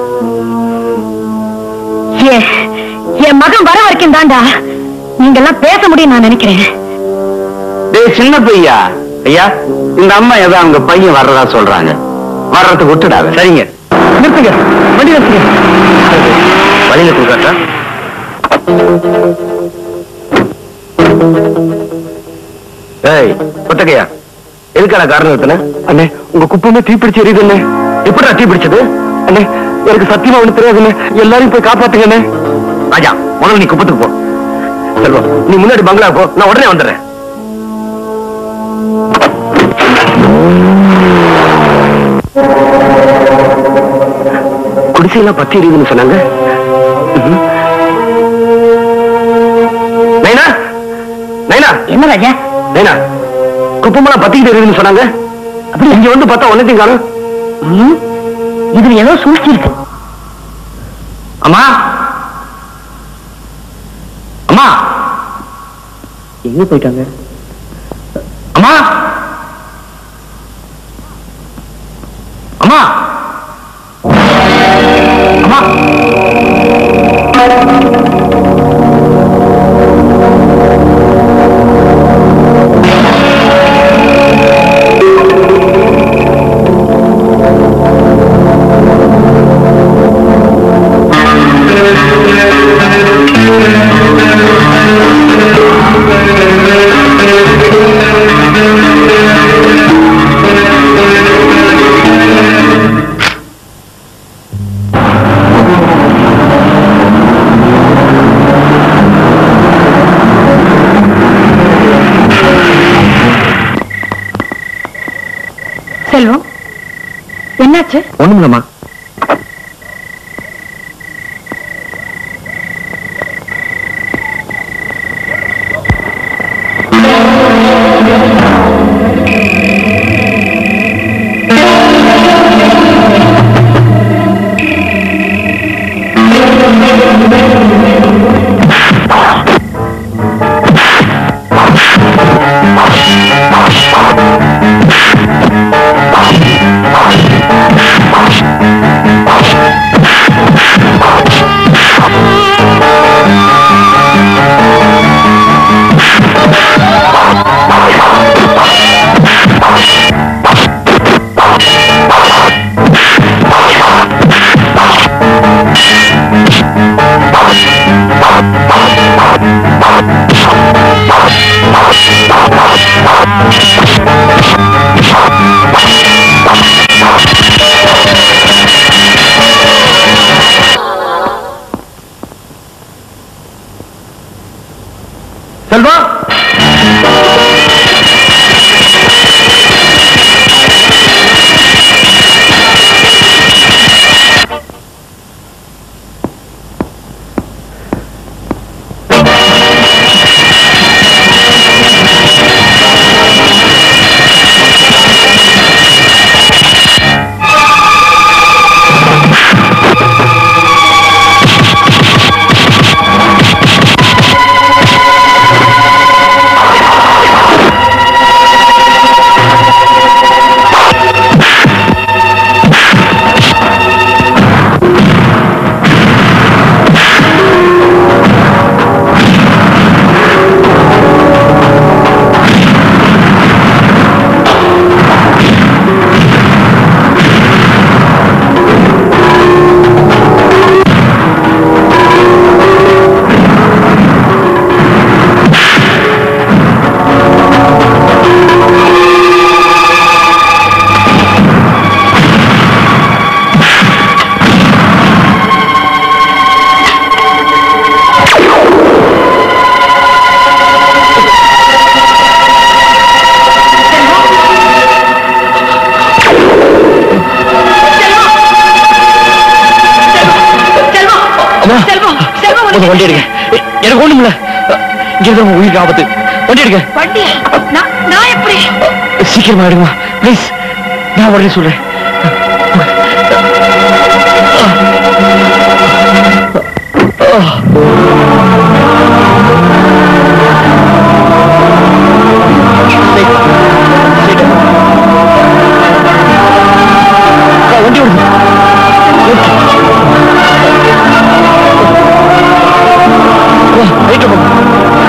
ஏ, என் மகன் வர வரைக்கும் தாண்டா நீங்க எல்லாம் பேச முடியும் நான் நினைக்கிறேன் டேய் சின்ன பையா ஐயா இந்த அம்மா ஏதோ அவங்க பையன் வர்றதா சொல்றாங்க வர்றதுக்கு விட்டுடாத சரிங்க நிறுத்துங்க வண்டி நிறுத்துங்க வழியில கொடுக்காட்டா ஏய் ஒத்தகையா எதுக்கான காரணம் எத்தனை அண்ணே உங்க குப்பமே தீப்பிடிச்சு எரியுது அண்ணே எப்படா தீ பிடிச்சது அண்ணே எனக்கு சத்தியமா ஒண்ணு தெரியாதுண்ணே எல்லாரையும் போய் காப்பாத்துங்க அண்ணே ராஜா முதல்ல நீ குப்பத்துக்கு போ செல்வம் நீ முன்னாடி பங்களா போ நான் உடனே வந்துடுறேன் குடிசையெல்லாம் பத்தி எரியுதுன்னு சொன்னாங்க ம்ஹும். நைனா நைனா என்ன ராஜா நைனா குப்பமெல்லாம் பத்திக்கிட்டு இருக்குன்னு சொன்னாங்க அப்படி இங்க வந்து பார்த்தா ஒன்னத்தையும் காணும் ம், இதுல ஏதோ சூழ்ச்சி இருக்கு அம்மா அம்மா எங்க போயிட்டாங்க அம்மா அம்மா அம்மா செல்வம் என்னாச்சு ஒண்ணுமில்லம்மா ஆ வண்டி எடுங்க எ- எனக்கு ஒண்ணும் இல்ல இங்கிருந்து உயிருக்கு ஆபத்து வண்டி எடுங்க வண்டி நான் நான் எப்படி சீக்கிரமா எடுங்கம்மா ப்ளீஸ் நான் உடனே சொல்றேன் வண்டி விடுங்க ரைட்டு போங்க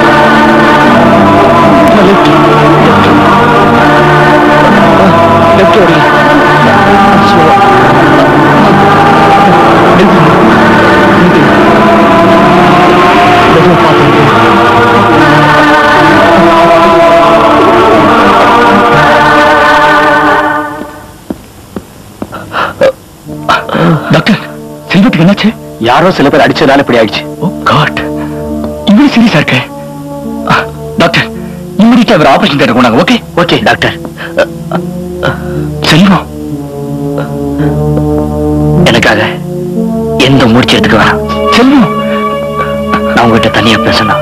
லெஃப்ட் லெஃப்ட் ஓடுங்க ஸ்லோவா நிறுத்துங்க நிறுத்துங்க மெதுவா பார்த்து டாக்டர் செல்வத்துக்கு என்னாச்சு யாரோ சில பேர் அடிச்சதால இப்படி ஆயிடுச்சு ஓ காட் இவ்வளவு சீரியஸா இருக்க டாக்டர் இம்மிடியா அவர் ஆபரேஷன் தேட்டர் கொண்டாங்க ஓகே ஓகே டாக்டர் செல்வம் எனக்காக எந்த முடிச்சதுக்கு வேணாம் செல்வம் நான் உங்ககிட்ட தனியா பேசணும்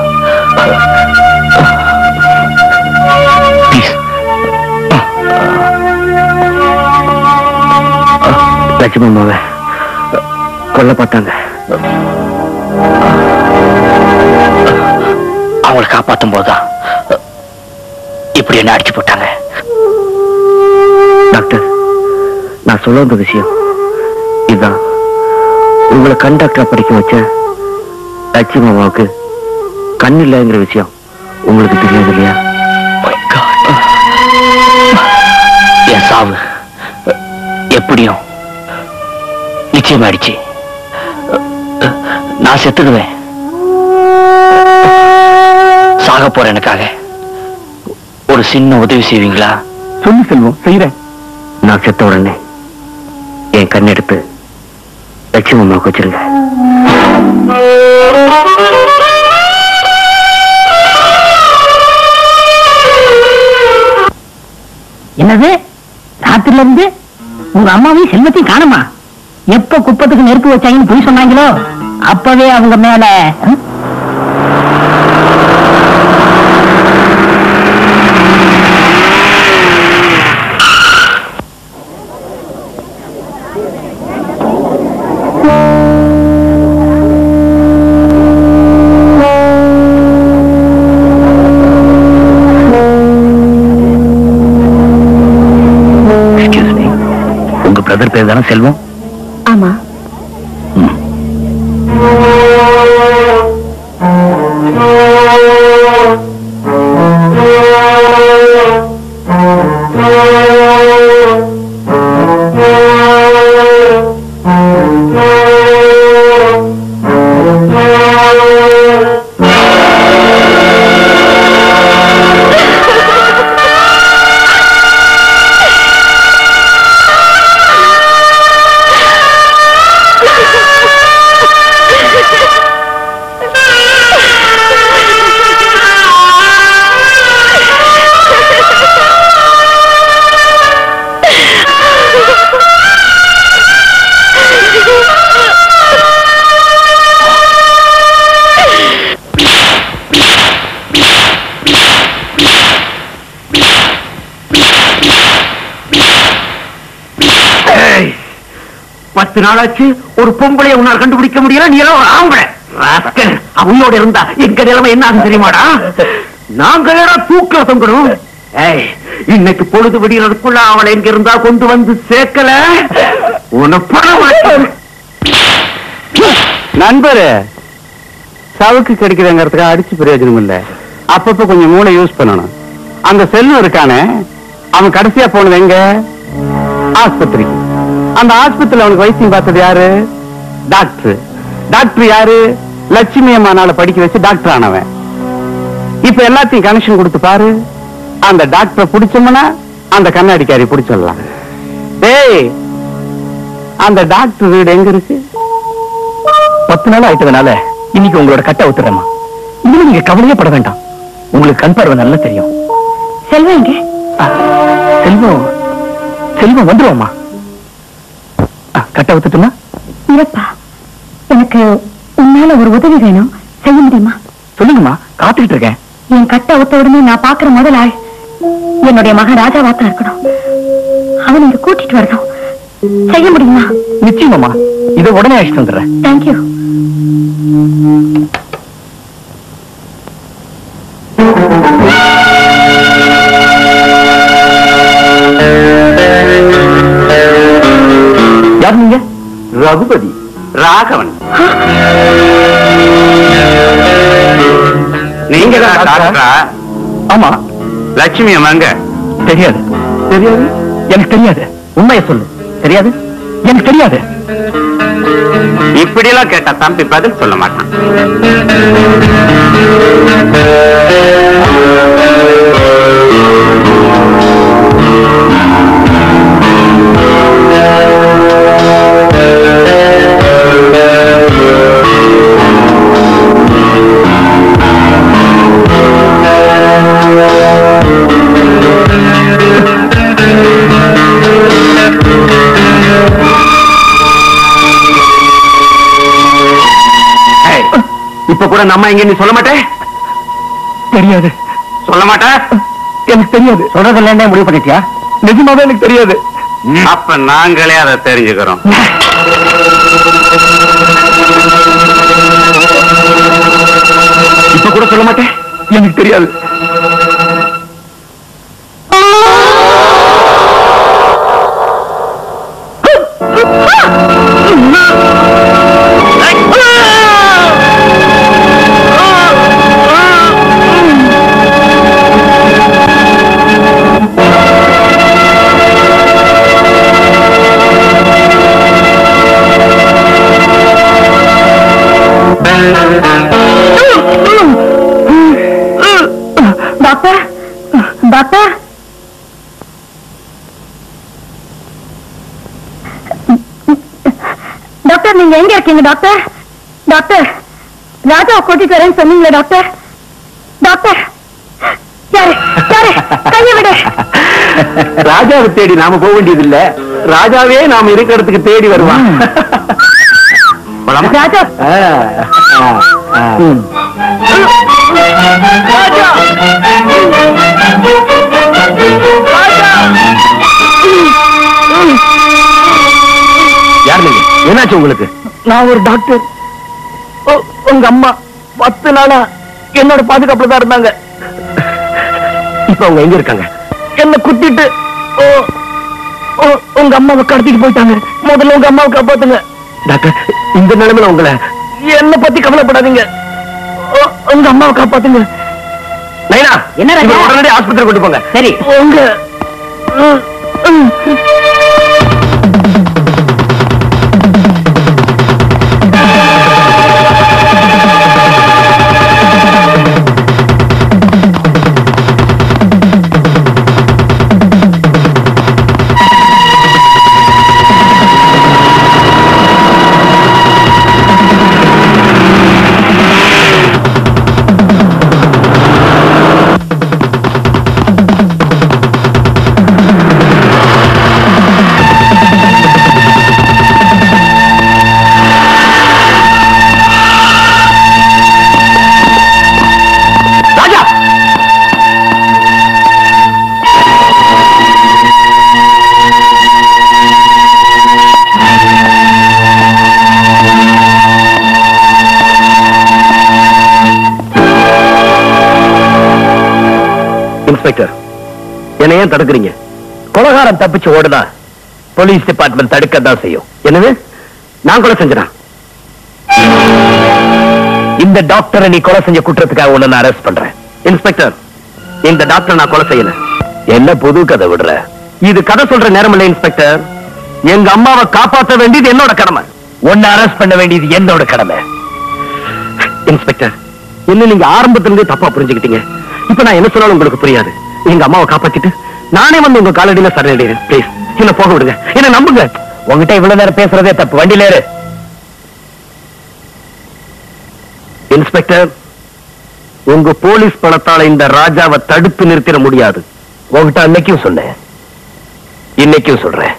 ப்ளீஸ் லட்சுமி அம்மாவை கொல்ல பார்த்தாங்க அவங்களை காப்பாத்தும் போதுதான் இப்படி என்ன அடிச்சு போட்டாங்க டாக்டர் நான் சொல்ல வந்த விஷயம் இதுதான் உங்களை கண் டாக்டரா படிக்க வச்ச லட்சுமி அம்மாவுக்கு கண் இல்லைங்கிற விஷயம் உங்களுக்கு தெரியாது இல்லையா என் சாவு எப்படியும் நிச்சயமாயிடுச்சு நான் செத்துடுவேன் சாக போற எனக்காக ஒரு சின்ன உதவி செய்வீங்களா சொல்லு செல்வம் செய்யறேன் நான் செத்த உடனே என் கண்ணெடுத்து லட்சுமி அம்மாவுக்கு வச்சிருங்க என்னது ராத்திரில இருந்து உங்க அம்மாவையும் செல்வத்தையும் காணுமா எப்ப குப்பத்துக்கு நெருப்பு வச்சாங்கன்னு போய் சொன்னாங்களோ அப்பவே அவங்க மேல ம்? Excuse me. உங்க பிரதர் பேர் தானே செல்வம் ஆமா பத்து நாளாச்சு ஒரு பொம்பளைய உன்னால் கண்டுபிடிக்க முடியல நீ எல்லாம் ஒரு ஆம்பளை ராஸ்கல். அவளோட இருந்தா எங்க நிலைமை என்ன ஆகும் தெரியுமாடா நாங்க தூக்க தொங்கணும் ஏய் இன்னைக்கு பொழுது விடியறதுக்குள்ள அவளை எங்க இருந்தா கொண்டு வந்து சேர்க்கல உன பணம் நண்பரு சவுக்கு கிடைக்குதுங்கிறதுக்காக அடிச்சு பிரயோஜனம் இல்ல அப்பப்ப கொஞ்சம் மூளை யூஸ் பண்ணணும் அந்த செல்வம் இருக்கானே அவன் கடைசியா போனது எங்க ஆஸ்பத்திரிக்கு அந்த ஆஸ்பத்திரியில அவனுக்கு வைத்தியம் பார்த்தது யாரு டாக்டர் டாக்டர் யாரு லட்சுமி அம்மானால படிக்க வச்சு டாக்டர் ஆனவன் இப்ப எல்லாத்தையும் கனெக்ஷன் கொடுத்து பாரு அந்த டாக்டரை பிடிச்சோம்னா அந்த கண்ணாடிக்காரி பிடிச்சிடலாம் டேய் அந்த டாக்டர் வீடு எங்க இருக்கு பத்து நாள் ஆயிட்டதுனால இன்னைக்கு உங்களோட கட்டை ஒத்துறேம்மா இனிமே நீங்க கவலையே பட வேண்டாம் உங்களுக்கு கண் பார்வை நல்லா தெரியும் செல்வம் எங்க ஆ, செல்வம் செல்வம் வந்துருவோம்மா ஆ, கட்டை ஒத்துட்டுமா இல்லப்பா எனக்கு உன்னால ஒரு உதவி வேணும் செய்ய முடியுமா சொல்லுங்கம்மா காத்துக்கிட்டு இருக்கேன் என் கட்ட ஒத்த உடனே நான் பாக்குற முதல் ஆள் என்னுடைய மகன் ராஜாவாத்தான் இருக்கணும் அவன் இங்க கூட்டிட்டு வரணும் செய்ய முடியுமா நிச்சயமாம்மா இதை உடனே அழைச்சிட்டு வந்துடுறேன் தேங்க்யூ யார் நீங்க ரகுபதி ராகவன் நீங்க தான் டாக்டரா ஆமா லட்சுமி அம்மாங்க தெரியாது தெரியாது எனக்கு தெரியாது உண்மையை சொல்லு தெரியாது எனக்கு தெரியாது இப்படி எல்லாம் கேட்டா தம்பி பதில் சொல்ல மாட்டான் ஏய், இப்ப கூட நம்ம எங்க நீ சொல்ல மாட்டே தெரியாது சொல்ல மாட்டே எனக்கு தெரியாது சொல்றதில்ல முடிவு பண்ணிட்டியா நிஜமாவே எனக்கு தெரியாது அப்ப நாங்களே அதை தெரிஞ்சுக்கிறோம் இப்ப கூட சொல்ல மாட்டேன் எனக்கு தெரியாது டாக்டர் டாக்டர் டாக்டர் நீங்க எங்க இருக்கீங்க டாக்டர் டாக்டர் ராஜாவை கூட்டிட்டு வரேன்னு சொன்னீங்களே டாக்டர் டாக்டர் யாரு யாரு கையை விடு ராஜாவை தேடி நாம போக வேண்டியது இல்ல ராஜாவே நாம இருக்கிற இடத்துக்கு தேடி வருவான் போலாமா? ராஜா ஆ, ஆ, ஆ. ராஜா யார் நீங்க என்னாச்சு உங்களுக்கு நான் ஒரு டாக்டர் உ- உங்க அம்மா பத்து நாளா என்னோட பாதுகாப்புல தான் இருந்தாங்க இப்ப அவங்க எங்க இருக்காங்க என்ன குத்திட்டு ஓ- ஓ- உங்க அம்மாவை கடத்திட்டு போயிட்டாங்க முதல்ல உங்க அம்மாவை காப்பாத்துங்க டாக்டர் இந்த நிலைமையில உங்களை என்ன பத்தி கவலைப்படாதீங்க ஓ- உங்க அம்மாவை காப்பாத்துங்க நைனா என்ன ராஜா? இவரை உடனடி ஆஸ்பத்திரி கொண்டு போங்க சரி உங்க ம், ம். ராஜா இன்ஸ்பெக்டர் என்னை ஏன் தடுக்கிறீங்க கொலகாரம் தப்பிச்சு ஓடுனா போலீஸ் டிபார்ட்மெண்ட் தடுக்க தான் செய்யும் என்னது நான் கூட செஞ்சனா இந்த டாக்டரை நீ கொலை செஞ்ச குற்றத்துக்காக உன்னை நான் அரெஸ்ட் பண்றேன் இன்ஸ்பெக்டர் இந்த டாக்டர் நான் கொலை செய்யல என்ன புது கதை விடுற இது கதை சொல்ற நேரம் இல்ல இன்ஸ்பெக்டர் எங்க அம்மாவை காப்பாற்ற வேண்டியது என்னோட கடமை உன்னை அரெஸ்ட் பண்ண வேண்டியது என்னோட கடமை இன்ஸ்பெக்டர் என்ன நீங்க ஆரம்பத்துல இருந்தே தப்பா புரிஞ்சுக்கிட்டீங்க இப்ப நான் என்ன சொன்னாலும் உங்களுக்கு புரியாது எங்க அம்மாவை காப்பாத்திட்டு நானே வந்து உங்க காலடியில சரணடைறேன் ப்ளீஸ் என்ன போக விடுங்க என்ன நம்புங்க உங்ககிட்ட இவ்வளவு நேரம் பேசுறதே தப்பு வண்டியில ஏறு இன்ஸ்பெக்டர் உங்க போலீஸ் பணத்தால இந்த ராஜாவை தடுத்து நிறுத்திட முடியாது உங்ககிட்ட அன்னைக்கும் சொன்னேன் இன்னைக்கும் சொல்றேன்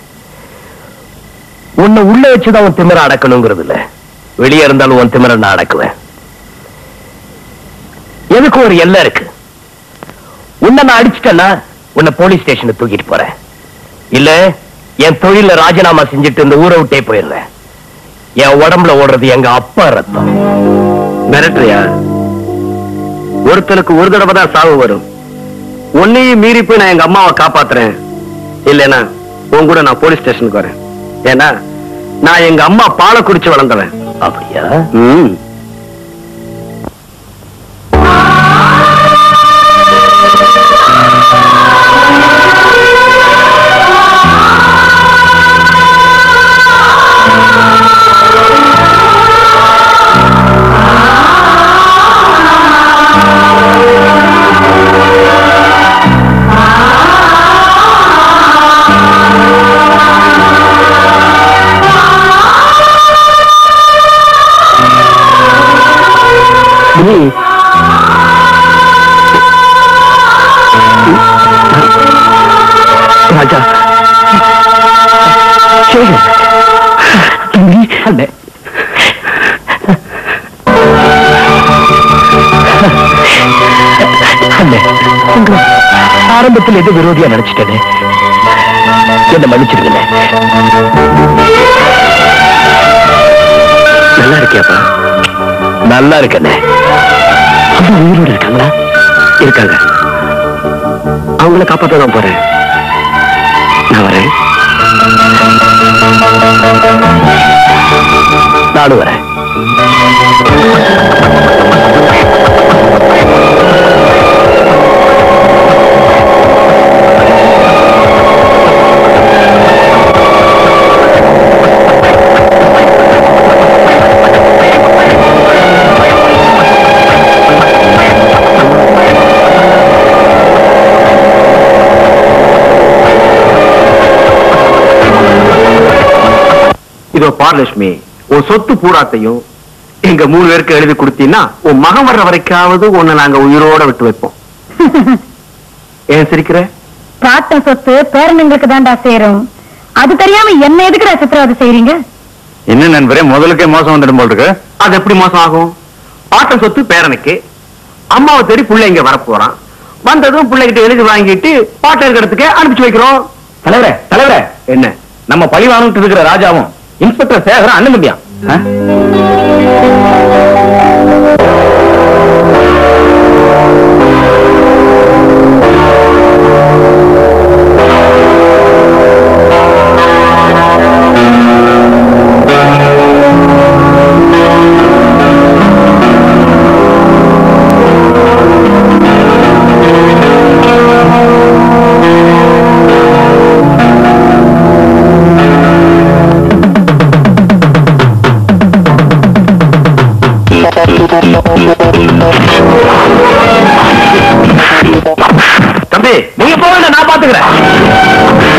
உன்னை உள்ள வச்சுதான் உன் திமிர அடக்கணுங்கிறது இல்ல வெளியே இருந்தாலும் உன் திமிர நான் அடக்குவேன் எதுக்கும் ஒரு எல்லை இருக்கு உன்னை நான் அடிச்சிட்டேன்னா உன்னை போலீஸ் ஸ்டேஷனுக்கு தூக்கிட்டு போறேன் இல்ல என் தொழில ராஜினாமா செஞ்சுட்டு இந்த ஊரை விட்டே போயிடுறேன் என் உடம்புல ஓடுறது எங்க அப்பா ரத்தம் மிரட்டுறியா ஒருத்தனுக்கு ஒரு தடவை தான் சாவு வரும் உன்னையும் மீறி போய் நான் எங்க அம்மாவை காப்பாத்துறேன் இல்லைன்னா உன் கூட நான் போலீஸ் ஸ்டேஷனுக்கு வரேன் ஏன்னா நான் எங்க அம்மா பாலை குடிச்சு வளர்ந்தவன் அப்படியா ம் ராஜா சேகர் தம்பி அண்ணே அண்ணே உங்க ஆரம்பத்தில் எது விரோதியா நினைச்சிட்டேனே என்ன மன்னிச்சிருங்க நல்லா இருக்கியாப்பா நல்லா இருக்கண்ணே அம்மா உயிரோடு இருக்காங்களா இருக்காங்க அவங்கள காப்பாத்த தான் போறேன் நான் வரேன் நானும் வரேன் இதோ பார்லட்சுமி உன் சொத்து பூராத்தையும் எங்க மூணு பேருக்கு எழுதி கொடுத்தீங்கன்னா உன் மகன் வர்ற வரைக்காவது உன்னை நாங்க உயிரோட விட்டு வைப்போம் ஏன் சிரிக்கிற பாட்டன் சொத்து பேரனுங்களுக்கு தான்டா சேரும் அது தெரியாம என்ன எதுக்குடா சித்திரவதை செய்றீங்க என்ன நண்பரே முதலுக்கே மோசம் வந்துடும் போல் இருக்கு அது எப்படி மோசம் ஆகும் பாட்டன் சொத்து பேரனுக்கு அம்மாவை தேடி புள்ள இங்க வரப்போறான் வந்ததும் பிள்ளைகிட்ட எழுதி வாங்கிட்டு பாட்டன் இருக்கிறதுக்கு அனுப்பிச்சு வைக்கிறோம் தலைவரே தலைவரே என்ன நம்ம பழி வாங்கிட்டு இருக்கிற ராஜாவும் இன்ஸ்பெக்டர் சேகரும் அண்ணன் தம்பியா தம்பி நீங்க போங்க நான் பாத்துக்கிறேன்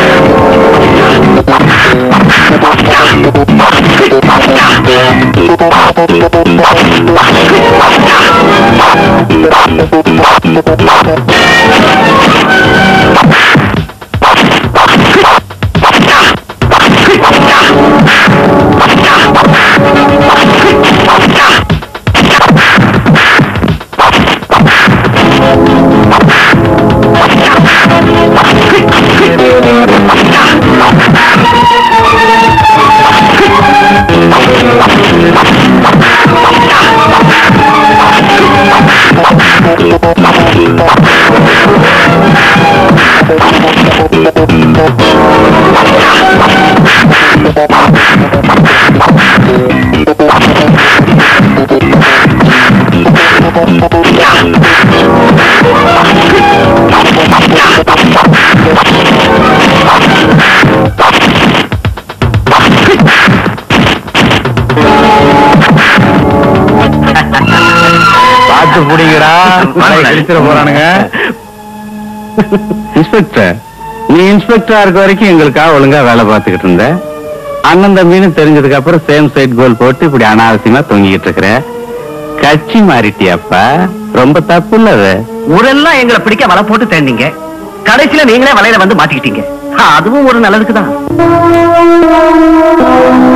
பார்த்து புடிங்கடா மலை கிழிச்சிட போறானுங்க இன்ஸ்பெக்டர் நீ இன்ஸ்பெக்டரா இருக்க வரைக்கும் எங்களுக்காக ஒழுங்கா வேலை பார்த்துக்கிட்டு இருந்த அண்ணன் தம்பின்னு தெரிஞ்சதுக்கு அப்புறம் சேம் சைட் கோல் போட்டு இப்படி அனாவசியமா தொங்கிக்கிட்டு இருக்கிற கட்சி மாறிட்டியாப்பா ரொம்ப தப்பு இல்ல அது ஊரெல்லாம் எங்களை பிடிக்க வலை போட்டு தேர்ந்தீங்க கடைசியில நீங்களே வலையில வந்து மாட்டிக்கிட்டீங்க ஆ, அதுவும் ஒரு நல்லதுக்கு தான்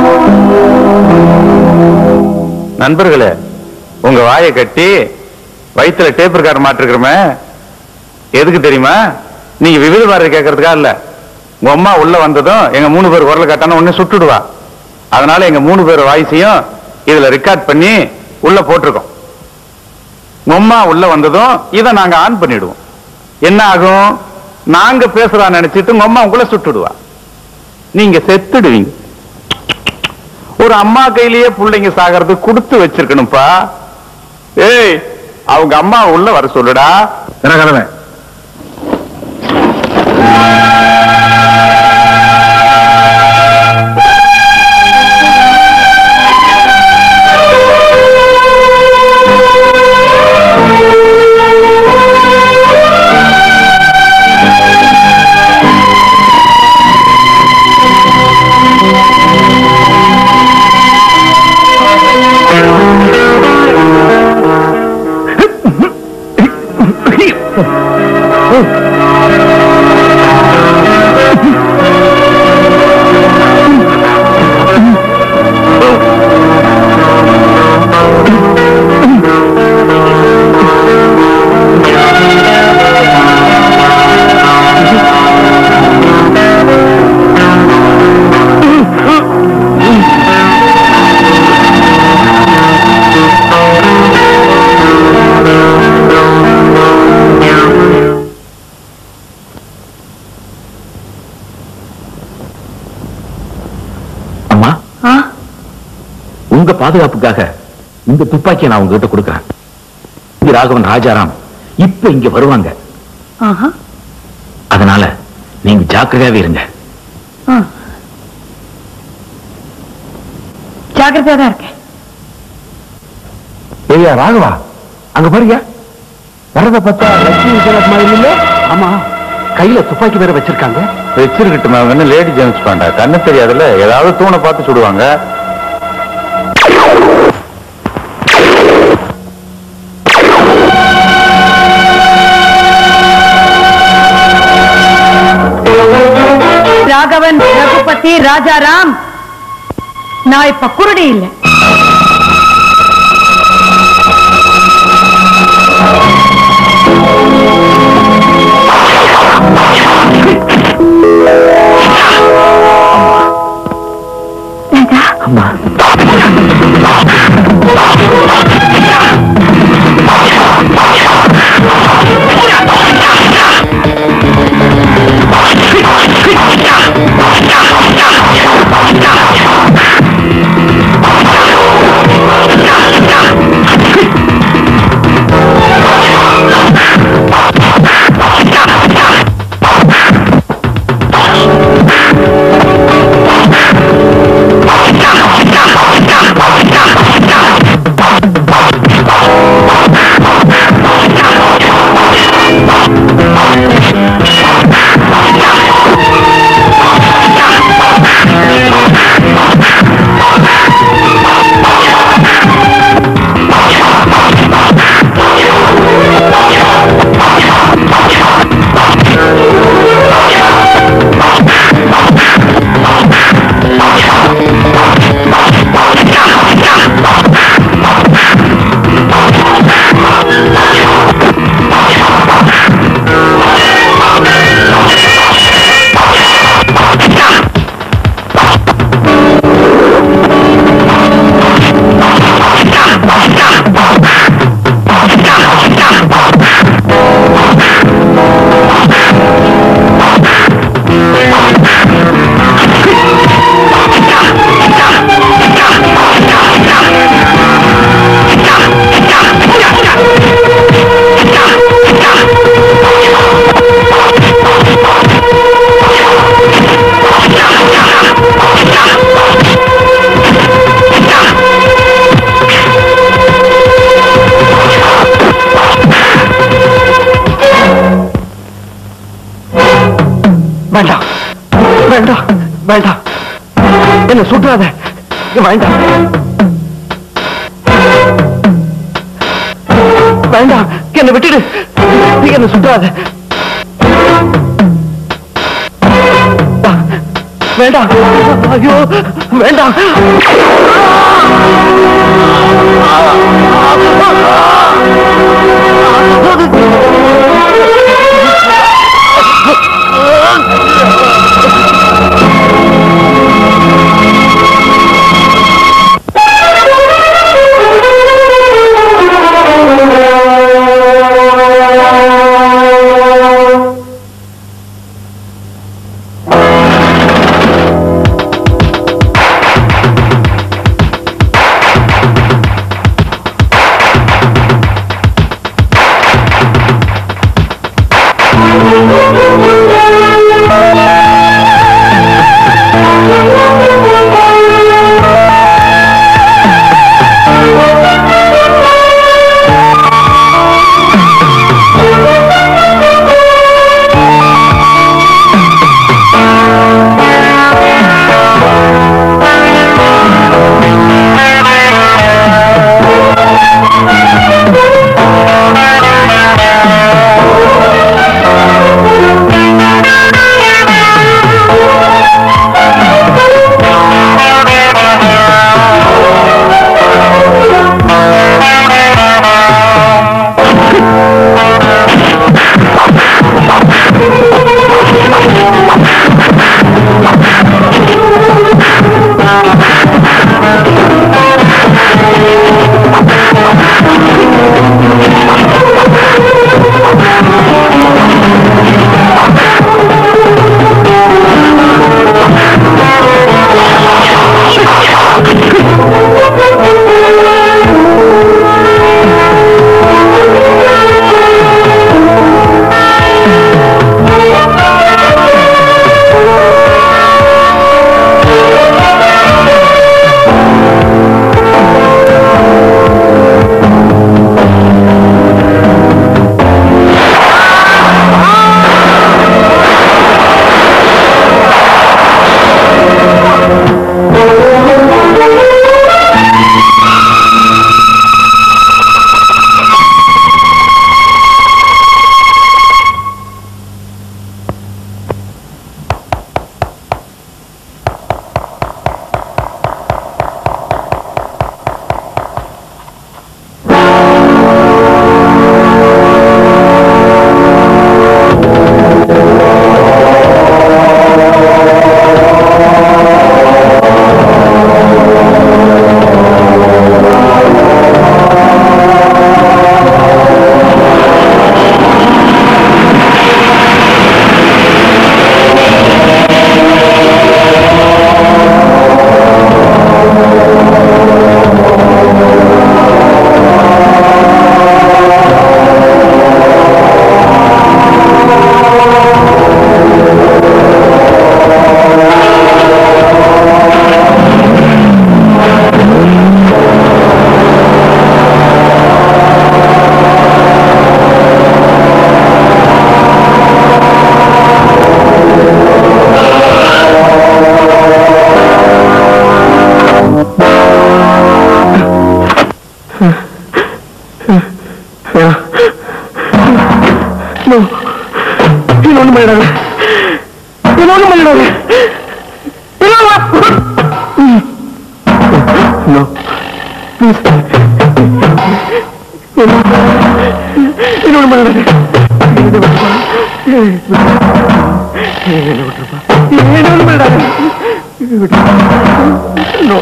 நண்பர்களே உங்க வாயை கட்டி வயித்துல டேப் இருக்கார் மாட்டிருக்கிறோமே எதுக்கு தெரியுமா நீங்க விவித பாரதி கேட்கறதுக்கா இல்ல உங்க அம்மா உள்ள வந்ததும் எங்க மூணு பேர் குரல் கட்டான உடனே சுட்டுடுவா அதனால எங்க மூணு பேர் வாய்ஸையும் இதுல ரெக்கார்ட் பண்ணி உள்ள போட்டிருக்கோம் உங்க அம்மா உள்ள வந்ததும் இதை நாங்க ஆன் பண்ணிடுவோம் என்ன ஆகும் நாங்க பேசுறா நினைச்சிட்டு உங்க அம்மா உங்களை சுட்டுடுவா நீங்க செத்துடுவீங்க ஒரு அம்மா கையிலேயே பிள்ளைங்க சாகிறது கொடுத்து வச்சிருக்கணும்ப்பா ஏய் அவங்க அம்மா உள்ள வர சொல்லுடா என்ன கலவை அம்மா ஆ உங்க பாதுகாப்புக்காக இந்த துப்பாக்கியை நான் உங்ககிட்ட கொடுக்குறேன் இங்க ராகவன் ராஜாராம் இப்ப இங்க வருவாங்க ஆஹா அதனால நீங்க ஜாக்கிரதையாவே இருங்க ஆ. ஜாக்கிரதையா தான் இருக்கேன் ஏய்யா ராகவா அங்க பாருங்க வரத பார்த்தா லட்சுமி விஜயநாத் மாதிரி இல்ல ஆமா கையில துப்பாக்கி வேற வச்சிருக்காங்க வச்சிருக்கட்டும் அவங்க என்ன லேடி ஜென்ஸ் பாண்டா கண்ணு தெரியாதுல்ல ஏதாவது தூணை பார்த்து சுடுவாங்க ராகவன் ரகுபதி ராஜாராம் நான் இப்ப குருடி இல்லை அம்மா வேண்டாம் வேண்டாம் வேண்டாம் என்ன சுற்றாத வேண்டாம் வேண்டாம் என்ன விட்டுடு நீ என்ன சுற்றாத வேண்டாம் ஐயோ வேண்டாம் ஆ! ஆ! ஆ! இன்னொன்னு பண்ணிடாத இன்னொன்னு பண்ணிடாத No. Please. இன்னொன்னு பண்ணிடாத என்னை விட்டுப்பா. என்னை விட்டுருப்பா. இன்னொன்னு பண்ணிடாத விட்டுருப்பா. No.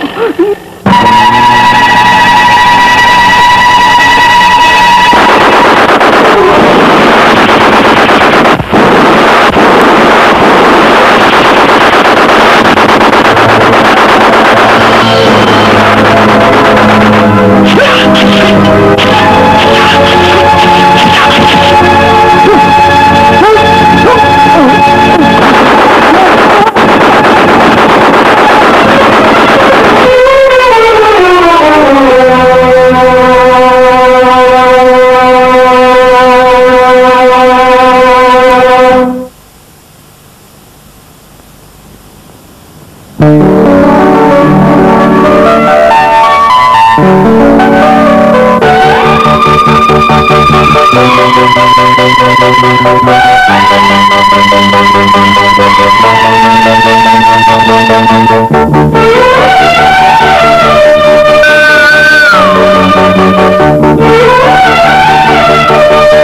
Thank you.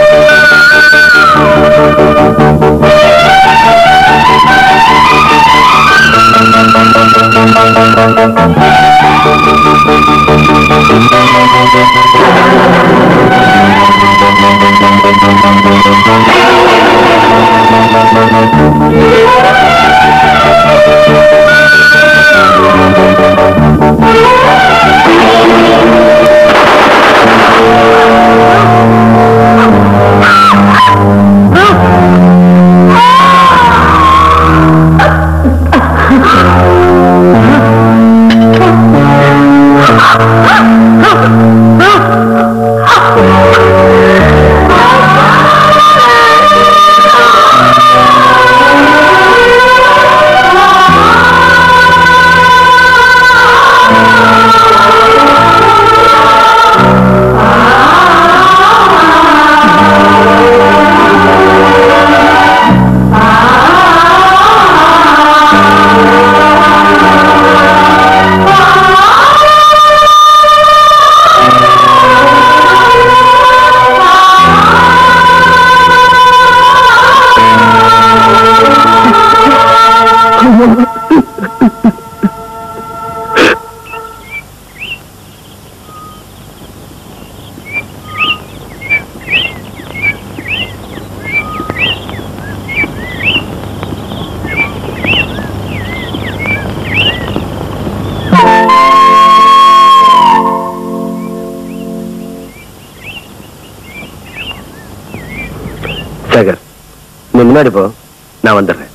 சேகர் நீ முன்னாடி போ நான் வந்துடுறேன்